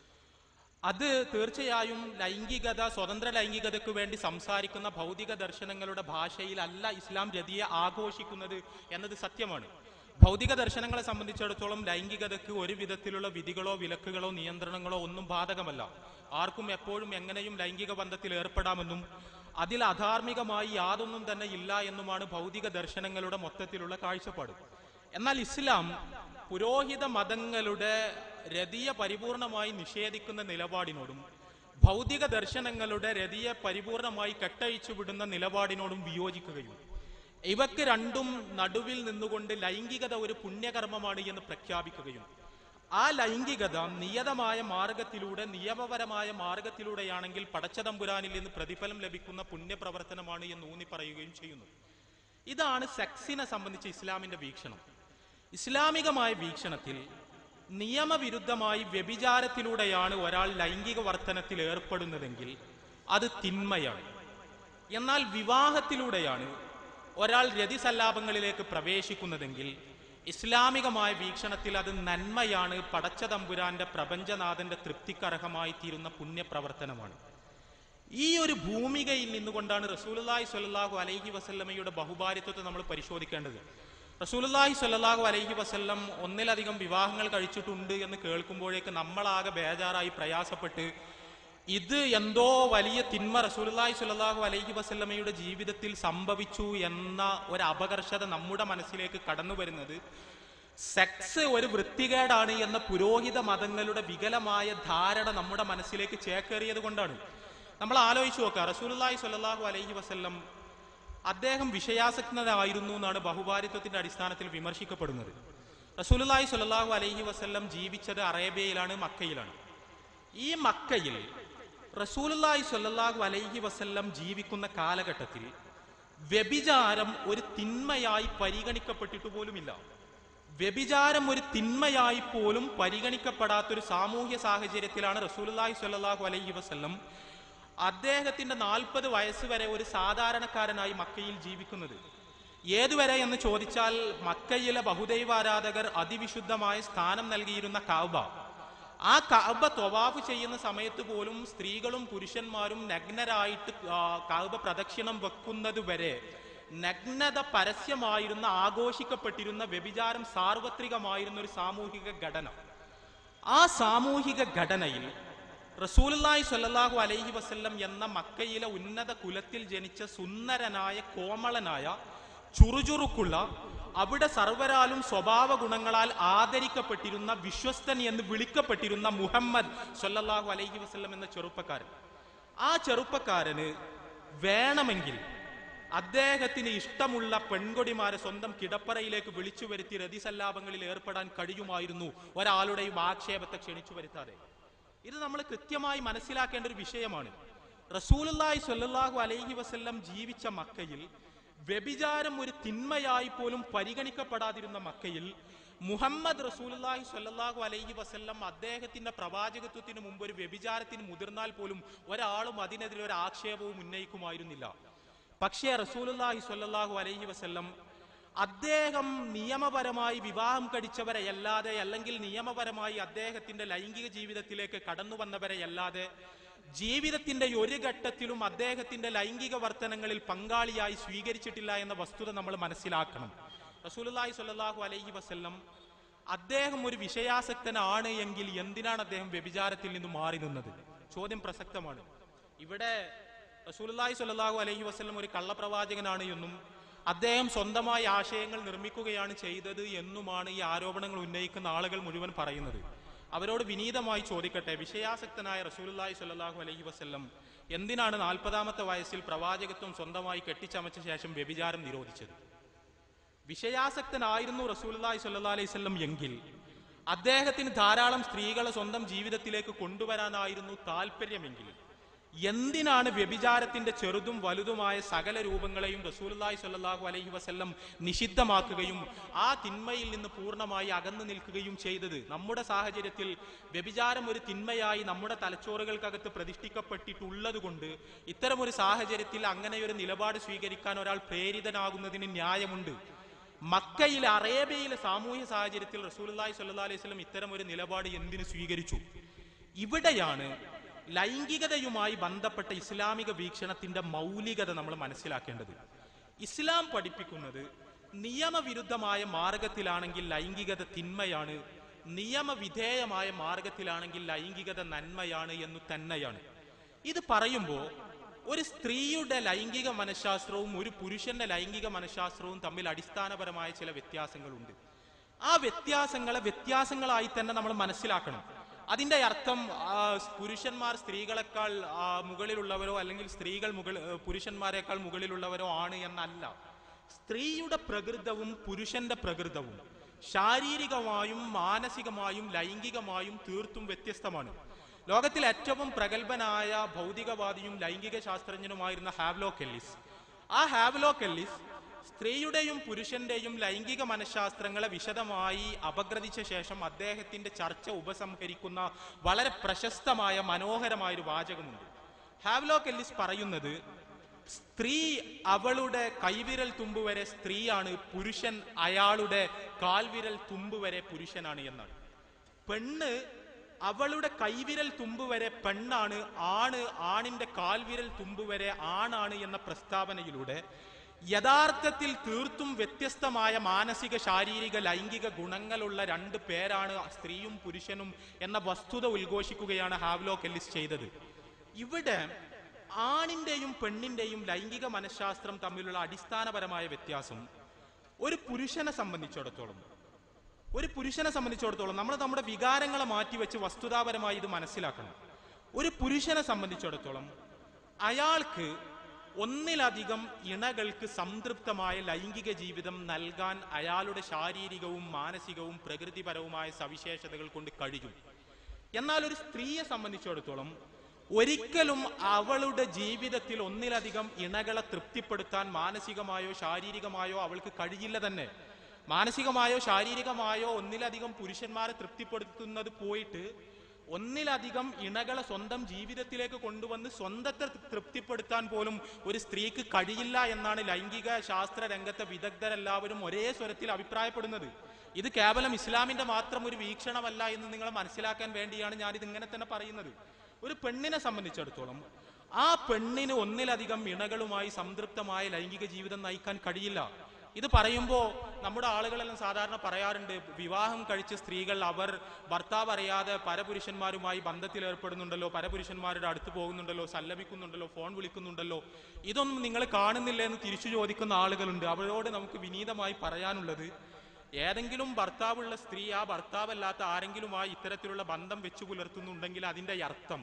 [SPEAKER 7] അത് തീർച്ചയായും ലൈംഗികത സ്വതന്ത്ര ലൈംഗികതയ്ക്ക് വേണ്ടി സംസാരിക്കുന്ന ഭൗതിക ദർശനങ്ങളുടെ ഭാഷയിലല്ല ഇസ്ലാം രതിയെ ആഘോഷിക്കുന്നത് എന്നത് സത്യമാണ് ഭൗതിക ദർശനങ്ങളെ സംബന്ധിച്ചിടത്തോളം ലൈംഗികതയ്ക്ക് ഒരു വിധത്തിലുള്ള വിധികളോ വിലക്കുകളോ നിയന്ത്രണങ്ങളോ ഒന്നും ബാധകമല്ല ആർക്കും എപ്പോഴും എങ്ങനെയും ലൈംഗിക ബന്ധത്തിൽ ഏർപ്പെടാമെന്നും അതിൽ അധാർമികമായി യാതൊന്നും തന്നെ ഇല്ല എന്നുമാണ് ഭൗതിക ദർശനങ്ങളുടെ മൊത്തത്തിലുള്ള കാഴ്ചപ്പാട് എന്നാൽ ഇസ്ലാം പുരോഹിത മതങ്ങളുടെ രതിയെ പരിപൂർണമായി നിഷേധിക്കുന്ന നിലപാടിനോടും ഭൗതിക ദർശനങ്ങളുടെ രതിയെ പരിപൂർണമായി കെട്ടഴിച്ചു വിടുന്ന നിലപാടിനോടും വിയോജിക്കുകയും ഇവക്ക് രണ്ടും നടുവിൽ നിന്നുകൊണ്ട് ലൈംഗികത ഒരു പുണ്യകർമ്മമാണ് എന്ന് പ്രഖ്യാപിക്കുകയും ആ ലൈംഗികത നിയതമായ മാർഗത്തിലൂടെ നിയമപരമായ മാർഗത്തിലൂടെയാണെങ്കിൽ പടച്ചതമ്പുരാനിൽ നിന്ന് പ്രതിഫലം ലഭിക്കുന്ന പുണ്യപ്രവർത്തനമാണ് എന്ന് ഊന്നി പറയുകയും ചെയ്യുന്നു ഇതാണ് സെക്സിനെ സംബന്ധിച്ച് ഇസ്ലാമിന്റെ വീക്ഷണം ഇസ്ലാമികമായ വീക്ഷണത്തിൽ നിയമവിരുദ്ധമായി വ്യഭിചാരത്തിലൂടെയാണ് ഒരാൾ ലൈംഗിക വർധനത്തിൽ ഏർപ്പെടുന്നതെങ്കിൽ അത് തിന്മയാണ് എന്നാൽ വിവാഹത്തിലൂടെയാണ് ഒരാൾ രതിസല്ലാപങ്ങളിലേക്ക് പ്രവേശിക്കുന്നതെങ്കിൽ ഇസ്ലാമികമായ വീക്ഷണത്തിൽ അത് നന്മയാണ് പടച്ചതമ്പുരാന്റെ പ്രപഞ്ചനാഥന്റെ തൃപ്തിക്കർഹമായി തീരുന്ന പുണ്യപ്രവർത്തനമാണ് ഈ ഒരു ഭൂമികയിൽ നിന്നുകൊണ്ടാണ് റസൂലുള്ളാഹി സ്വല്ലല്ലാഹു അലൈഹി വസല്ലമയുടെ ബഹുഭാര്യത്വത്തെ നമ്മൾ പരിശോധിക്കേണ്ടത് റസൂലുള്ളാഹി സ്വല്ലല്ലാഹു അലൈഹി വസല്ലം ഒന്നിലധികം വിവാഹങ്ങൾ കഴിച്ചിട്ടുണ്ട് എന്ന് കേൾക്കുമ്പോഴേക്ക് നമ്മളാകെ ബേജാറായി പ്രയാസപ്പെട്ട് ഇത് എന്തോ വലിയ തിന്മ റസൂലുള്ളാഹി സ്വല്ലല്ലാഹു അലൈഹി വസല്ലമയുടെ ജീവിതത്തിൽ സംഭവിച്ചു എന്ന ഒരു അപകർഷത നമ്മുടെ മനസ്സിലേക്ക് കടന്നു വരുന്നത് സെക്സ് ഒരു വൃത്തികേടാണ് എന്ന പുരോഹിത മതങ്ങളുടെ വികലമായ ധാരണ നമ്മുടെ മനസ്സിലേക്ക് ചേക്കേറിയത് കൊണ്ടാണ് നമ്മൾ ആലോചിച്ച് നോക്കുക റസൂലുള്ളാഹി സ്വല്ലല്ലാഹു അലൈഹി വസല്ലം അദ്ദേഹം വിഷയാസക്തനായിരുന്നു എന്നാണ് ബഹുഭാരിത്വത്തിന്റെ അടിസ്ഥാനത്തിൽ വിമർശിക്കപ്പെടുന്നത് റസൂലുള്ളാഹി സ്വല്ലല്ലാഹു അലൈഹി വസല്ലം ജീവിച്ചത് അറേബ്യയിലാണ് മക്കയിലാണ് ഈ മക്കയിൽ റസൂലുള്ളാഹി സ്വല്ലല്ലാഹു അലൈഹി വസല്ലം ജീവിക്കുന്ന കാലഘട്ടത്തിൽ വ്യഭിചാരം ഒരു തിന്മയായി പരിഗണിക്കപ്പെട്ടിട്ട് പോലുമില്ല വ്യഭിചാരം ഒരു തിന്മയായി പോലും പരിഗണിക്കപ്പെടാത്തൊരു സാമൂഹ്യ സാഹചര്യത്തിലാണ് റസൂലുള്ളാഹി സ്വല്ലല്ലാഹു അലൈഹി വസല്ലം അദ്ദേഹത്തിന്റെ നാൽപ്പത് വയസ്സ് വരെ ഒരു സാധാരണക്കാരനായി മക്കയിൽ ജീവിക്കുന്നത് ഏതുവരെ എന്ന് ചോദിച്ചാൽ മക്കയിലെ ബഹുദൈവാരാധകർ അതിവിശുദ്ധമായ സ്ഥാനം നൽകിയിരുന്ന കാബ ആ കാബ തൊവാഫ് ചെയ്യുന്ന സമയത്ത് പോലും സ്ത്രീകളും പുരുഷന്മാരും നഗ്നരായിട്ട് ആ, കാബ പ്രദക്ഷിണം വെക്കുന്നത് വരെ നഗ്നത പരസ്യമായിരുന്ന ആഘോഷിക്കപ്പെട്ടിരുന്ന വ്യഭിചാരം സാർവത്രികമായിരുന്ന ഒരു സാമൂഹിക ഘടന ആ സാമൂഹിക ഘടനയിൽ റസൂലുള്ളാഹി സ്വല്ലല്ലാഹു അലൈഹി വസല്ലം എന്ന മക്കയിലെ ഉന്നത കുലത്തിൽ ജനിച്ച സുന്ദരനായ കോമളനായ ചുറുചുറുക്കുള്ള അവിടെ സർവരാലും സ്വഭാവ ഗുണങ്ങളാൽ ആദരിക്കപ്പെട്ടിരുന്ന വിശ്വസ്തൻ എന്ന് വിളിക്കപ്പെട്ടിരുന്ന മുഹമ്മദ് സ്വല്ലല്ലാഹു അലൈഹി വസല്ലം എന്ന ചെറുപ്പക്കാരൻ ആ ചെറുപ്പക്കാരന് വേണമെങ്കിൽ അദ്ദേഹത്തിന് ഇഷ്ടമുള്ള പെൺകൊടിമാരെ സ്വന്തം കിടപ്പറയിലേക്ക് വിളിച്ചു വരുത്തി രതിസല്ലാപങ്ങളിൽ ഏർപ്പെടാൻ കഴിയുമായിരുന്നു ഒരാളുടെയും ആക്ഷേപത്തെ ക്ഷണിച്ചു വരുത്താതെ ഇത് നമ്മൾ കൃത്യമായി മനസ്സിലാക്കേണ്ട ഒരു വിഷയമാണ് റസൂലുള്ളാഹി സ്വല്ലല്ലാഹു അലൈഹി വസല്ലം ജീവിച്ച മക്കയിൽ വ്യഭിചാരം ഒരു തിന്മയായി പോലും പരിഗണിക്കപ്പെടാതിരുന്ന മക്കയിൽ മുഹമ്മദ് റസൂലുള്ളാഹി സ്വല്ലല്ലാഹു അലൈഹി വസല്ലം അദ്ദേഹത്തിന്റെ പ്രവാചകത്വത്തിന് മുമ്പ് ഒരു വ്യഭിചാരത്തിന് മുതിർന്നാൽ പോലും ഒരാളും അതിനെതിരെ ഒരു ആക്ഷേപവും ഉന്നയിക്കുമായിരുന്നില്ല പക്ഷേ റസൂലുള്ളാഹി സ്വല്ലല്ലാഹു അലൈഹി വസല്ലം അദ്ദേഹം നിയമപരമായി വിവാഹം കഴിച്ചവരെ അല്ലാതെ അല്ലെങ്കിൽ നിയമപരമായി അദ്ദേഹത്തിന്റെ ലൈംഗിക ജീവിതത്തിലേക്ക് കടന്നു വന്നവരെ അല്ലാതെ ജീവിതത്തിന്റെ ഒരു ഘട്ടത്തിലും അദ്ദേഹത്തിന്റെ ലൈംഗിക വർത്തനങ്ങളിൽ പങ്കാളിയായി സ്വീകരിച്ചിട്ടില്ല എന്ന വസ്തുത നമ്മൾ മനസ്സിലാക്കണം റസൂലുള്ളാഹി സ്വല്ലല്ലാഹു അലൈഹി വസല്ലം അദ്ദേഹം ഒരു വിഷയാസക്തനാണ് എങ്കിൽ എന്തിനാണ് അദ്ദേഹം വ്യഭിചാരത്തിൽ നിന്ന് മാറി നിന്നത് ചോദ്യം പ്രസക്തമാണ് ഇവിടെ റസൂലുള്ളാഹി സ്വല്ലല്ലാഹു അലൈഹി വസല്ലം ഒരു കള്ളപ്രവാചകനാണ് എന്നും അദ്ദേഹം സ്വന്തമായി ആശയങ്ങൾ നിർമ്മിക്കുകയാണ് ചെയ്തത് എന്നുമാണ് ഈ ആരോപണങ്ങൾ ഉന്നയിക്കുന്ന ആളുകൾ മുഴുവൻ പറയുന്നത് അവരോട് വിനീതമായി ചോദിക്കട്ടെ വിഷയാസക്തനായ റസൂലുള്ളാഹി സ്വല്ലല്ലാഹു അലൈഹി വസല്ലം എന്തിനാണ് നാൽപ്പതാമത്തെ വയസ്സിൽ പ്രവാചകത്വം സ്വന്തമായി കെട്ടിച്ചമച്ച ശേഷം വ്യഭിചാരം നിരോധിച്ചത് വിഷയാസക്തനായിരുന്നു റസൂലുള്ളാഹി സ്വല്ലല്ലാഹി അലൈഹി വസല്ലം എങ്കിൽ അദ്ദേഹത്തിന് ധാരാളം സ്ത്രീകളെ സ്വന്തം ജീവിതത്തിലേക്ക് കൊണ്ടുവരാനായിരുന്നു താല്പര്യമെങ്കിൽ എന്തിനാണ് വ്യഭിചാരത്തിന്റെ ചെറുതും വലുതുമായ സകല രൂപങ്ങളെയും റസൂലുള്ളാഹി സ്വല്ലല്ലാഹു അലൈഹി വസല്ലം നിഷിദ്ധമാക്കുകയും ആ തിന്മയിൽ നിന്ന് പൂർണ്ണമായി അകന്നു നിൽക്കുകയും ചെയ്തത് നമ്മുടെ സാഹചര്യത്തിൽ വ്യഭിചാരം ഒരു തിന്മയായി നമ്മുടെ തലച്ചോറുകൾക്കകത്ത് പ്രതിഷ്ഠിക്കപ്പെട്ടിട്ടുള്ളത് കൊണ്ട് ഇത്തരമൊരു സാഹചര്യത്തിൽ അങ്ങനെ ഒരു നിലപാട് സ്വീകരിക്കാൻ ഒരാൾ പ്രേരിതനാകുന്നതിന് ന്യായമുണ്ട് മക്കയിലെ അറേബ്യയിലെ സാമൂഹ്യ സാഹചര്യത്തിൽ റസൂലുള്ളാഹി സ്വല്ലല്ലാഹു അലൈഹി വസല്ലം ഇത്തരം ഒരു നിലപാട് എന്തിനു സ്വീകരിച്ചു ഇവിടെയാണ് ലൈംഗികതയുമായി ബന്ധപ്പെട്ട ഇസ്ലാമിക വീക്ഷണത്തിന്റെ മൗലികത നമ്മൾ മനസ്സിലാക്കേണ്ടത് ഇസ്ലാം പഠിപ്പിക്കുന്നത് നിയമവിരുദ്ധമായ മാർഗത്തിലാണെങ്കിൽ ലൈംഗികത തിന്മയാണ് നിയമവിധേയമായ മാർഗത്തിലാണെങ്കിൽ ലൈംഗികത നന്മയാണ് എന്ന് തന്നെയാണ് ഇത് പറയുമ്പോൾ ഒരു സ്ത്രീയുടെ ലൈംഗിക മനഃശാസ്ത്രവും ഒരു പുരുഷന്റെ ലൈംഗിക മനഃശാസ്ത്രവും തമ്മിൽ അടിസ്ഥാനപരമായ ചില വ്യത്യാസങ്ങളുണ്ട് ആ വ്യത്യാസങ്ങളെ വ്യത്യാസങ്ങളായി തന്നെ നമ്മൾ മനസ്സിലാക്കണം അതിന്റെ അർത്ഥം ആ, പുരുഷന്മാർ സ്ത്രീകളെക്കാൾ ആ, മുകളിലുള്ളവരോ അല്ലെങ്കിൽ സ്ത്രീകൾ മുകൾ ഏ, പുരുഷന്മാരെക്കാൾ മുകളിലുള്ളവരോ ആണ് എന്നല്ല സ്ത്രീയുടെ പ്രകൃതവും പുരുഷന്റെ പ്രകൃതവും ശാരീരികമായും മാനസികമായും ലൈംഗികമായും തീർത്തും വ്യത്യസ്തമാണ് ലോകത്തിൽ ഏറ്റവും പ്രഗത്ഭനായ ഭൗതികവാദിയും ലൈംഗിക ശാസ്ത്രജ്ഞനുമായിരുന്ന ഹാവ്ലോ കെല്ലിസ് ആ ഹാവ്ലോ കെല്ലിസ് സ്ത്രീയുടെയും പുരുഷന്റെയും ലൈംഗിക മനഃശാസ്ത്രങ്ങളെ വിശദമായി അപഗ്രഥിച്ച ശേഷം അദ്ദേഹത്തിന്റെ ചർച്ച ഉപസംഹരിക്കുന്ന വളരെ പ്രശസ്തമായ മനോഹരമായ ഒരു വാചകമുണ്ട് ഹാവ്ലോ കെല്ലിസ് പറയുന്നത് സ്ത്രീ അവളുടെ കൈവിരൽ തുമ്പ് വരെ സ്ത്രീയാണ് പുരുഷൻ അയാളുടെ കാൽവിരൽ തുമ്പ് വരെ പുരുഷനാണ് എന്നാണ് പെണ്ണ് അവളുടെ കൈവിരൽ തുമ്പ് വരെ പെണ്ണാണ് ആണ് ആണിന്റെ കാൽവിരൽ തുമ്പ് വരെ ആണാണ് എന്ന പ്രസ്താവനയിലൂടെ യഥാർത്ഥത്തിൽ തീർത്തും വ്യത്യസ്തമായ മാനസിക ശാരീരിക ലൈംഗിക ഗുണങ്ങളുള്ള രണ്ട് പേരാണ് സ്ത്രീയും പുരുഷനും എന്ന വസ്തുത ഉദ്ഘോഷിക്കുകയാണ് ഹാവ്ലോ കെല്ലിസ് ചെയ്തത് ഇവിടെ ആണിന്റെയും പെണ്ണിന്റെയും ലൈംഗിക മനഃശാസ്ത്രം തമ്മിലുള്ള അടിസ്ഥാനപരമായ വ്യത്യാസം ഒരു പുരുഷനെ സംബന്ധിച്ചിടത്തോളം ഒരു പുരുഷനെ സംബന്ധിച്ചിടത്തോളം നമ്മൾ നമ്മുടെ വികാരങ്ങളെ മാറ്റിവെച്ച് വസ്തുതാപരമായി ഇത് മനസ്സിലാക്കണം ഒരു പുരുഷനെ സംബന്ധിച്ചിടത്തോളം അയാൾക്ക് ഒന്നിലധികം ഇണകൾക്ക് സംതൃപ്തമായ ലൈംഗിക ജീവിതം നൽകാൻ അയാളുടെ ശാരീരികവും മാനസികവും പ്രകൃതിപരവുമായ സവിശേഷതകൾ കൊണ്ട് കഴിയും എന്നാൽ ഒരു സ്ത്രീയെ സംബന്ധിച്ചിടത്തോളം ഒരിക്കലും അവളുടെ ജീവിതത്തിൽ ഒന്നിലധികം ഇണകളെ തൃപ്തിപ്പെടുത്താൻ മാനസികമായോ ശാരീരികമായോ അവൾക്ക് കഴിയില്ല തന്നെ മാനസികമായോ ശാരീരികമായോ ഒന്നിലധികം പുരുഷന്മാരെ തൃപ്തിപ്പെടുത്തുന്നത് പോയിട്ട് ഒന്നിലധികം ഇണകളെ സ്വന്തം ജീവിതത്തിലേക്ക് കൊണ്ടുവന്ന് സ്വന്തത്തെ തൃപ്തിപ്പെടുത്താൻ പോലും ഒരു സ്ത്രീക്ക് കഴിയില്ല എന്നാണ് ലൈംഗിക ശാസ്ത്ര രംഗത്തെ വിദഗ്ധരെല്ലാവരും ഒരേ സ്വരത്തിൽ അഭിപ്രായപ്പെടുന്നത് ഇത് കേവലം ഇസ്ലാമിന്റെ മാത്രം ഒരു വീക്ഷണമല്ല എന്ന് നിങ്ങൾ മനസ്സിലാക്കാൻ വേണ്ടിയാണ് ഞാൻ ഇത് ഇങ്ങനെ തന്നെ പറയുന്നത് ഒരു പെണ്ണിനെ സംബന്ധിച്ചിടത്തോളം ആ പെണ്ണിന് ഒന്നിലധികം ഇണകളുമായി സംതൃപ്തമായ ലൈംഗിക ജീവിതം നയിക്കാൻ കഴിയില്ല ഇത് പറയുമ്പോൾ നമ്മുടെ ആളുകളെല്ലാം സാധാരണ പറയാറുണ്ട് വിവാഹം കഴിച്ച സ്ത്രീകൾ അവർ ഭർത്താവ് അറിയാതെ പരപുരുഷന്മാരുമായി ബന്ധത്തിൽ ഏർപ്പെടുന്നുണ്ടല്ലോ പരപുരുഷന്മാരുടെ അടുത്ത് പോകുന്നുണ്ടല്ലോ സല്ലപിക്കുന്നുണ്ടല്ലോ ഫോൺ വിളിക്കുന്നുണ്ടല്ലോ ഇതൊന്നും നിങ്ങൾ കാണുന്നില്ല എന്ന് തിരിച്ചു ചോദിക്കുന്ന ആളുകളുണ്ട് അവരോട് നമുക്ക് വിനീതമായി പറയാനുള്ളത് ഏതെങ്കിലും ഭർത്താവുള്ള സ്ത്രീ ആ ഭർത്താവല്ലാത്ത ആരെങ്കിലുമായി ഇത്തരത്തിലുള്ള ബന്ധം വെച്ചു പുലർത്തുന്നുണ്ടെങ്കിൽ അതിന്റെ അർത്ഥം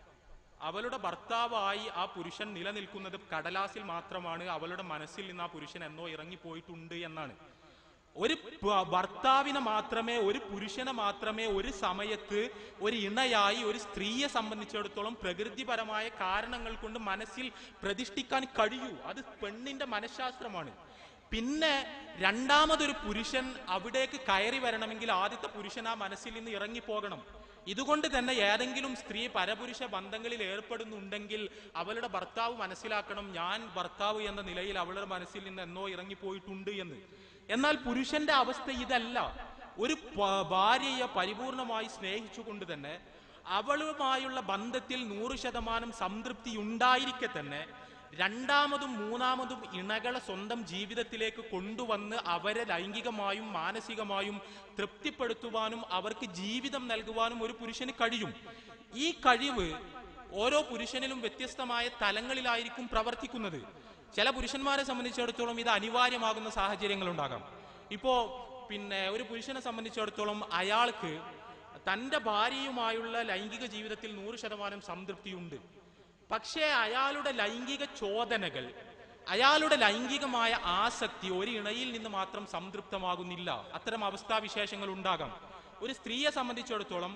[SPEAKER 7] അവളുടെ ഭർത്താവായി ആ പുരുഷൻ നിലനിൽക്കുന്നത് കടലാസിൽ മാത്രമാണ് അവളുടെ മനസ്സിൽ നിന്ന് ആ പുരുഷൻ എന്നോ ഇറങ്ങിപ്പോയിട്ടുണ്ട് എന്നാണ് ഒരു പ- ഭർത്താവിനെ മാത്രമേ ഒരു പുരുഷനെ മാത്രമേ ഒരു സമയത്ത് ഒരു ഇണയായി ഒരു സ്ത്രീയെ സംബന്ധിച്ചിടത്തോളം പ്രകൃതിപരമായ കാരണങ്ങൾ കൊണ്ട് മനസ്സിൽ പ്രതിഷ്ഠിക്കാൻ കഴിയൂ അത് പെണ്ണിന്റെ മനഃശാസ്ത്രമാണ് പിന്നെ രണ്ടാമതൊരു പുരുഷൻ അവിടേക്ക് കയറി വരണമെങ്കിൽ ആദ്യത്തെ പുരുഷൻ ആ മനസ്സിൽ നിന്ന് ഇറങ്ങിപ്പോകണം ഇതുകൊണ്ട് തന്നെ ഏതെങ്കിലും സ്ത്രീ പരപുരുഷ ബന്ധങ്ങളിൽ ഏർപ്പെടുന്നുണ്ടെങ്കിൽ അവളുടെ ഭർത്താവ് മനസ്സിലാക്കണം ഞാൻ ഭർത്താവ് എന്ന നിലയിൽ അവളുടെ മനസ്സിൽ നിന്ന് എന്നോ ഇറങ്ങിപ്പോയിട്ടുണ്ട് എന്ന് എന്നാൽ പുരുഷന്റെ അവസ്ഥ ഇതല്ല ഒരു പ- ഭാര്യയെ പരിപൂർണമായി സ്നേഹിച്ചുകൊണ്ട് തന്നെ അവളുമായുള്ള ബന്ധത്തിൽ നൂറ് ശതമാനം സംതൃപ്തി ഉണ്ടായിരിക്കെ തന്നെ രണ്ടാമതും മൂന്നാമതും ഇണകളെ സ്വന്തം ജീവിതത്തിലേക്ക് കൊണ്ടുവന്ന് അവരെ ലൈംഗികമായും മാനസികമായും തൃപ്തിപ്പെടുത്തുവാനും അവർക്ക് ജീവിതം നൽകുവാനും ഒരു പുരുഷന് കഴിയും ഈ കഴിവ് ഓരോ പുരുഷനിലും വ്യത്യസ്തമായ തലങ്ങളിലായിരിക്കും പ്രവർത്തിക്കുന്നത് ചില പുരുഷന്മാരെ സംബന്ധിച്ചിടത്തോളം ഇത് അനിവാര്യമാകുന്ന സാഹചര്യങ്ങൾ ഉണ്ടാകാം ഇപ്പോ പിന്നെ ഒരു പുരുഷനെ സംബന്ധിച്ചിടത്തോളം അയാൾക്ക് തന്റെ ഭാര്യയുമായുള്ള ലൈംഗിക ജീവിതത്തിൽ നൂറ് ശതമാനം സംതൃപ്തിയുണ്ട് പക്ഷേ അയാളുടെ ലൈംഗിക ചോദനകൾ അയാളുടെ ലൈംഗികമായ ആസക്തി ഒരു ഇണയിൽ നിന്ന് മാത്രം സംതൃപ്തമാകുന്നില്ല അത്തരം അവസ്ഥാവിശേഷങ്ങൾ ഉണ്ടാകാം ഒരു സ്ത്രീയെ സംബന്ധിച്ചിടത്തോളം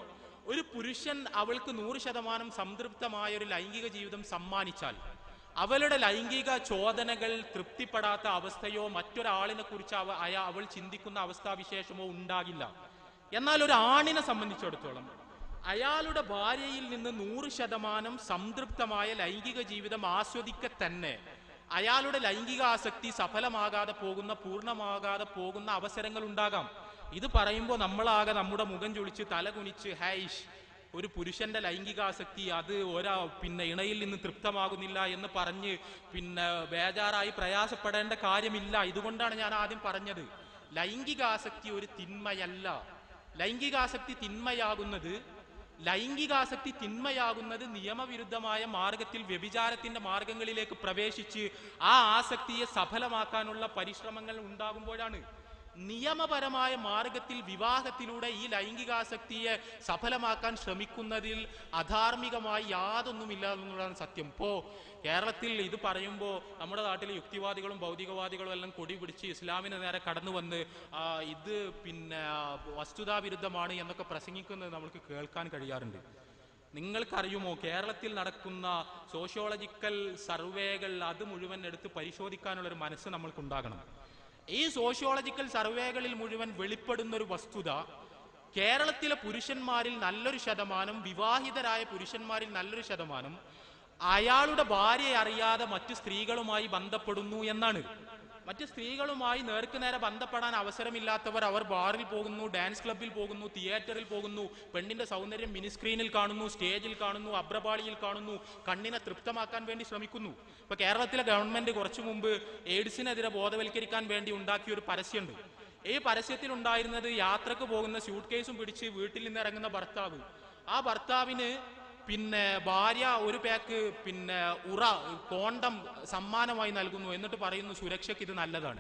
[SPEAKER 7] ഒരു പുരുഷൻ അവൾക്ക് നൂറ് ശതമാനം സംതൃപ്തമായ ഒരു ലൈംഗിക ജീവിതം സമ്മാനിച്ചാൽ അവളുടെ ലൈംഗിക ചോദനകൾ തൃപ്തിപ്പെടാത്ത അവസ്ഥയോ മറ്റൊരാളിനെ കുറിച്ച് അവ അയ- അവൾ ചിന്തിക്കുന്ന അവസ്ഥാവിശേഷമോ ഉണ്ടാകില്ല എന്നാൽ ഒരു ആണിനെ സംബന്ധിച്ചിടത്തോളം അയാളുടെ ഭാര്യയിൽ നിന്ന് നൂറ് ശതമാനം സംതൃപ്തമായ ലൈംഗിക ജീവിതം ആസ്വദിക്കെ തന്നെ അയാളുടെ ലൈംഗിക ആസക്തി സഫലമാകാതെ പോകുന്ന പൂർണ്ണമാകാതെ പോകുന്ന അവസരങ്ങൾ ഉണ്ടാകാം ഇത് പറയുമ്പോൾ നമ്മളാകെ നമ്മുടെ മുഖം ചൊളിച്ച് തല കുനിച്ച് ഹൈഷ് ഒരു പുരുഷന്റെ ലൈംഗികാസക്തി അത് ഒരാ പിന്നെ ഇണയിൽ നിന്ന് തൃപ്തമാകുന്നില്ല എന്ന് പറഞ്ഞ് പിന്നെ ബേജാറായി പ്രയാസപ്പെടേണ്ട കാര്യമില്ല ഇതുകൊണ്ടാണ് ഞാൻ ആദ്യം പറഞ്ഞത് ലൈംഗികാസക്തി ഒരു തിന്മയല്ല ലൈംഗികാസക്തി തിന്മയാകുന്നത് ലൈംഗികാസക്തി തിന്മയാകുന്നത് നിയമവിരുദ്ധമായ മാർഗത്തിൽ വ്യഭിചാരത്തിന്റെ മാർഗങ്ങളിലേക്ക് പ്രവേശിച്ച് ആ ആസക്തിയെ സഫലമാക്കാനുള്ള പരിശ്രമങ്ങൾ ഉണ്ടാകുമ്പോഴാണ് നിയമപരമായ മാർഗത്തിൽ വിവാഹത്തിലൂടെ ഈ ലൈംഗികാസക്തിയെ സഫലമാക്കാൻ ശ്രമിക്കുന്നതിൽ അധാർമികമായി യാതൊന്നുമില്ല എന്നുള്ളതാണ് സത്യം ഇപ്പോ കേരളത്തിൽ ഇത് പറയുമ്പോൾ നമ്മുടെ നാട്ടിലെ യുക്തിവാദികളും ഭൗതികവാദികളും എല്ലാം കൊടി പിടിച്ച് ഇസ്ലാമിന് നേരെ കടന്നു വന്ന് ആ, ഇത് പിന്നെ ആ, വസ്തുതാവിരുദ്ധമാണ് എന്നൊക്കെ പ്രസംഗിക്കുന്നത് നമുക്ക് കേൾക്കാൻ കഴിയാറുണ്ട് നിങ്ങൾക്കറിയുമോ കേരളത്തിൽ നടക്കുന്ന സോഷ്യോളജിക്കൽ സർവേകൾ അത് മുഴുവൻ എടുത്ത് പരിശോധിക്കാനുള്ള ഒരു മനസ്സ് നമ്മൾക്കുണ്ടാകണം ഈ സോഷ്യോളജിക്കൽ സർവേകളിൽ മുഴുവൻ വെളിപ്പെടുന്ന ഒരു വസ്തുത കേരളത്തിലെ പുരുഷന്മാരിൽ നല്ലൊരു ശതമാനം വിവാഹിതരായ പുരുഷന്മാരിൽ നല്ലൊരു ശതമാനം അയാളുടെ ഭാര്യയെ അറിയാതെ മറ്റു സ്ത്രീകളുമായി ബന്ധപ്പെടുന്നു എന്നാണ് മറ്റ് സ്ത്രീകളുമായി നേർക്ക് നേരെ ബന്ധപ്പെടാൻ അവസരമില്ലാത്തവർ അവർ ബാറിൽ പോകുന്നു ഡാൻസ് ക്ലബ്ബിൽ പോകുന്നു തിയേറ്ററിൽ പോകുന്നു പെണ്ണിന്റെ സൗന്ദര്യം മിനി സ്ക്രീനിൽ കാണുന്നു സ്റ്റേജിൽ കാണുന്നു അബ്രപാളിയിൽ കാണുന്നു കണ്ണിനെ തൃപ്തമാക്കാൻ വേണ്ടി ശ്രമിക്കുന്നു ഇപ്പൊ കേരളത്തിലെ ഗവൺമെന്റ് കുറച്ചു മുമ്പ് എയ്ഡ്സിനെതിരെ ബോധവൽക്കരിക്കാൻ വേണ്ടി ഉണ്ടാക്കിയ ഒരു പരസ്യമുണ്ട് ഈ പരസ്യത്തിൽ ഉണ്ടായിരുന്നത് യാത്രക്ക് പോകുന്ന സ്യൂട്ട് കേസും പിടിച്ച് വീട്ടിൽ നിന്ന് ഇറങ്ങുന്ന ഭർത്താവ് ആ ഭർത്താവിന് പിന്നെ ഭാര്യ ഒരു പാക്ക് പിന്നെ ഉറ കോണ്ടം സമ്മാനമായി നൽകുന്നു എന്നിട്ട് പറയുന്നു സുരക്ഷയ്ക്ക് ഇത് നല്ലതാണ്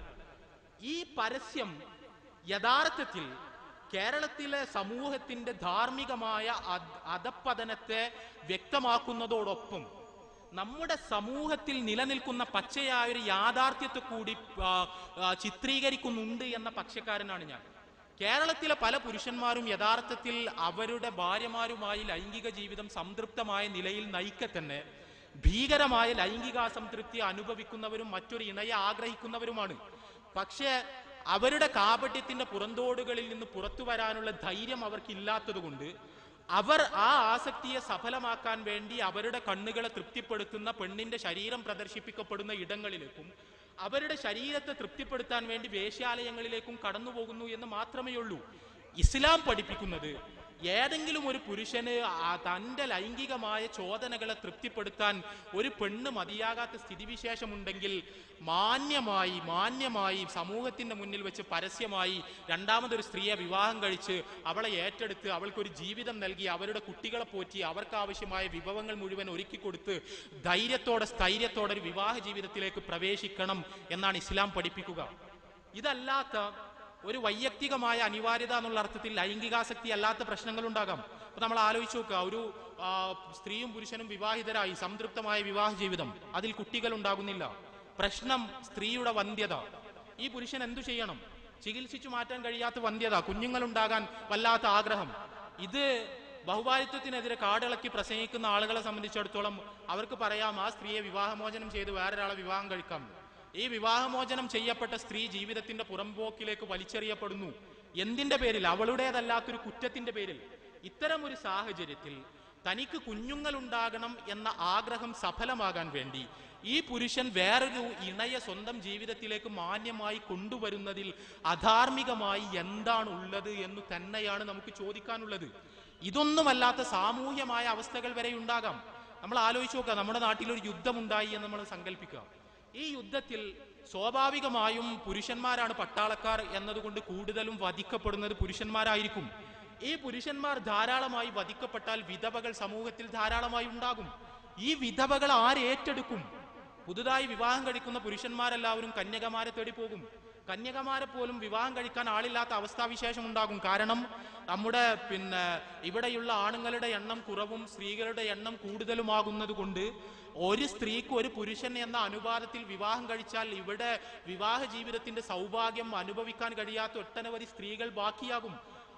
[SPEAKER 7] ഈ പരസ്യം യഥാർത്ഥത്തിൽ കേരളത്തിലെ സമൂഹത്തിന്റെ ധാർമ്മികമായ അധ- അധപ്പതനത്തെ വ്യക്തമാക്കുന്നതോടൊപ്പം നമ്മുടെ സമൂഹത്തിൽ നിലനിൽക്കുന്ന പച്ചയായ ഒരു യാഥാർത്ഥ്യത്തെ കൂടി ആ, ആ, ചിത്രീകരിക്കുന്നുണ്ട് എന്ന പക്ഷക്കാരനാണ് ഞാൻ കേരളത്തിലെ പല പുരുഷന്മാരും യഥാർത്ഥത്തിൽ അവരുടെ ഭാര്യമാരുമായി ലൈംഗിക ജീവിതം സംതൃപ്തമായ നിലയിൽ നയിക്കെ തന്നെ ഭീകരമായ ലൈംഗിക അസംതൃപ്തി അനുഭവിക്കുന്നവരും മറ്റൊരു ഇണയെ ആഗ്രഹിക്കുന്നവരുമാണ് പക്ഷേ അവരുടെ കാപട്യത്തിന്റെ പുറന്തോടുകളിൽ നിന്ന് പുറത്തു വരാനുള്ള ധൈര്യം അവർക്കില്ലാത്തതുകൊണ്ട് അവർ ആ ആസക്തിയെ സഫലമാക്കാൻ വേണ്ടി അവരുടെ കണ്ണുകളെ തൃപ്തിപ്പെടുത്തുന്ന പെണ്ണിന്റെ ശരീരം പ്രദർശിപ്പിക്കപ്പെടുന്ന ഇടങ്ങളിലേക്കും അവരുടെ ശരീരത്തെ തൃപ്തിപ്പെടുത്താൻ വേണ്ടി വേശ്യാലയങ്ങളിലേക്കും കടന്നു പോകുന്നു എന്ന് മാത്രമേ ഉള്ളൂ ഇസ്ലാം പഠിപ്പിക്കുന്നത് ഏതെങ്കിലും ഒരു പുരുഷന് ആ തന്റെ ലൈംഗികമായ ചോദനകളെ തൃപ്തിപ്പെടുത്താൻ ഒരു പെണ്ണ് മതിയാകാത്ത സ്ഥിതിവിശേഷമുണ്ടെങ്കിൽ മാന്യമായി മാന്യമായി സമൂഹത്തിന്റെ മുന്നിൽ വെച്ച് പരസ്യമായി രണ്ടാമതൊരു സ്ത്രീയെ വിവാഹം കഴിച്ച് അവളെ ഏറ്റെടുത്ത് അവൾക്കൊരു ജീവിതം നൽകി അവരുടെ കുട്ടികളെ പോറ്റി അവർക്ക് ആവശ്യമായ വിഭവങ്ങൾ മുഴുവൻ ഒരുക്കി കൊടുത്ത് ധൈര്യത്തോടെ സ്ഥൈര്യത്തോടെ ഒരു വിവാഹ ജീവിതത്തിലേക്ക് പ്രവേശിക്കണം എന്നാണ് ഇസ്ലാം പഠിപ്പിക്കുക ഇതല്ലാത്ത ഒരു വൈയക്തികമായ അനിവാര്യത എന്നുള്ള അർത്ഥത്തിൽ ലൈംഗികാസക്തി അല്ലാത്ത പ്രശ്നങ്ങൾ ഉണ്ടാകാം അപ്പൊ നമ്മൾ ആലോചിച്ച് നോക്കുക ഒരു ആ, സ്ത്രീയും പുരുഷനും വിവാഹിതരായി സംതൃപ്തമായ വിവാഹ ജീവിതം അതിൽ കുട്ടികൾ ഉണ്ടാകുന്നില്ല പ്രശ്നം സ്ത്രീയുടെ വന്ധ്യത ഈ പുരുഷൻ എന്തു ചെയ്യണം ചികിത്സിച്ചു മാറ്റാൻ കഴിയാത്ത വന്ധ്യത കുഞ്ഞുങ്ങൾ ഉണ്ടാകാൻ വല്ലാത്ത ആഗ്രഹം ഇത് ബഹുഭാരിത്വത്തിനെതിരെ കാടിളക്കി പ്രസംഗിക്കുന്ന ആളുകളെ സംബന്ധിച്ചിടത്തോളം അവർക്ക് പറയാം ആ സ്ത്രീയെ വിവാഹമോചനം ചെയ്ത് വേറൊരാളെ വിവാഹം കഴിക്കാം ഈ വിവാഹമോചനം ചെയ്യപ്പെട്ട സ്ത്രീ ജീവിതത്തിന്റെ പുറംപോക്കിലേക്ക് വലിച്ചെറിയപ്പെടുന്നു എന്തിന്റെ പേരിൽ അവളുടേതല്ലാത്തൊരു കുറ്റത്തിന്റെ പേരിൽ ഇത്തരം ഒരു സാഹചര്യത്തിൽ തനിക്ക് കുഞ്ഞുങ്ങൾ ഉണ്ടാകണം എന്ന ആഗ്രഹം സഫലമാകാൻ വേണ്ടി ഈ പുരുഷൻ വേറൊരു ഇണയെ സ്വന്തം ജീവിതത്തിലേക്ക് മാന്യമായി കൊണ്ടുവരുന്നതിൽ അധാർമികമായി എന്താണ് ഉള്ളത് എന്ന് തന്നെയാണ് നമുക്ക് ചോദിക്കാനുള്ളത് ഇതൊന്നുമല്ലാത്ത സാമൂഹ്യമായ അവസ്ഥകൾ വരെ ഉണ്ടാകാം നമ്മൾ ആലോചിച്ച് നോക്കുക നമ്മുടെ നാട്ടിൽ ഒരു യുദ്ധമുണ്ടായി എന്ന് നമ്മൾ സങ്കല്പിക്കുക ഈ യുദ്ധത്തിൽ സ്വാഭാവികമായും പുരുഷന്മാരാണ് പട്ടാളക്കാർ എന്നതുകൊണ്ട് കൂടുതലും വധിക്കപ്പെടുന്നത് പുരുഷന്മാരായിരിക്കും ഈ പുരുഷന്മാർ ധാരാളമായി വധിക്കപ്പെട്ടാൽ വിധവകൾ സമൂഹത്തിൽ ധാരാളമായി ഉണ്ടാകും ഈ വിധവകൾ ആരേറ്റെടുക്കും പുതുതായി വിവാഹം കഴിക്കുന്ന പുരുഷന്മാരെല്ലാവരും കന്യകമാരെ തേടി പോകും കന്യകമാരെ പോലും വിവാഹം കഴിക്കാൻ ആളില്ലാത്ത അവസ്ഥാവിശേഷം ഉണ്ടാകും കാരണം നമ്മുടെ പിന്നെ ഇവിടെയുള്ള ആണുങ്ങളുടെ എണ്ണം കുറവും സ്ത്രീകളുടെ എണ്ണം കൂടുതലുമാകുന്നത് കൊണ്ട് ഒരു സ്ത്രീക്ക് ഒരു പുരുഷൻ എന്ന അനുപാതത്തിൽ വിവാഹം കഴിച്ചാൽ ഇവിടെ വിവാഹ ജീവിതത്തിന്റെ സൗഭാഗ്യം അനുഭവിക്കാൻ കഴിയാത്ത ഒട്ടനവധി സ്ത്രീകൾ ബാക്കിയാകും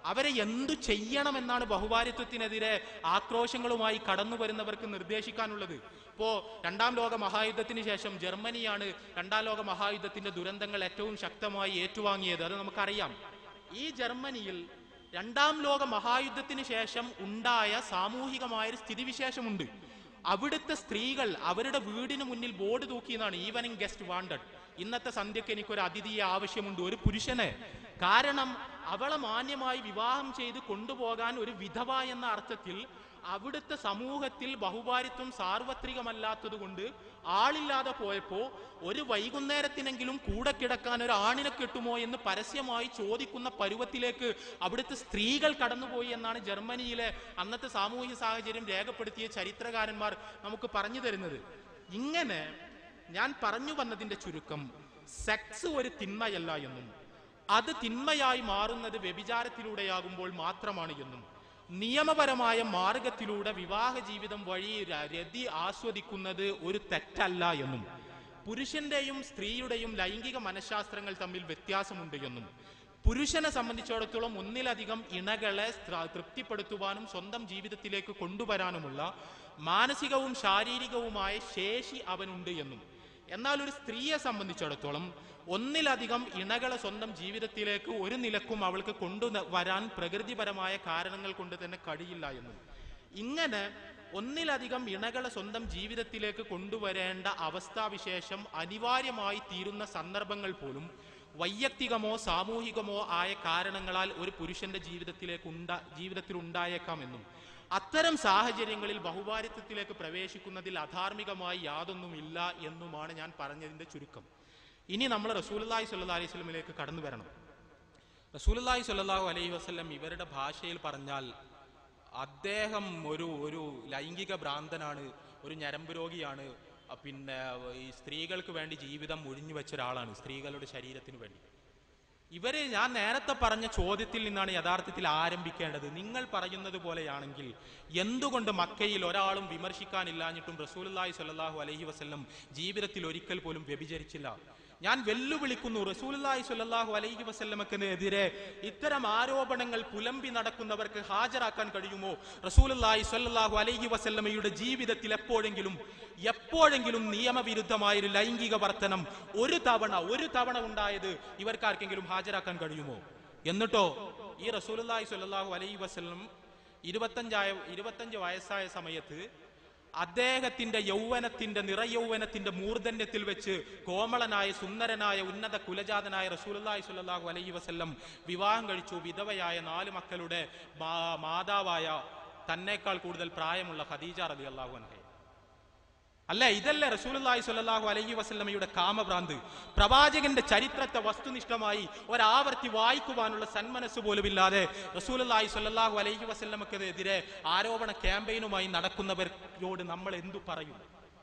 [SPEAKER 7] അവരെ എന്തു ചെയ്യണമെന്നാണ് ബഹുഭാരിത്വത്തിനെതിരെ ആക്രോശങ്ങളുമായി കടന്നു വരുന്നവർക്ക് നിർദ്ദേശിക്കാനുള്ളത് ഇപ്പോ രണ്ടാം ലോക മഹായുദ്ധത്തിന് ശേഷം ജർമ്മനിയാണ് രണ്ടാം ലോക മഹായുദ്ധത്തിന്റെ ദുരന്തങ്ങൾ ഏറ്റവും ശക്തമായി ഏറ്റുവാങ്ങിയത് അത് നമുക്കറിയാം ഈ ജർമ്മനിയിൽ രണ്ടാം ലോക മഹായുദ്ധത്തിന് ശേഷം ഉണ്ടായ സാമൂഹികമായ ഒരു സ്ഥിതിവിശേഷമുണ്ട് അവിടുത്തെ സ്ത്രീകൾ അവരുടെ വീടിന് മുന്നിൽ ബോർഡ് തൂക്കിയതാണ് ഈവനിങ് ഗസ്റ്റ് വാണ്ടഡ് ഇന്നത്തെ സന്ധ്യക്ക് എനിക്കൊരു അതിഥിയെ ആവശ്യമുണ്ട് ഒരു പുരുഷനെ കാരണം അവളെ മാന്യമായി വിവാഹം ചെയ്ത് കൊണ്ടുപോകാൻ ഒരു വിധവ എന്ന അർത്ഥത്തിൽ അവിടുത്തെ സമൂഹത്തിൽ ബഹുഭാരിത്വം സാർവത്രികമല്ലാത്തതുകൊണ്ട് ആളില്ലാതെ പോയപ്പോ ഒരു വൈകുന്നേരത്തിനെങ്കിലും കൂടെ കിടക്കാൻ ഒരു ആണിനെ കിട്ടുമോ എന്ന് പരസ്യമായി ചോദിക്കുന്ന പരുവത്തിലേക്ക് അവിടുത്തെ സ്ത്രീകൾ കടന്നുപോയി എന്നാണ് ജർമ്മനിയിലെ അന്നത്തെ സാമൂഹിക സാഹചര്യം രേഖപ്പെടുത്തിയ ചരിത്രകാരന്മാർ നമുക്ക് പറഞ്ഞു തരുന്നത് ഇങ്ങനെ ഞാൻ പറഞ്ഞു വന്നതിന്റെ ചുരുക്കം സെക്സ് ഒരു തിന്മയല്ല എന്നും അത് തിന്മയായി മാറുന്നത് വ്യഭിചാരത്തിലൂടെയാകുമ്പോൾ മാത്രമാണ് എന്നും നിയമപരമായ മാർഗത്തിലൂടെ വിവാഹ ജീവിതം വഴി ര- രതി ആസ്വദിക്കുന്നത് ഒരു തെറ്റല്ല എന്നും പുരുഷന്റെയും സ്ത്രീയുടെയും ലൈംഗിക മനഃശാസ്ത്രങ്ങൾ തമ്മിൽ വ്യത്യാസമുണ്ട് എന്നും പുരുഷനെ സംബന്ധിച്ചിടത്തോളം ഒന്നിലധികം ഇണകളെ സ്ത്ര- തൃപ്തിപ്പെടുത്തുവാനും സ്വന്തം ജീവിതത്തിലേക്ക് കൊണ്ടുവരാനുമുള്ള മാനസികവും ശാരീരികവുമായ ശേഷി അവനുണ്ട് എന്നും എന്നാൽ ഒരു സ്ത്രീയെ സംബന്ധിച്ചിടത്തോളം ഒന്നിലധികം ഇണകളെ സ്വന്തം ജീവിതത്തിലേക്ക് ഒരു നിലക്കും അവൾക്ക് കൊണ്ടുവരാൻ പ്രകൃതിപരമായ കാരണങ്ങൾ കൊണ്ട് തന്നെ കഴിയില്ല എന്നും ഇങ്ങനെ ഒന്നിലധികം ഇണകളെ സ്വന്തം ജീവിതത്തിലേക്ക് കൊണ്ടുവരേണ്ട അവസ്ഥാവിശേഷം അനിവാര്യമായി തീരുന്ന സന്ദർഭങ്ങൾ പോലും വൈയക്തികമോ സാമൂഹികമോ ആയ കാരണങ്ങളാൽ ഒരു പുരുഷന്റെ ജീവിതത്തിലേക്ക് ഉണ്ടാ ജീവിതത്തിൽ ഉണ്ടായേക്കാമെന്നും അത്തരം സാഹചര്യങ്ങളിൽ ബഹുഭാരിത്വത്തിലേക്ക് പ്രവേശിക്കുന്നതിൽ അധാർമികമായി യാതൊന്നുമില്ല എന്നുമാണ് ഞാൻ പറഞ്ഞതിന്റെ ചുരുക്കം ഇനി നമ്മൾ റസൂലുള്ളാഹി സ്വല്ലല്ലാഹി അലൈഹി വസല്ലമയിലേക്ക് കടന്നു വരണം റസൂലുള്ളാഹി സ്വല്ലല്ലാഹു അലൈഹി വസല്ലം ഇവരുടെ ഭാഷയിൽ പറഞ്ഞാൽ അദ്ദേഹം ഒരു ഒരു ലൈംഗിക ഭ്രാന്തനാണ് ഒരു ഞരമ്പ് രോഗിയാണ് അഹ് പിന്നെ ഈ സ്ത്രീകൾക്ക് വേണ്ടി ജീവിതം ഒഴിഞ്ഞു വെച്ച ഒരാളാണ് സ്ത്രീകളുടെ ശരീരത്തിന് വേണ്ടി ഇവര് ഞാൻ നേരത്തെ പറഞ്ഞ ചോദ്യത്തിൽ നിന്നാണ് യഥാർത്ഥത്തിൽ ആരംഭിക്കേണ്ടത് നിങ്ങൾ പറയുന്നത് പോലെയാണെങ്കിൽ എന്തുകൊണ്ട് മക്കയിൽ ഒരാളും വിമർശിക്കാനില്ലാഞ്ഞിട്ടും റസൂലുള്ളാഹി സ്വല്ലല്ലാഹു അലൈഹി വസല്ലം ജീവിതത്തിൽ ഒരിക്കൽ പോലും വ്യഭിചരിച്ചില്ല ഞാൻ വെല്ലുവിളിക്കുന്നു റസൂലുള്ളാഹി സ്വല്ലല്ലാഹു അലൈഹി വസല്ലമക്കെതിരെ ഇത്തരം ആരോപണങ്ങൾ പുലമ്പി നടക്കുന്നവർക്ക് ഹാജരാക്കാൻ കഴിയുമോ റസൂലുള്ളാഹി സ്വല്ലല്ലാഹു അലൈഹി വസല്ലമയുടെ ജീവിതത്തിൽ എപ്പോഴെങ്കിലും എപ്പോഴെങ്കിലും നിയമവിരുദ്ധമായ ഒരു ലൈംഗിക വർത്തനം ഒരു തവണ ഒരു തവണ ഉണ്ടായത് ഇവർക്കാർക്കെങ്കിലും ഹാജരാക്കാൻ കഴിയുമോ എന്നിട്ടോ ഈ റസൂലുള്ളാഹി സ്വല്ലല്ലാഹു അലൈഹി വസല്ലം ഇരുപത്തഞ്ചായ ഇരുപത്തഞ്ച് വയസ്സായ സമയത്ത് അദ്ദേഹത്തിന്റെ യൗവനത്തിന്റെ നിറയൗവനത്തിന്റെ മൂർധന്യത്തിൽ വെച്ച് കോമളനായ സുന്ദരനായ ഉന്നത കുലജാതനായ റസൂലുള്ളാഹി സ്വല്ലല്ലാഹു അലൈഹി വസല്ലം വിവാഹം കഴിച്ചു വിധവയായ നാല് മക്കളുടെ മാ- മാതാവായ തന്നേക്കാൾ കൂടുതൽ പ്രായമുള്ള ഖദീജ റളിയല്ലാഹു അൻഹയെ അല്ല ഇതല്ലേ റസൂലുള്ളാഹി സ്വല്ലല്ലാഹു അലൈഹി വസല്ലമയുടെ കാമഭ്രാന്ത് പ്രവാചകന്റെ ചരിത്രത്തെ വസ്തുനിഷ്ഠമായി ഒരാവർത്തി വായിക്കുവാനുള്ള സന്മനസ് പോലുമില്ലാതെ റസൂലുള്ളാഹി സ്വല്ലല്ലാഹു അലൈഹി വസല്ലമക്കെതിരെ ആരോപണ ക്യാമ്പയിനുമായി നടക്കുന്നവരോട് നമ്മൾ എന്തു പറയും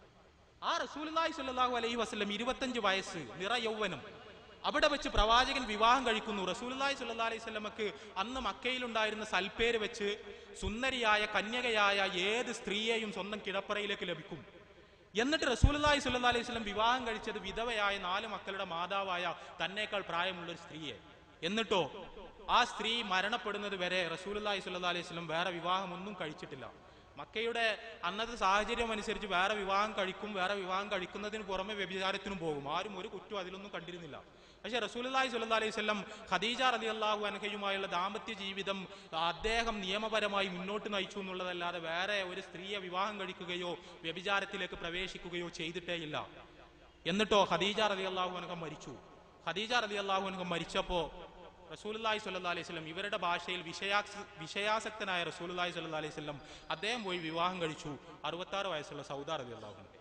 [SPEAKER 7] ആ റസൂലുള്ളാഹി സ്വല്ലല്ലാഹു അലൈഹി വസല്ലം ഇരുപത്തഞ്ച് വയസ്സ് നിറ യൗവനം അവിടെ വെച്ച് പ്രവാചകൻ വിവാഹം കഴിക്കുന്നു റസൂലുള്ളാഹി സ്വല്ലല്ലാഹു അലൈഹി വസല്ലമക്ക് അന്ന് മക്കയിലുണ്ടായിരുന്ന സൽപ്പേര് വെച്ച് സുന്ദരിയായ കന്യകയായ ഏത് സ്ത്രീയെയും സ്വന്തം കിടപ്പറയിലേക്ക് ലഭിക്കും എന്നിട്ട് റസൂലുള്ളാഹി സ്വല്ലല്ലാഹു അലൈഹി വസല്ലം വിവാഹം കഴിച്ചത് വിധവയായ നാല് മക്കളുടെ മാതാവായ തന്നേക്കാൾ പ്രായമുള്ള ഒരു സ്ത്രീയെ എന്നിട്ടോ ആ സ്ത്രീ മരണപ്പെടുന്നത് വരെ റസൂലുള്ളാഹി സ്വല്ലല്ലാഹു അലൈഹി വസല്ലം വേറെ വിവാഹം ഒന്നും കഴിച്ചിട്ടില്ല മക്കയുടെ അന്നത്തെ സാഹചര്യം അനുസരിച്ച് വേറെ വിവാഹം കഴിക്കും വേറെ വിവാഹം കഴിക്കുന്നതിന് പുറമെ വ്യഭിചാരത്തിനും പോകും ആരും ഒരു കുറ്റം അതിലൊന്നും കണ്ടിരുന്നില്ല പക്ഷെ റസൂലുള്ളാഹി സ്വല്ലല്ലാഹു അലൈഹി വസല്ലം ഖദീജ റളിയല്ലാഹു അൻഹയുമായുള്ള ദാമ്പത്യ ജീവിതം അദ്ദേഹം നിയമപരമായി മുന്നോട്ട് നയിച്ചു എന്നുള്ളതല്ലാതെ വേറെ ഒരു സ്ത്രീയെ വിവാഹം കഴിക്കുകയോ വ്യഭിചാരത്തിലേക്ക് പ്രവേശിക്കുകയോ ചെയ്തിട്ടേയില്ല എന്നിട്ടോ ഖദീജ റളിയല്ലാഹു അൻഹ മരിച്ചു ഖദീജ റളിയല്ലാഹു അൻഹ മരിച്ചപ്പോ റസൂലുള്ളാഹി സ്വല്ലല്ലാഹു അലൈഹി വസല്ലം ഇവരുടെ ഭാഷയിൽ വിഷയാസ വിഷയാസക്തനായ റസൂലുള്ളാഹി സ്വല്ലല്ലാഹു അലൈഹി വസല്ലം അദ്ദേഹം പോയി വിവാഹം കഴിച്ചു അറുപത്താറ് വയസ്സുള്ള സൗദ റളിയല്ലാഹു അൻഹ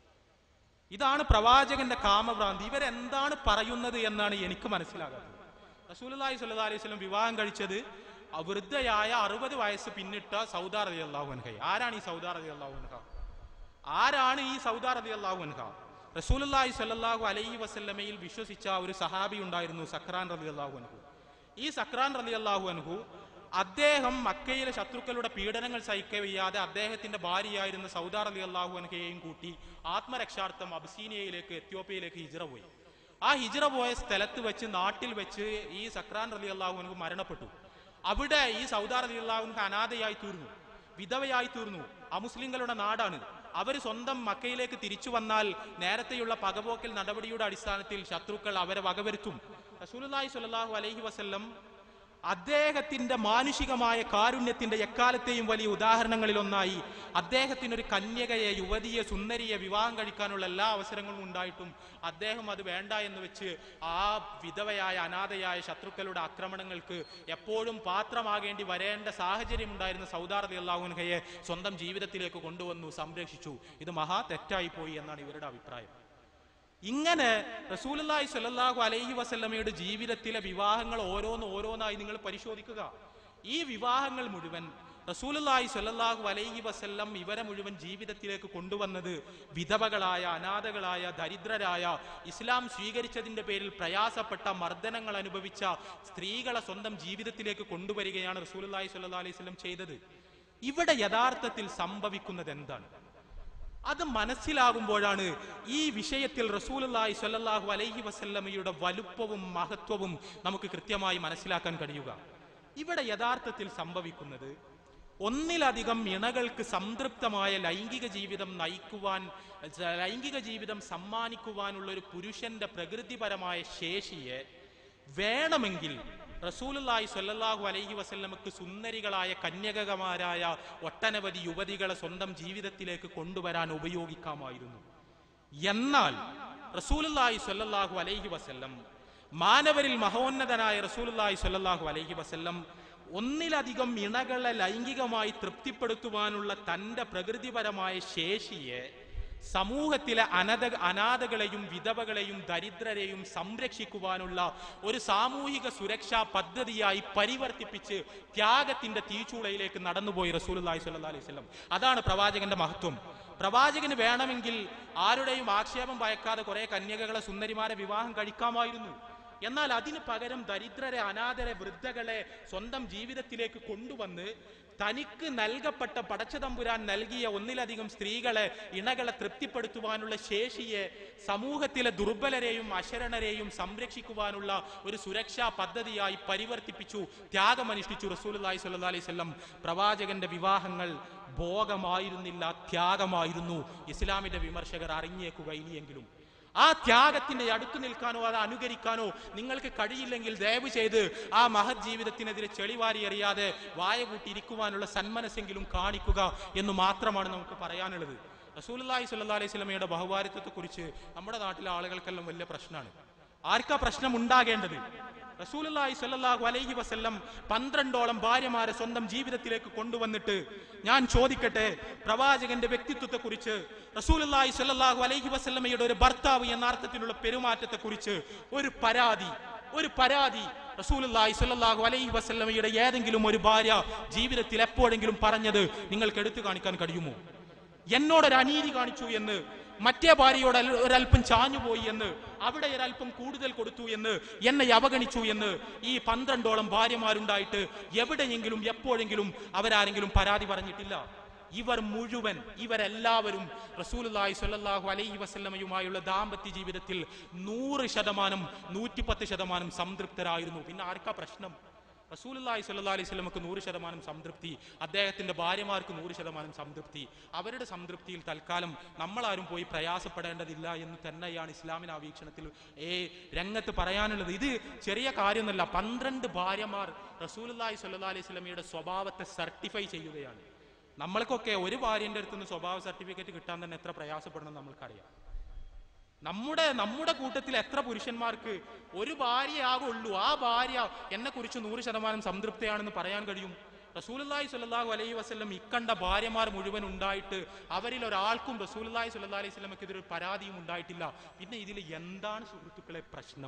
[SPEAKER 7] ഇതാണ് പ്രവാചകന്റെ കാമഭ്രാന്തി ഇവരെന്താണ് പറയുന്നത് എന്നാണ് എനിക്ക് മനസ്സിലാകാത്തത് റസൂലുള്ളാഹി സ്വല്ലല്ലാഹു അലൈഹി വസല്ലം വിവാഹം കഴിച്ചത് ആ വൃദ്ധയായ അറുപത് വയസ്സ് പിന്നിട്ട സൗദ റളിയല്ലാഹു അൻഹ ആരാണ് ഈ സൗദ റളിയല്ലാഹു അൻഹ ആരാണ് ഈ സൗദ റളിയല്ലാഹു അൻഹ റസൂലുള്ളാഹി സ്വല്ലല്ലാഹു അലൈഹി വസല്ലമയിൽ വിശ്വസിച്ച ഒരു സഹാബി ഉണ്ടായിരുന്നു സക്രാൻ റളിയല്ലാഹു അൻഹു ഈ സക്രാൻ റളിയല്ലാഹു അൻഹു അദ്ദേഹം മക്കയിലെ ശത്രുക്കളുടെ പീഡനങ്ങൾ സഹിക്കവയ്യാതെ അദ്ദേഹത്തിന്റെ ഭാര്യയായിരുന്ന സൗദ റളിയല്ലാഹു അൻഹയെയും കൂട്ടി ആത്മരക്ഷാർത്ഥം അബ്സീനിയയിലേക്ക് എത്യോപ്യയിലേക്ക് ഹിജ്റ പോയി ആ ഹിജ്റ പോയ സ്ഥലത്ത് വെച്ച് നാട്ടിൽ വെച്ച് ഈ സക്രാൻ റളിയല്ലാഹു അൻഹു മരണപ്പെട്ടു അവിടെ ഈ സൗദാർ അലിയുള്ളാഹുൻഹ അനാഥയായി തീർന്നു വിധവയായി തീർന്നു അമുസ്ലിങ്ങളുടെ നാടാണ് അവർ സ്വന്തം മക്കയിലേക്ക് തിരിച്ചു വന്നാൽ നേരത്തെയുള്ള പകപോക്കൽ നടപടിയുടെ അടിസ്ഥാനത്തിൽ ശത്രുക്കൾ അവരെ വകവരുത്തും റസൂലുള്ളാഹി സ്വല്ലല്ലാഹു അലൈഹി വസല്ലം അദ്ദേഹത്തിന്റെ മാനുഷികമായ കാരുണ്യത്തിന്റെ എക്കാലത്തെയും വലിയ ഉദാഹരണങ്ങളിൽ ഒന്നായി അദ്ദേഹത്തിന് ഒരു കന്യകയെ യുവതിയെ സുന്ദരിയെ വിവാഹം കഴിക്കാനുള്ള എല്ലാ അവസരങ്ങളും ഉണ്ടായിട്ടും അദ്ദേഹം അത് വേണ്ട എന്ന് വെച്ച് ആ വിധവയായ അനാഥയായ ശത്രുക്കളുടെ ആക്രമണങ്ങൾക്ക് എപ്പോഴും പാത്രമാകേണ്ടി വരേണ്ട സാഹചര്യം ഉണ്ടായിരുന്ന സൗദാർ അലി അള്ളാഹുൻഹയെ സ്വന്തം ജീവിതത്തിലേക്ക് കൊണ്ടുവന്നു സംരക്ഷിച്ചു ഇത് മഹാ തെറ്റായി പോയി എന്നാണ് ഇവരുടെ അഭിപ്രായം ഇങ്ങനെ റസൂലുള്ളാഹി സ്വല്ലല്ലാഹു അലൈഹി വസല്ലമയുടെ ജീവിതത്തിലെ വിവാഹങ്ങൾ ഓരോന്ന് ഓരോന്നായി നിങ്ങൾ പരിശോധിക്കുക ഈ വിവാഹങ്ങൾ മുഴുവൻ റസൂലുള്ളാഹി സ്വല്ലല്ലാഹു അലൈഹി വസല്ലം ഇവരെ മുഴുവൻ ജീവിതത്തിലേക്ക് കൊണ്ടുവന്നത് വിധവകളായ അനാഥകളായ ദരിദ്രരായ ഇസ്ലാം സ്വീകരിച്ചതിന്റെ പേരിൽ പ്രയാസപ്പെട്ട മർദ്ദനങ്ങൾ അനുഭവിച്ച സ്ത്രീകളെ സ്വന്തം ജീവിതത്തിലേക്ക് കൊണ്ടുവരികയാണ് റസൂലുള്ളാഹി സ്വല്ലല്ലാഹു അലൈഹി വസല്ലം ചെയ്തത് ഇവിടെ യഥാർത്ഥത്തിൽ സംഭവിക്കുന്നത് എന്താണ് അത് മനസ്സിലാകുമ്പോഴാണ് ഈ വിഷയത്തിൽ റസൂലുള്ളാഹി സ്വല്ലല്ലാഹു അലൈഹി വസല്ലമയുടെ വലുപ്പവും മഹത്വവും നമുക്ക് കൃത്യമായി മനസ്സിലാക്കാൻ കഴിയുക ഇവിടെ യഥാർത്ഥത്തിൽ സംഭവിക്കുന്നത് ഒന്നിലധികം ഇണകൾക്ക് സംതൃപ്തമായ ലൈംഗിക ജീവിതം നയിക്കുവാൻ ലൈംഗിക ജീവിതം സമ്മാനിക്കുവാനുള്ള ഒരു പുരുഷന്റെ പ്രകൃതിപരമായ ശേഷിയെ വേണമെങ്കിൽ റസൂലുള്ളാഹി സ്വല്ലല്ലാഹു അലൈഹി വസല്ലമക്ക് സുന്ദരികളായ കന്യകമാരായ ഒട്ടനവധി യുവതികളെ സ്വന്തം ജീവിതത്തിലേക്ക് കൊണ്ടുവരാൻ ഉപയോഗിക്കാമായിരുന്നു എന്നാൽ റസൂലുള്ളാഹി സ്വല്ലല്ലാഹു അലൈഹി വസല്ലം മാനവരിൽ മഹോന്നതനായ റസൂലുള്ളാഹി സ്വല്ലല്ലാഹു അലൈഹി വസല്ലം ഒന്നിലധികം ഇണകളെ ലൈംഗികമായി തൃപ്തിപ്പെടുത്തുവാനുള്ള തന്റെ പ്രകൃതിപരമായ ശേഷിയെ സമൂഹത്തിലെ അനത അനാഥകളെയും വിധവകളെയും ദരിദ്രരെയും സംരക്ഷിക്കുവാനുള്ള ഒരു സാമൂഹിക സുരക്ഷാ പദ്ധതിയായി പരിവർത്തിപ്പിച്ച് ത്യാഗത്തിന്റെ തീച്ചൂളയിലേക്ക് നടന്നുപോയി റസൂലുള്ളാഹി സ്വല്ലല്ലാഹി അലൈഹി വസല്ലം അതാണ് പ്രവാചകന്റെ മഹത്വം പ്രവാചകന് വേണമെങ്കിൽ ആരുടെയും ആക്ഷേപം ഭയക്കാതെ കുറെ കന്യകകളെ സുന്ദരിമാരെ വിവാഹം കഴിക്കാമായിരുന്നു എന്നാൽ അതിന് പകരം ദരിദ്രരെ അനാഥരെ വൃദ്ധകളെ സ്വന്തം ജീവിതത്തിലേക്ക് കൊണ്ടുവന്ന് തനിക്ക് നൽകപ്പെട്ട പടച്ചതമ്പുരാൻ നൽകിയ ഒന്നിലധികം സ്ത്രീകളെ ഇണകളെ തൃപ്തിപ്പെടുത്തുവാനുള്ള ശേഷിയെ സമൂഹത്തിലെ ദുർബലരെയും അശരണരെയും സംരക്ഷിക്കുവാനുള്ള ഒരു സുരക്ഷാ പദ്ധതിയായി പരിവർത്തിപ്പിച്ചു ത്യാഗമനുഷ്ഠിച്ചു റസൂലുള്ളാഹി സ്വല്ലല്ലാഹി അലൈഹി വസല്ലം പ്രവാചകന്റെ വിവാഹങ്ങൾ ഭോഗമായിരുന്നില്ല ത്യാഗമായിരുന്നു ഇസ്ലാമിന്റെ വിമർശകർ അറിഞ്ഞേക്കുക ഇനിയെങ്കിലും ആ ത്യാഗത്തിന്റെ അടുത്തു നിൽക്കാനോ അത് അനുകരിക്കാനോ നിങ്ങൾക്ക് കഴിയില്ലെങ്കിൽ ദയവ് ചെയ്ത് ആ മഹത് ജീവിതത്തിനെതിരെ ചെളിവാരി എറിയാതെ വായ കൂട്ടിയിരിക്കുവാനുള്ള സന്മനസ്സെങ്കിലും കാണിക്കുക എന്ന് മാത്രമാണ് നമുക്ക് പറയാനുള്ളത് റസൂലുള്ളാഹി സ്വല്ലല്ലാഹി അലൈഹി സ്വലമയുടെ ബഹുഭാരിത്വത്തെ കുറിച്ച് നമ്മുടെ നാട്ടിലെ ആളുകൾക്കെല്ലാം വലിയ പ്രശ്നമാണ് ആർക്കാ പ്രശ്നം ഉണ്ടാകേണ്ടത് റസൂലുള്ളാഹി സ്വല്ലല്ലാഹു അലൈഹി വസല്ലം പന്ത്രണ്ടോളം ഭാര്യമാരെ സ്വന്തം ജീവിതത്തിലേക്ക് കൊണ്ടുവന്നിട്ട് ഞാൻ ചോദിക്കട്ടെ പ്രവാചകന്റെ വ്യക്തിത്വത്തെ കുറിച്ച് റസൂലുള്ളാഹി സ്വല്ലല്ലാഹു അലൈഹി വസല്ലമയുടെ ഒരു ഭർത്താവ് എന്ന അർത്ഥത്തിലുള്ള പെരുമാറ്റത്തെ കുറിച്ച് ഒരു പരാതി ഒരു പരാതി റസൂലുള്ളാഹി സ്വല്ലല്ലാഹു അലൈഹി വസല്ലമയുടെ ഏതെങ്കിലും ഒരു ഭാര്യ ജീവിതത്തിൽ എപ്പോഴെങ്കിലും പറഞ്ഞത് നിങ്ങൾക്ക് എടുത്തു കാണിക്കാൻ കഴിയുമോ എന്നോടൊരു അനീതി കാണിച്ചു എന്ന് മറ്റേ ഭാര്യയോട് അൽ- ഒരല്പം ചാഞ്ഞുപോയി എന്ന് അവിടെ ഒരല്പം കൂടുതൽ കൊടുത്തു എന്ന് എന്നെ അവഗണിച്ചു എന്ന് ഈ പന്ത്രണ്ടോളം ഭാര്യമാരുണ്ടായിട്ട് എവിടെയെങ്കിലും എപ്പോഴെങ്കിലും അവരാരെങ്കിലും പരാതി പറഞ്ഞിട്ടില്ല ഇവർ മുഴുവൻ ഇവരെല്ലാവരും റസൂലുള്ളാഹി സ്വല്ലല്ലാഹു അലൈഹി വസല്ലമയുമായുള്ള ദാമ്പത്യ ജീവിതത്തിൽ നൂറ് ശതമാനം നൂറ്റിപ്പത്ത് ശതമാനം സംതൃപ്തരായിരുന്നു പിന്നെ ആർക്കാ പ്രശ്നം റസൂലുള്ളാഹി സ്വല്ലല്ലാഹി അലൈഹി വസല്ലമക്ക് നൂറ് ശതമാനം സംതൃപ്തി അദ്ദേഹത്തിന്റെ ഭാര്യമാർക്ക് നൂറ് ശതമാനം സംതൃപ്തി അവരുടെ സംതൃപ്തിയിൽ തൽക്കാലം നമ്മളാരും പോയി പ്രയാസപ്പെടേണ്ടതില്ല എന്ന് തന്നെയാണ് ഇസ്ലാമിന് ആ വീക്ഷണത്തിൽ ഏ രംഗത്ത് പറയാനുള്ളത് ഇത് ചെറിയ കാര്യമൊന്നുമല്ല പന്ത്രണ്ട് ഭാര്യമാർ റസൂലുള്ളാഹി സ്വല്ലല്ലാഹി അലൈഹി വസല്ലമയുടെ സ്വഭാവത്തെ സർട്ടിഫൈ ചെയ്യുകയാണ് നമ്മൾക്കൊക്കെ ഒരു ഭാര്യന്റെ അടുത്ത് നിന്ന് സ്വഭാവ സർട്ടിഫിക്കറ്റ് കിട്ടാൻ തന്നെ എത്ര പ്രയാസപ്പെടണം നമ്മൾക്കറിയാം നമ്മുടെ നമ്മുടെ കൂട്ടത്തിൽ എത്ര പുരുഷന്മാർക്ക് ഒരു ഭാര്യയാകുള്ളൂ ആ ഭാര്യ എന്നെ കുറിച്ച് നൂറ് ശതമാനം സംതൃപ്തിയാണെന്ന് പറയാൻ കഴിയും റസൂലുള്ളാഹി സ്വല്ലല്ലാഹു അലൈഹി വസല്ലം ഇക്കണ്ട ഭാര്യമാർ മുഴുവൻ ഉണ്ടായിട്ട് അവരിൽ ഒരാൾക്കും റസൂലുള്ളാഹി സ്വല്ലല്ലാഹി അലൈഹി വസല്ലമക്ക് ഇതൊരു പരാതിയും ഉണ്ടായിട്ടില്ല പിന്നെ ഇതിൽ എന്താണ് സുഹൃത്തുക്കളെ പ്രശ്നം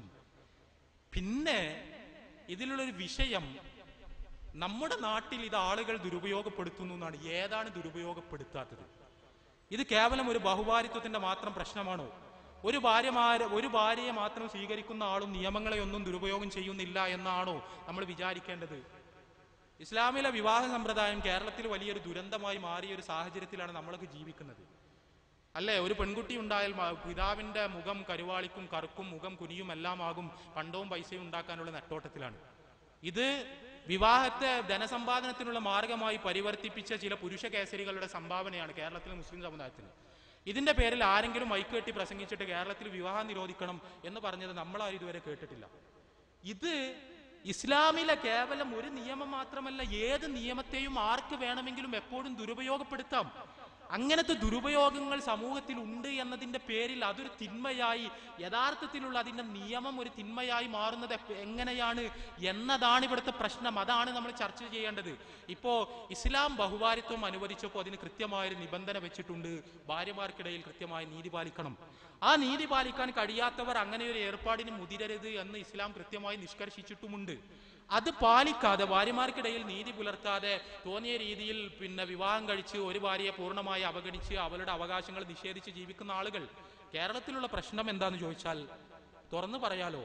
[SPEAKER 7] പിന്നെ ഇതിലുള്ളൊരു വിഷയം നമ്മുടെ നാട്ടിൽ ഇത് ആളുകൾ ദുരുപയോഗപ്പെടുത്തുന്നു എന്നാണ് ഏതാണ് ദുരുപയോഗപ്പെടുത്താത്തത് ഇത് കേവലം ഒരു ബഹുഭാരിത്വത്തിന്റെ മാത്രം പ്രശ്നമാണോ ഒരു ഭാര്യമാര് ഒരു ഭാര്യയെ മാത്രം സ്വീകരിക്കുന്ന ആളും നിയമങ്ങളെ ഒന്നും ദുരുപയോഗം ചെയ്യുന്നില്ല എന്നാണോ നമ്മൾ വിചാരിക്കേണ്ടത് ഇസ്ലാമിലെ വിവാഹ സമ്പ്രദായം കേരളത്തിൽ വലിയൊരു ദുരന്തമായി മാറിയ ഒരു സാഹചര്യത്തിലാണ് നമ്മളൊക്കെ ജീവിക്കുന്നത് അല്ലേ ഒരു പെൺകുട്ടി ഉണ്ടായാൽ മ- പിതാവിന്റെ മുഖം കരുവാളിക്കും കറുക്കും മുഖം കുനിയും എല്ലാം ആകും പണ്ടവും പൈസയും ഉണ്ടാക്കാനുള്ള നെട്ടോട്ടത്തിലാണ് ഇത് വിവാഹത്തെ ധനസമ്പാദനത്തിനുള്ള മാർഗമായി പരിവർത്തിപ്പിച്ച ചില പുരുഷ കേസരികളുടെ സംഭാവനയാണ് കേരളത്തിലെ മുസ്ലിം സമുദായത്തിന് ഇതിന്റെ പേരിൽ ആരെങ്കിലും മൈക്കേട്ടി പ്രസംഗിച്ചിട്ട് കേരളത്തിൽ വിവാഹം നിരോധിക്കണം എന്ന് പറഞ്ഞത് നമ്മളാരും ഇതുവരെ കേട്ടിട്ടില്ല ഇത് ഇസ്ലാമിലെ കേവലം ഒരു നിയമം മാത്രമല്ല ഏത് നിയമത്തെയും ആർക്ക് വേണമെങ്കിലും എപ്പോഴും ദുരുപയോഗപ്പെടുത്താം അങ്ങനത്തെ ദുരുപയോഗങ്ങൾ സമൂഹത്തിൽ ഉണ്ട് എന്നതിന്റെ പേരിൽ അതൊരു തിന്മയായി യഥാർത്ഥത്തിലുള്ള അതിന്റെ നിയമം ഒരു തിന്മയായി മാറുന്നത് എപ്പ- എങ്ങനെയാണ് എന്നതാണ് ഇവിടുത്തെ പ്രശ്നം അതാണ് നമ്മൾ ചർച്ച ചെയ്യേണ്ടത് ഇപ്പോ ഇസ്ലാം ബഹുഭാരിത്വം അനുവദിച്ചപ്പോൾ അതിന് കൃത്യമായൊരു നിബന്ധന വെച്ചിട്ടുണ്ട് ഭാര്യമാർക്കിടയിൽ കൃത്യമായി നീതി പാലിക്കണം ആ നീതി പാലിക്കാൻ കഴിയാത്തവർ അങ്ങനെ ഒരു ഏർപ്പാടിന് മുതിരരുത് എന്ന് ഇസ്ലാം കൃത്യമായി നിഷ്കർഷിച്ചിട്ടുമുണ്ട് അത് പാലിക്കാതെ ഭാര്യമാർക്കിടയിൽ നീതി പുലർത്താതെ തോന്നിയ രീതിയിൽ പിന്നെ വിവാഹം കഴിച്ച് ഒരു ഭാര്യയെ പൂർണ്ണമായി അവഗണിച്ച് അവളുടെ അവകാശങ്ങൾ നിഷേധിച്ച് ജീവിക്കുന്ന ആളുകൾ കേരളത്തിലുള്ള പ്രശ്നം എന്താന്ന് ചോദിച്ചാൽ തുറന്നു പറയാലോ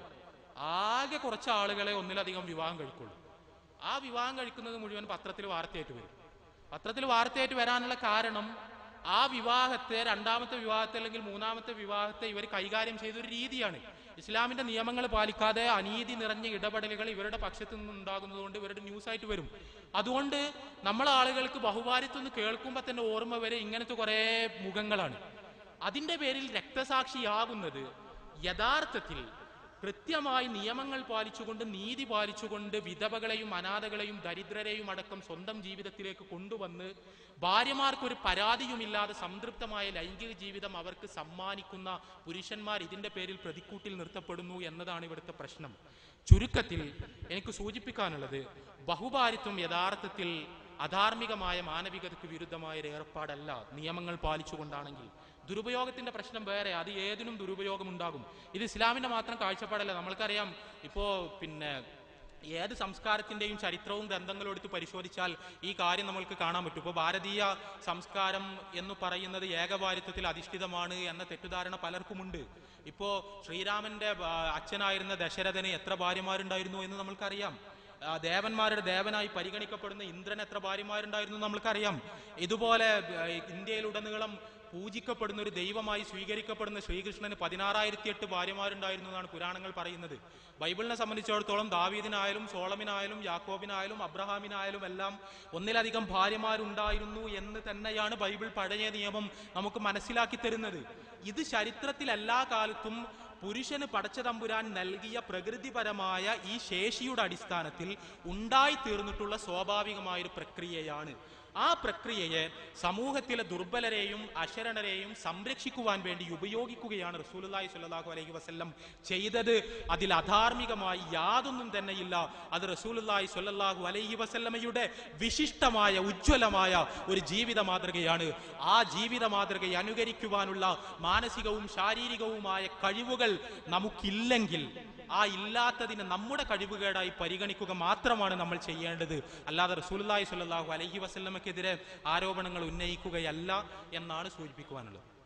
[SPEAKER 7] ആകെ കുറച്ച് ആളുകളെ ഒന്നിലധികം വിവാഹം കഴിക്കുള്ളൂ ആ വിവാഹം കഴിക്കുന്നത് മുഴുവൻ പത്രത്തിൽ വാർത്തയായിട്ട് വരും പത്രത്തിൽ വാർത്തയായിട്ട് വരാനുള്ള കാരണം ആ വിവാഹത്തെ രണ്ടാമത്തെ വിവാഹത്തെ അല്ലെങ്കിൽ മൂന്നാമത്തെ വിവാഹത്തെ ഇവർ കൈകാര്യം ചെയ്ത ഒരു രീതിയാണ് ഇസ്ലാമിന്റെ നിയമങ്ങൾ പാലിക്കാതെ അനീതി നിറഞ്ഞ ഇടപെടലുകൾ ഇവരുടെ പക്ഷത്തു നിന്നുണ്ടാകുന്നതുകൊണ്ട് ഇവരുടെ ന്യൂസ് ആയിട്ട് വരും അതുകൊണ്ട് നമ്മളെ ആളുകൾക്ക് ബഹുഭാരിത്വം എന്ന് കേൾക്കുമ്പോൾ തന്നെ ഓർമ്മ വരെ ഇങ്ങനത്തെ കുറെ മുഖങ്ങളാണ് അതിന്റെ പേരിൽ രക്തസാക്ഷിയാകുന്നത് യഥാർത്ഥത്തിൽ കൃത്യമായി നിയമങ്ങൾ പാലിച്ചുകൊണ്ട് നീതി പാലിച്ചുകൊണ്ട് വിധവകളെയും അനാഥകളെയും ദരിദ്രരെയും അടക്കം സ്വന്തം ജീവിതത്തിലേക്ക് കൊണ്ടുവന്ന് ഭാര്യമാർക്കൊരു പരാതിയുമില്ലാതെ സംതൃപ്തമായ ലൈംഗിക ജീവിതം അവർക്ക് സമ്മാനിക്കുന്ന പുരുഷന്മാർ ഇതിന്റെ പേരിൽ പ്രതിക്കൂട്ടിൽ നിർത്തപ്പെടുന്നു എന്നതാണ് ഇവിടുത്തെ പ്രശ്നം ചുരുക്കത്തിൽ എനിക്ക് സൂചിപ്പിക്കാനുള്ളത് ബഹുഭാരിത്വം യഥാർത്ഥത്തിൽ അധാർമികമായ മാനവികതയ്ക്ക് വിരുദ്ധമായ ഒരു ഏർപ്പാടല്ല നിയമങ്ങൾ പാലിച്ചുകൊണ്ടാണെങ്കിൽ ദുരുപയോഗത്തിന്റെ പ്രശ്നം വേറെ അത് ഏതിനും ദുരുപയോഗം ഉണ്ടാകും ഇത് ഇസ്ലാമിന്റെ മാത്രം കാഴ്ചപ്പാടല്ല നമ്മൾക്കറിയാം ഇപ്പോ പിന്നെ ഏത് സംസ്കാരത്തിന്റെയും ചരിത്രവും ഗ്രന്ഥങ്ങളും എടുത്ത് പരിശോധിച്ചാൽ ഈ കാര്യം നമ്മൾക്ക് കാണാൻ പറ്റും ഇപ്പോൾ ഭാരതീയ സംസ്കാരം എന്ന് പറയുന്നത് ഏകഭാരിത്വത്തിൽ അധിഷ്ഠിതമാണ് എന്ന തെറ്റിദ്ധാരണ പലർക്കുമുണ്ട് ഇപ്പോ ശ്രീരാമന്റെ ആ, അച്ഛനായിരുന്ന ദശരഥന് എത്ര ഭാര്യമാരുണ്ടായിരുന്നു എന്ന് നമ്മൾക്കറിയാം ആ, ദേവന്മാരുടെ ദേവനായി പരിഗണിക്കപ്പെടുന്ന ഇന്ദ്രൻ എത്ര ഭാര്യമാരുണ്ടായിരുന്നു എന്ന് നമ്മൾക്കറിയാം ഇതുപോലെ ആ, ഇന്ത്യയിലുടനീളം പൂജിക്കപ്പെടുന്ന ഒരു ദൈവമായി സ്വീകരിക്കപ്പെടുന്ന ശ്രീകൃഷ്ണന് പതിനാറായിരത്തി എട്ട് ഭാര്യമാരുണ്ടായിരുന്നു എന്നാണ് പുരാണങ്ങൾ പറയുന്നത് ബൈബിളിനെ സംബന്ധിച്ചിടത്തോളം ദാവീദിനായാലും സോളമിനായാലും യാക്കോബിനായാലും അബ്രഹാമിനായാലും എല്ലാം ഒന്നിലധികം ഭാര്യമാരുണ്ടായിരുന്നു എന്ന് തന്നെയാണ് ബൈബിൾ പഴയ നിയമം നമുക്ക് മനസ്സിലാക്കി തരുന്നത് ഇത് ചരിത്രത്തിൽ എല്ലാ കാലത്തും പുരുഷന് പടച്ചതമ്പുരാൻ നൽകിയ പ്രകൃതിപരമായ ഈ ശേഷിയുടെ അടിസ്ഥാനത്തിൽ ഉണ്ടായിത്തീർന്നിട്ടുള്ള സ്വാഭാവികമായ ഒരു പ്രക്രിയയാണ് ആ പ്രക്രിയയെ സമൂഹത്തിലെ ദുർബലരെയും അശരണരെയും സംരക്ഷിക്കുവാൻ വേണ്ടി ഉപയോഗിക്കുകയാണ് റസൂലുള്ളാഹി സ്വല്ലല്ലാഹു അലൈഹി വസല്ലം ചെയ്തത് അതിൽ അധാർമികമായി യാതൊന്നും തന്നെയില്ല അത് റസൂലുള്ളാഹി സ്വല്ലല്ലാഹു അലൈഹി വസല്ലമയുടെ വിശിഷ്ടമായ ഉജ്ജ്വലമായ ഒരു ജീവിത മാതൃകയാണ് ആ ജീവിത മാതൃകയെ അനുകരിക്കുവാനുള്ള മാനസികവും ശാരീരികവുമായ കഴിവുകൾ നമുക്കില്ലെങ്കിൽ ആ ഇല്ലാത്തതിനെ നമ്മുടെ കഴിവുകേടായി പരിഗണിക്കുക മാത്രമാണ് നമ്മൾ ചെയ്യേണ്ടത് അല്ലാതെ റസൂലുള്ളാഹി സ്വല്ലല്ലാഹു അലൈഹി വസല്ലമക്കെതിരെ ആരോപണങ്ങൾ ഉന്നയിക്കുകയല്ല എന്നാണ് സൂചിപ്പിക്കുവാനുള്ളത്